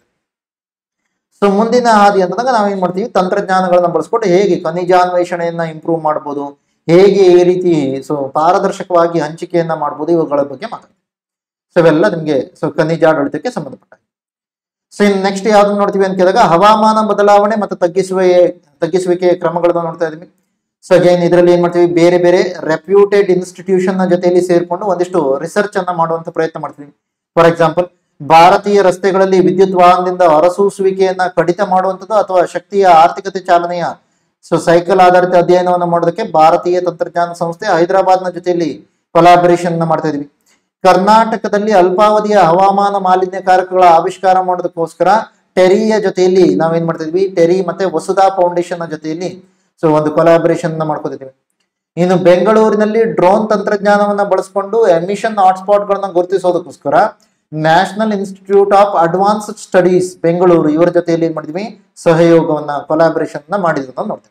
ಸೊ ಮುಂದಿನ ಹಾದಿ ಅಂತಂದಾಗ ನಾವೇನ್ ಮಾಡ್ತೀವಿ ತಂತ್ರಜ್ಞಾನಗಳನ್ನ ಬಳಸ್ಕೊಂಡು ಹೇಗೆ ಖನಿಜಾನ್ವೇಷಣೆಯನ್ನ ಇಂಪ್ರೂವ್ ಮಾಡ್ಬೋದು ಹೇಗೆ ಈ ರೀತಿ ಸೊ ಪಾರದರ್ಶಕವಾಗಿ ಹಂಚಿಕೆಯನ್ನ ಮಾಡ್ಬೋದು ಇವುಗಳ ಬಗ್ಗೆ ಮಾತಾಡ್ತೀವಿ ಸೊ ಇವೆಲ್ಲ ನಿಮಗೆ ಸೊ ಖನಿಜಾಡಳಿತಕ್ಕೆ ಸಂಬಂಧಪಟ್ಟ ಸೊ ಇನ್ನು ನೆಕ್ಸ್ಟ್ ಯಾವ್ದು ನೋಡ್ತೀವಿ ಅಂತ ಕೇಳಿದಾಗ ಹವಾಮಾನ ಬದಲಾವಣೆ ಮತ್ತು ತಗ್ಗಿಸುವ ತಗ್ಗಿಸುವಿಕೆ ಕ್ರಮಗಳನ್ನ ನೋಡ್ತಾ ಇದೀವಿ ಸೊ ಅಗೈನ್ ಇದರಲ್ಲಿ ಏನ್ ಮಾಡ್ತೀವಿ ಬೇರೆ ಬೇರೆ ರೆಪ್ಯೂಟೆಡ್ ಇನ್ಸ್ಟಿಟ್ಯೂಷನ್ ನ ಜೊತೆಯಲ್ಲಿ ಸೇರ್ಕೊಂಡು ಒಂದಿಷ್ಟು ರಿಸರ್ಚ್ ಅನ್ನ ಮಾಡುವಂತ ಪ್ರಯತ್ನ ಮಾಡ್ತೀವಿ ಫಾರ್ ಎಕ್ಸಾಂಪಲ್ ಭಾರತೀಯ ರಸ್ತೆಗಳಲ್ಲಿ ವಿದ್ಯುತ್ ವಾಹನದಿಂದ ಹೊರಸೂಸುವಿಕೆಯನ್ನ ಕಡಿತ ಮಾಡುವಂಥದ್ದು ಅಥವಾ ಶಕ್ತಿಯ ಆರ್ಥಿಕತೆ ಚಾಲನೆಯ ಸೊ ಸೈಕಲ್ ಆಧಾರಿತ ಅಧ್ಯಯನವನ್ನು ಮಾಡೋದಕ್ಕೆ ಭಾರತೀಯ ತಂತ್ರಜ್ಞಾನ ಸಂಸ್ಥೆ ಹೈದರಾಬಾದ್ನ ಜೊತೆಯಲ್ಲಿ ಕೊಲಾಬರೇಷನ್ ಮಾಡ್ತಾ ಇದೀವಿ ಕರ್ನಾಟಕದಲ್ಲಿ ಅಲ್ಪಾವಧಿಯ ಹವಾಮಾನ ಮಾಲಿನ್ಯಕಾರಕಗಳ ಆವಿಷ್ಕಾರ ಮಾಡೋದಕ್ಕೋಸ್ಕರ ಟೆರಿಯ ಜೊತೆಯಲ್ಲಿ ನಾವೇನ್ ಮಾಡ್ತಾ ಇದೀವಿ ಟೆರಿ ಮತ್ತೆ ವಸುಧಾ ಫೌಂಡೇಶನ್ ನ ಜೊತೆಯಲ್ಲಿ ಸೊ ಒಂದು ಕೊಲಾಬರೇಷನ್ ಮಾಡ್ಕೋತಿದ್ದೀವಿ ಇನ್ನು ಬೆಂಗಳೂರಿನಲ್ಲಿ ಡ್ರೋನ್ ತಂತ್ರಜ್ಞಾನವನ್ನ ಬಳಸಿಕೊಂಡು ಎಮಿಷನ್ ಹಾಟ್ಸ್ಪಾಟ್ ಗಳನ್ನ ಗುರುತಿಸೋದಕ್ಕೋಸ್ಕರ national institute of advanced studies Bengaluru ಇವರ ಜೊತೆಯಲ್ಲಿ ಏನ್ ಮಾಡಿದ್ವಿ ಸಹಯೋಗವನ್ನ ಕೊಲಾಬರೇಷನ್ ನ ಮಾಡಿದ್ರು ನೋಡ್ತೀವಿ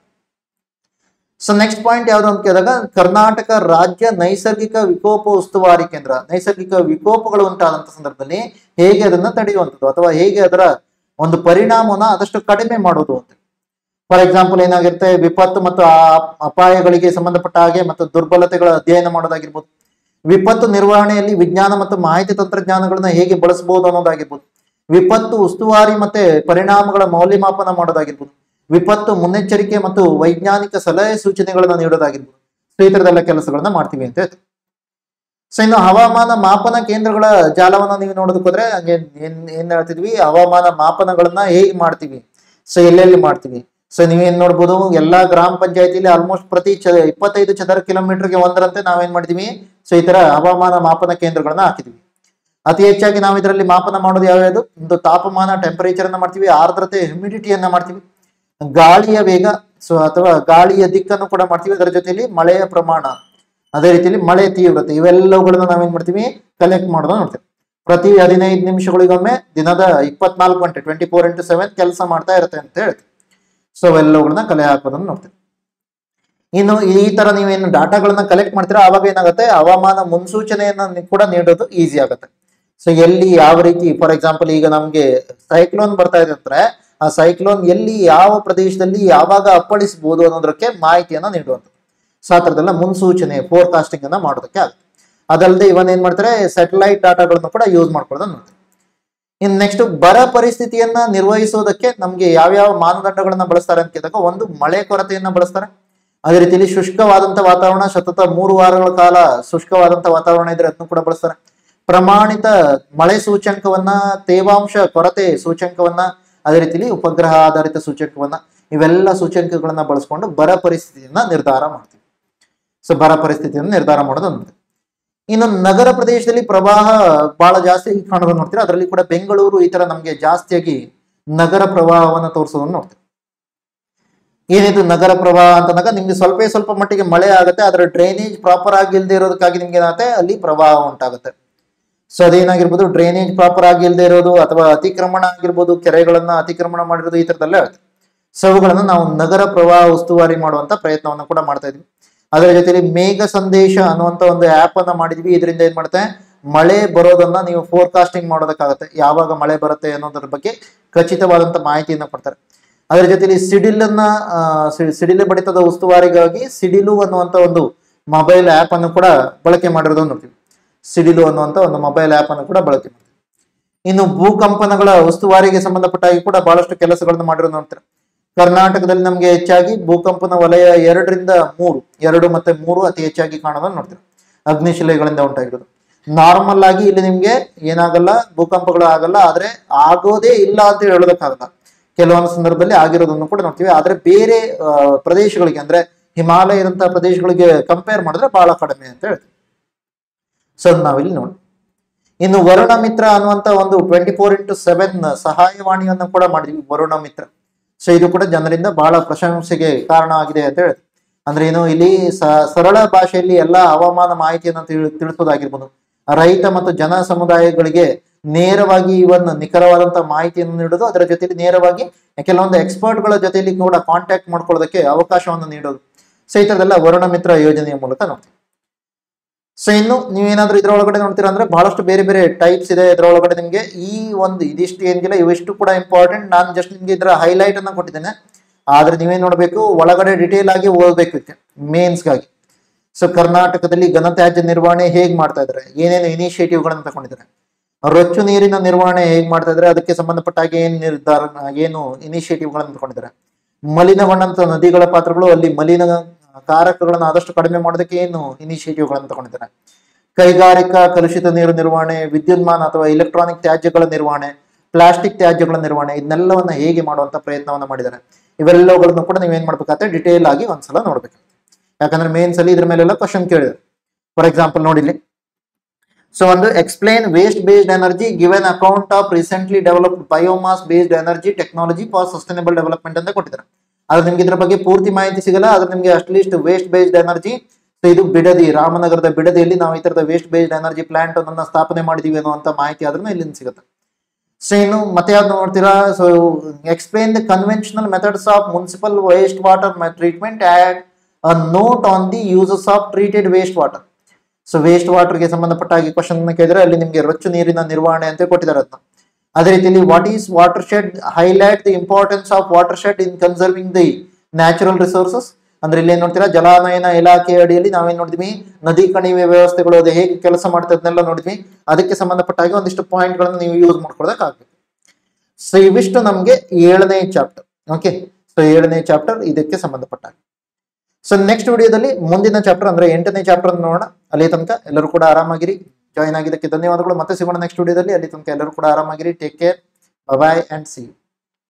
ಸೊ ನೆಕ್ಸ್ಟ್ ಪಾಯಿಂಟ್ ಯಾವ್ದು ಅಂತ ಕೇಳಿದಾಗ ಕರ್ನಾಟಕ ರಾಜ್ಯ ನೈಸರ್ಗಿಕ ವಿಕೋಪ ಉಸ್ತುವಾರಿ ಕೇಂದ್ರ ನೈಸರ್ಗಿಕ ವಿಕೋಪಗಳು ಉಂಟಾದಂತ ಸಂದರ್ಭದಲ್ಲಿ ಹೇಗೆ ಅದನ್ನ ತಡೆಯುವಂಥದ್ದು ಅಥವಾ ಹೇಗೆ ಅದರ ಒಂದು ಪರಿಣಾಮವನ್ನ ಆದಷ್ಟು ಕಡಿಮೆ ಮಾಡೋದು ಅಂತ ಫಾರ್ ಎಕ್ಸಾಂಪಲ್ ಏನಾಗಿರುತ್ತೆ ವಿಪತ್ತು ಮತ್ತು ಆ- ಅಪಾಯಗಳಿಗೆ ಸಂಬಂಧಪಟ್ಟ ಹಾಗೆ ಮತ್ತು ದುರ್ಬಲತೆಗಳ ಅಧ್ಯಯನ ಮಾಡೋದಾಗಿರ್ಬೋದು ವಿಪತ್ತು ನಿರ್ವಹಣೆಯಲ್ಲಿ ವಿಜ್ಞಾನ ಮತ್ತು ಮಾಹಿತಿ ತಂತ್ರಜ್ಞಾನಗಳನ್ನ ಹೇಗೆ ಬಳಸಬಹುದು ಅನ್ನೋದಾಗಿರ್ಬೋದು ವಿಪತ್ತು ಉಸ್ತುವಾರಿ ಮತ್ತೆ ಪರಿಣಾಮಗಳ ಮೌಲ್ಯಮಾಪನ ಮಾಡೋದಾಗಿರ್ಬೋದು ವಿಪತ್ತು ಮುನ್ನೆಚ್ಚರಿಕೆ ಮತ್ತು ವೈಜ್ಞಾನಿಕ ಸಲಹೆ ಸೂಚನೆಗಳನ್ನ ನೀಡೋದಾಗಿರ್ಬೋದು ಸೊ ಈ ತರದೆಲ್ಲ ಕೆಲಸಗಳನ್ನ ಮಾಡ್ತೀವಿ ಅಂತ ಹೇಳ್ತೀವಿ ಸೊ ಇನ್ನು ಹವಾಮಾನ ಮಾಪನ ಕೇಂದ್ರಗಳ ಜಾಲವನ್ನ ನೀವು ನೋಡೋದಕ್ಕೆ ಹೋದ್ರೆ ಹಂಗೆ ಏನ್ ಏನ್ ಹೇಳ್ತಿದ್ವಿ ಹವಾಮಾನ ಮಾಪನಗಳನ್ನ ಹೇಗೆ ಮಾಡ್ತೀವಿ ಸೊ ಎಲ್ಲೆಲ್ಲಿ ಮಾಡ್ತೀವಿ ಸೊ ನೀವೇನ್ ನೋಡ್ಬೋದು ಎಲ್ಲಾ ಗ್ರಾಮ ಪಂಚಾಯತಿಲಿ ಆಲ್ಮೋಸ್ಟ್ ಪ್ರತಿ ಚ ಇಪ್ಪತ್ತೈದು ಚದರ ಕಿಲೋಮೀಟರ್ಗೆ ಒಂದರಂತೆ ನಾವೇನ್ ಮಾಡಿದೀವಿ ಸೊ ಈ ತರ ಹವಾಮಾನ ಮಾಪನ ಕೇಂದ್ರಗಳನ್ನ ಹಾಕಿದೀವಿ ಅತಿ ಹೆಚ್ಚಾಗಿ ನಾವು ಇದರಲ್ಲಿ ಮಾಪನ ಮಾಡೋದು ಯಾವ್ಯಾವುದು ಒಂದು ತಾಪಮಾನ ಟೆಂಪರೇಚರ್ ಅನ್ನ ಮಾಡ್ತೀವಿ ಆರ್ದ್ರತೆ ಹ್ಯುಮಿಡಿಟಿಯನ್ನ ಮಾಡ್ತೀವಿ ಗಾಳಿಯ ವೇಗ ಸೊ ಅಥವಾ ಗಾಳಿಯ ದಿಕ್ಕನ್ನು ಕೂಡ ಮಾಡ್ತೀವಿ ಅದರ ಜೊತೆಲಿ ಮಳೆಯ ಪ್ರಮಾಣ ಅದೇ ರೀತಿಯಲ್ಲಿ ಮಳೆ ತೀವ್ರತೆ ಇವೆಲ್ಲವುಗಳನ್ನ ನಾವೇನ್ ಮಾಡ್ತೀವಿ ಕಲೆಕ್ಟ್ ಮಾಡೋದನ್ನ ನೋಡ್ತೀವಿ ಪ್ರತಿ ಹದಿನೈದು ನಿಮಿಷಗಳಿಗೊಮ್ಮೆ ದಿನದ ಇಪ್ಪತ್ನಾಲ್ಕು ಗಂಟೆ ಟ್ವೆಂಟಿ ಫೋರ್ ಇಂಟು ಸೆವೆನ್ ಕೆಲಸ ಮಾಡ್ತಾ ಇರುತ್ತೆ ಅಂತ ಹೇಳ್ತೀವಿ ಸೊ ಅವೆಲ್ಲವುಗಳನ್ನ ಕಲೆ ಹಾಕೋದನ್ನ ನೋಡ್ತೀವಿ ಇನ್ನು ಈ ತರ ನೀವೇನು ಡಾಟಾಗಳನ್ನ ಕಲೆಕ್ಟ್ ಮಾಡ್ತೀರಾ ಆವಾಗ ಏನಾಗುತ್ತೆ ಹವಾಮಾನ ಮುನ್ಸೂಚನೆಯನ್ನ ನಿ- ಕೂಡ ನೀಡೋದು ಈಸಿ ಆಗುತ್ತೆ ಸೊ ಎಲ್ಲಿ ಯಾವ ರೀತಿ ಫಾರ್ ಎಕ್ಸಾಂಪಲ್ ಈಗ ನಮ್ಗೆ ಸೈಕ್ಲೋನ್ ಬರ್ತಾ ಇದೆ ಅಂದ್ರೆ ಆ ಸೈಕ್ಲೋನ್ ಎಲ್ಲಿ ಯಾವ ಪ್ರದೇಶದಲ್ಲಿ ಯಾವಾಗ ಅಪ್ಪಳಿಸಬಹುದು ಅನ್ನೋದಕ್ಕೆ ಮಾಹಿತಿಯನ್ನ ನೀಡುವಂಥದ್ದು ಸೊ ಆ ಥರದ್ದೆಲ್ಲ ಮುನ್ಸೂಚನೆ ಫೋರ್ಕಾಸ್ಟಿಂಗ್ ಅನ್ನ ಮಾಡೋದಕ್ಕೆ ಆಗುತ್ತೆ ಅದಲ್ಲದೆ ಇವನ್ ಏನ್ ಮಾಡ್ತಾರೆ ಸ್ಯಾಟಲೈಟ್ ಡಾಟಾಗಳನ್ನು ಕೂಡ ಯೂಸ್ ಮಾಡ್ಕೊಳ್ಳೋದನ್ನ ನೋಡ್ತೀವಿ ಇನ್ನು ನೆಕ್ಸ್ಟ್ ಬರ ಪರಿಸ್ಥಿತಿಯನ್ನ ನಿರ್ವಹಿಸೋದಕ್ಕೆ ನಮ್ಗೆ ಯಾವ್ಯಾವ ಮಾನದಂಡಗಳನ್ನ ಬಳಸ್ತಾರೆ ಅಂತ ಕೇಳಿದಾಗ ಒಂದು ಮಳೆ ಕೊರತೆಯನ್ನ ಬಳಸ್ತಾರೆ ಅದೇ ರೀತಿಯಲ್ಲಿ ಶುಷ್ಕವಾದಂತ ವಾತಾವರಣ ಸತತ ಮೂರು ವಾರಗಳ ಕಾಲ ಶುಷ್ಕವಾದಂತ ವಾತಾವರಣ ಇದ್ರೆ ಅದನ್ನು ಕೂಡ ಬಳಸ್ತಾರೆ ಪ್ರಮಾಣಿತ ಮಳೆ ಸೂಚ್ಯಂಕವನ್ನ ತೇವಾಂಶ ಕೊರತೆ ಸೂಚ್ಯಂಕವನ್ನ ಅದೇ ರೀತಿಯಲ್ಲಿ ಉಪಗ್ರಹ ಆಧಾರಿತ ಸೂಚ್ಯಂಕವನ್ನ ಇವೆಲ್ಲ ಸೂಚ್ಯಂಕಗಳನ್ನ ಬಳಸ್ಕೊಂಡು ಬರ ಪರಿಸ್ಥಿತಿಯನ್ನ ನಿರ್ಧಾರ ಮಾಡ್ತೀವಿ ಸೊ ಬರ ಪರಿಸ್ಥಿತಿಯನ್ನು ನಿರ್ಧಾರ ಮಾಡೋದು ಒಂದು ಇನ್ನು ನಗರ ಪ್ರದೇಶದಲ್ಲಿ ಪ್ರವಾಹ ಬಹಳ ಜಾಸ್ತಿ ಕಾಣೋದನ್ನ ನೋಡ್ತೀರಾ ಅದರಲ್ಲಿ ಕೂಡ ಬೆಂಗಳೂರು ಈ ತರ ನಮಗೆ ಜಾಸ್ತಿಯಾಗಿ ನಗರ ಪ್ರವಾಹವನ್ನು ತೋರಿಸೋದನ್ನ ನೋಡ್ತೀವಿ ಏನಿದು ನಗರ ಪ್ರವಾಹ ಅಂತಂದಾಗ ನಿಮ್ಗೆ ಸ್ವಲ್ಪ ಸ್ವಲ್ಪ ಮಟ್ಟಿಗೆ ಮಳೆ ಆಗುತ್ತೆ ಅದರ ಡ್ರೈನೇಜ್ ಪ್ರಾಪರ್ ಆಗಿ ಇಲ್ಲದೆ ಇರೋದಕ್ಕಾಗಿ ನಿಮ್ಗೆ ಏನಾಗುತ್ತೆ ಅಲ್ಲಿ ಪ್ರವಾಹ ಉಂಟಾಗುತ್ತೆ ಸೊ ಅದೇನಾಗಿರ್ಬೋದು ಡ್ರೈನೇಜ್ ಪ್ರಾಪರ್ ಆಗಿ ಇಲ್ಲದೆ ಇರೋದು ಅಥವಾ ಅತಿಕ್ರಮಣ ಆಗಿರ್ಬೋದು ಕೆರೆಗಳನ್ನ ಅತಿಕ್ರಮಣ ಮಾಡಿರೋದು ಈ ತರದೆಲ್ಲ ಆಗುತ್ತೆ ಸೊ ಅವುಗಳನ್ನ ನಾವು ನಗರ ಪ್ರವಾಹ ಉಸ್ತುವಾರಿ ಮಾಡುವಂತ ಪ್ರಯತ್ನವನ್ನು ಕೂಡ ಮಾಡ್ತಾ ಇದ್ವಿ ಅದರ ಜೊತೆಲಿ ಮೇಘ ಸಂದೇಶ ಅನ್ನುವಂತ ಒಂದು ಆಪ್ ಅನ್ನ ಮಾಡಿದ್ವಿ ಇದರಿಂದ ಏನ್ ಮಾಡುತ್ತೆ ಮಳೆ ಬರೋದನ್ನ ನೀವು ಫೋರ್ಕಾಸ್ಟಿಂಗ್ ಮಾಡೋದಕ್ಕಾಗತ್ತೆ ಯಾವಾಗ ಮಳೆ ಬರುತ್ತೆ ಅನ್ನೋದ್ರ ಬಗ್ಗೆ ಖಚಿತವಾದಂತ ಮಾಹಿತಿಯನ್ನ ಕೊಡ್ತಾರೆ ಅದರ ಜೊತೆಲಿ ಸಿಡಿಲನ್ನ ಆ, ಸಿ- ಸಿಡಿಲು ಬಡಿತದ ಉಸ್ತುವಾರಿಗಾಗಿ ಸಿಡಿಲು ಅನ್ನುವಂತ ಒಂದು ಮೊಬೈಲ್ ಆಪ್ ಅನ್ನು ಕೂಡ ಬಳಕೆ ಮಾಡಿರೋದನ್ನ ನೋಡ್ತೀವಿ ಸಿಡಿಲು ಅನ್ನುವಂತ ಒಂದು ಮೊಬೈಲ್ ಆಪ್ ಅನ್ನು ಕೂಡ ಬಳಕೆ ಮಾಡ್ತೀವಿ ಇನ್ನು ಭೂಕಂಪನಗಳ ಉಸ್ತುವಾರಿಗೆ ಸಂಬಂಧಪಟ್ಟ ಹಾಗೆ ಕೂಡ ಬಹಳಷ್ಟು ಕೆಲಸಗಳನ್ನು ಮಾಡಿರೋದು ನೋಡ್ತಾರೆ ಕರ್ನಾಟಕದಲ್ಲಿ ನಮಗೆ ಹೆಚ್ಚಾಗಿ ಭೂಕಂಪನ ವಲಯ ಎರಡರಿಂದ ಮೂರು ಎರಡು ಮತ್ತೆ ಮೂರು ಅತಿ ಹೆಚ್ಚಾಗಿ ಕಾಣೋದನ್ನ ನೋಡ್ತೀವಿ ಅಗ್ನಿಶಿಲೆಗಳಿಂದ ಉಂಟಾಗಿರೋದು ನಾರ್ಮಲ್ ಆಗಿ ಇಲ್ಲಿ ನಿಮ್ಗೆ ಏನಾಗಲ್ಲ ಭೂಕಂಪಗಳು ಆಗಲ್ಲ ಆದ್ರೆ ಆಗೋದೇ ಇಲ್ಲ ಅಂತ ಹೇಳೋದಕ್ಕಾಗಲ್ಲ ಕೆಲವೊಂದು ಸಂದರ್ಭದಲ್ಲಿ ಆಗಿರೋದನ್ನು ಕೂಡ ನೋಡ್ತೀವಿ ಆದ್ರೆ ಬೇರೆ ಆ, ಪ್ರದೇಶಗಳಿಗೆ ಅಂದ್ರೆ ಹಿಮಾಲಯ ಇರಂತಹ ಪ್ರದೇಶಗಳಿಗೆ ಕಂಪೇರ್ ಮಾಡಿದ್ರೆ ಬಹಳ ಕಡಿಮೆ ಅಂತ ಹೇಳ್ತೀವಿ ಸೊ ಅದ್ ನಾವಿಲ್ಲಿ ನೋಡಿ ಇನ್ನು ವರುಣ ಮಿತ್ರ ಅನ್ನುವಂತ ಒಂದು ಟ್ವೆಂಟಿ ಫೋರ್ ಇಂಟು ಸೆವೆನ್ ಸಹಾಯವಾಣಿಯನ್ನು ಕೂಡ ಮಾಡಿದ್ವಿ ವರುಣ ಮಿತ್ರ ಸೊ ಇದು ಕೂಡ ಜನರಿಂದ ಬಹಳ ಪ್ರಶಂಸೆಗೆ ಕಾರಣ ಆಗಿದೆ ಅಂತ ಹೇಳಿ ಅಂದ್ರೆ ಏನು ಇಲ್ಲಿ ಸ- ಸರಳ ಭಾಷೆಯಲ್ಲಿ ಎಲ್ಲಾ ಹವಾಮಾನ ಮಾಹಿತಿಯನ್ನು ತಿಳ್- ತಿಳಿಸೋದಾಗಿರ್ಬೋದು ರೈತ ಮತ್ತು ಜನ ಸಮುದಾಯಗಳಿಗೆ ನೇರವಾಗಿ ಇವನ್ ನಿಖರವಾದಂತ ಮಾಹಿತಿಯನ್ನು ನೀಡೋದು ಅದರ ಜೊತೆಲಿ ನೇರವಾಗಿ ಕೆಲವೊಂದು ಎಕ್ಸ್ಪರ್ಟ್ಗಳ ಜೊತೆಲಿ ಕೂಡ ಕಾಂಟ್ಯಾಕ್ಟ್ ಮಾಡ್ಕೊಳ್ಳೋದಕ್ಕೆ ಅವಕಾಶವನ್ನು ನೀಡೋದು ಸೊ ಈ ತರದೆಲ್ಲ ವರುಣ ಮಿತ್ರ ಯೋಜನೆಯ ಮೂಲಕ ನೋಡ್ತೀವಿ ಸೊ ಇನ್ನು ನೀವೇನಾದ್ರೂ ಇದ್ರೊಳಗಡೆ ನೋಡ್ತೀರಾ ಅಂದ್ರೆ ಬಹಳಷ್ಟು ಬೇರೆ ಬೇರೆ ಟೈಪ್ಸ್ ಇದೆ ಇದ್ರೊಳಗಡೆ ನಿಮ್ಗೆ ಈ ಒಂದು ಇದಿಷ್ಟು ಏನಿಲ್ಲ ಇವಿಷ್ಟು ಕೂಡ ಇಂಪಾರ್ಟೆಂಟ್ ನಾನು ಜಸ್ಟ್ ನಿಮ್ಗೆ ಇದರ ಹೈಲೈಟ್ ಅನ್ನ ಕೊಟ್ಟಿದ್ದೇನೆ ಆದ್ರೆ ನೀವೇನ್ ನೋಡ್ಬೇಕು ಒಳಗಡೆ ಡಿಟೇಲ್ ಆಗಿ ಓದಬೇಕು ಇದಕ್ಕೆ ಮೇನ್ಸ್ಗಾಗಿ ಸೊ ಕರ್ನಾಟಕದಲ್ಲಿ ಘನತ್ಯಾಜ್ಯ ನಿರ್ವಹಣೆ ಹೇಗ್ ಮಾಡ್ತಾ ಇದ್ದಾರೆ ಏನೇನು ಇನಿಷಿಯೇಟಿವ್ಗಳನ್ನು ತಗೊಂಡಿದ್ದಾರೆ ರೊಚ್ಚು ನೀರಿನ ನಿರ್ವಹಣೆ ಹೇಗ್ ಮಾಡ್ತಾ ಇದ್ದಾರೆ ಅದಕ್ಕೆ ಸಂಬಂಧಪಟ್ಟ ಹಾಗೆ ಏನ್ ನಿರ್ಧಾರ ಏನು ಇನಿಷಿಯೇಟಿವ್ಗಳನ್ನು ತಗೊಂಡಿದ್ದಾರೆ ಮಲಿನಗೊಂಡಂತ ನದಿಗಳ ಪಾತ್ರಗಳು ಅಲ್ಲಿ ಮಲಿನ ಕಾರಕಗಳನ್ನು ಆದಷ್ಟು ಕಡಿಮೆ ಮಾಡೋದಕ್ಕೆ ಏನು ಇನಿಷಿಯೇಟಿವ್ಗಳನ್ನು ತಗೊಂಡಿದ್ದಾರೆ ಕೈಗಾರಿಕಾ ಕಲುಷಿತ ನೀರು ನಿರ್ವಹಣೆ ವಿದ್ಯುನ್ಮಾನ ಅಥವಾ ಎಲೆಕ್ಟ್ರಾನಿಕ್ ತ್ಯಾಜ್ಯಗಳ ನಿರ್ವಹಣೆ ಪ್ಲಾಸ್ಟಿಕ್ ತ್ಯಾಜ್ಯಗಳ ನಿರ್ವಹಣೆ ಇದನ್ನೆಲ್ಲವನ್ನ ಹೇಗೆ ಮಾಡುವಂತ ಪ್ರಯತ್ನವನ್ನ ಮಾಡಿದ್ದಾರೆ ಇವೆಲ್ಲವುಗಳನ್ನು ಕೂಡ ನೀವೇನ್ ಮಾಡ್ಬೇಕಾಗತ್ತೆ ಡಿಟೇಲ್ ಆಗಿ ಒಂದ್ಸಲ ನೋಡ್ಬೇಕು ಯಾಕಂದ್ರೆ ಮೇನ್ಸ್ ಅಲ್ಲಿ ಇದ್ರ ಮೇಲೆಲ್ಲ ಕ್ವಶನ್ ಕೇಳಿದ್ರು ಫಾರ್ ಎಕ್ಸಾಂಪಲ್ ನೋಡಿಲಿ ಸೊ ಒಂದು explain waste based energy given account of recently developed biomass based energy technology for sustainable development ಅಂತ ಕೊಟ್ಟಿದ್ದಾರೆ ಆದ್ರೆ ನಿಮ್ಗೆ ಇದ್ರ ಬಗ್ಗೆ ಪೂರ್ತಿ ಮಾಹಿತಿ ಸಿಗಲ್ಲ ಆದ್ರೆ ನಿಮ್ಗೆ at least waste based energy so ಇದು ಬಿಡದಿ ರಾಮನಗರದ ಬಿಡದಿಯಲ್ಲಿ ನಾವು ಈ ತರದ ವೇಸ್ಟ್ ಬೇಸ್ಡ್ ಎನರ್ಜಿ ಪ್ಲಾಂಟ್ ಅನ್ನ ಸ್ಥಾಪನೆ ಮಾಡಿದೀವಿ ಅನ್ನುವಂತ ಮಾಹಿತಿ ಆದ್ರೂ ಇಲ್ಲಿಂದ ಸಿಗುತ್ತೆ ಸೊ ಇನ್ನು ಮತ್ತೆ ಯಾವ್ದು ನೋಡ್ತೀರಾ so explain the conventional methods of municipal waste water treatment add a note on the uses of treated waste water so waste ವಾಟರ್ಗೆ ಸಂಬಂಧಪಟ್ಟ ಹಾಗೆ ಕ್ವಶನ್ ಕೇಳಿದ್ರೆ ಅಲ್ಲಿ ನಿಮಗೆ ರೊಚ್ಚು ನೀರಿನ ನಿರ್ವಹಣೆ ಅಂತ ಕೊಟ್ಟಿದ್ದಾರೆ ಅದನ್ನ ಅದೇ ರೀತಿಯಲ್ಲಿ what is watershed highlight the importance of watershed in conserving the natural resources ಅಂದ್ರೆ ಇಲ್ಲಿ ಏನ್ ನೋಡ್ತೀರಾ ಜಲಾನಯನ ಇಲಾಖೆ ಅಡಿಯಲ್ಲಿ ನಾವೇನ್ ನೋಡಿದ್ವಿ ನದಿ ಕಣಿವೆ ವ್ಯವಸ್ಥೆಗಳು ಅದು ಹೇಗೆ ಕೆಲಸ ಮಾಡ್ತಾ ಅದನ್ನೆಲ್ಲ ನೋಡಿದ್ವಿ ಅದಕ್ಕೆ ಸಂಬಂಧಪಟ್ಟ ಹಾಗೆ ಒಂದಿಷ್ಟು ಪಾಯಿಂಟ್ ಗಳನ್ನ ನೀವು ಯೂಸ್ ಮಾಡ್ಕೊಳಕ್ಕಾಗ್ಬೇಕು ಸೊ ಇವಿಷ್ಟು ನಮ್ಗೆ ಏಳನೇ ಚಾಪ್ಟರ್ ಓಕೆ ಸೊ ಏಳನೇ ಚಾಪ್ಟರ್ ಇದಕ್ಕೆ ಸಂಬಂಧಪಟ್ಟ ಹಾಗೆ ಸೊ ನೆಕ್ಸ್ಟ್ ವಿಡಿಯೋದಲ್ಲಿ ಮುಂದಿನ ಚಾಪ್ಟರ್ ಅಂದ್ರೆ ಎಂಟನೇ ಚಾಪ್ಟರ್ ನೋಡೋಣ ಅಲ್ಲಿ ತನಕ ಎಲ್ಲರೂ ಕೂಡ ಆರಾಮಾಗಿರಿ ಜಾಯ್ನ್ ಆಗಿದ್ದಕ್ಕೆ ಧನ್ಯವಾದಗಳು ಮತ್ತೆ ಸಿಗೋಣ ನೆಕ್ಸ್ಟ್ ವಿಡಿಯೋದಲ್ಲಿ ಅಲ್ಲಿ ತನಕ ಎಲ್ಲರೂ ಕೂಡ ಆರಾಮಾಗಿರಿ take care bye and C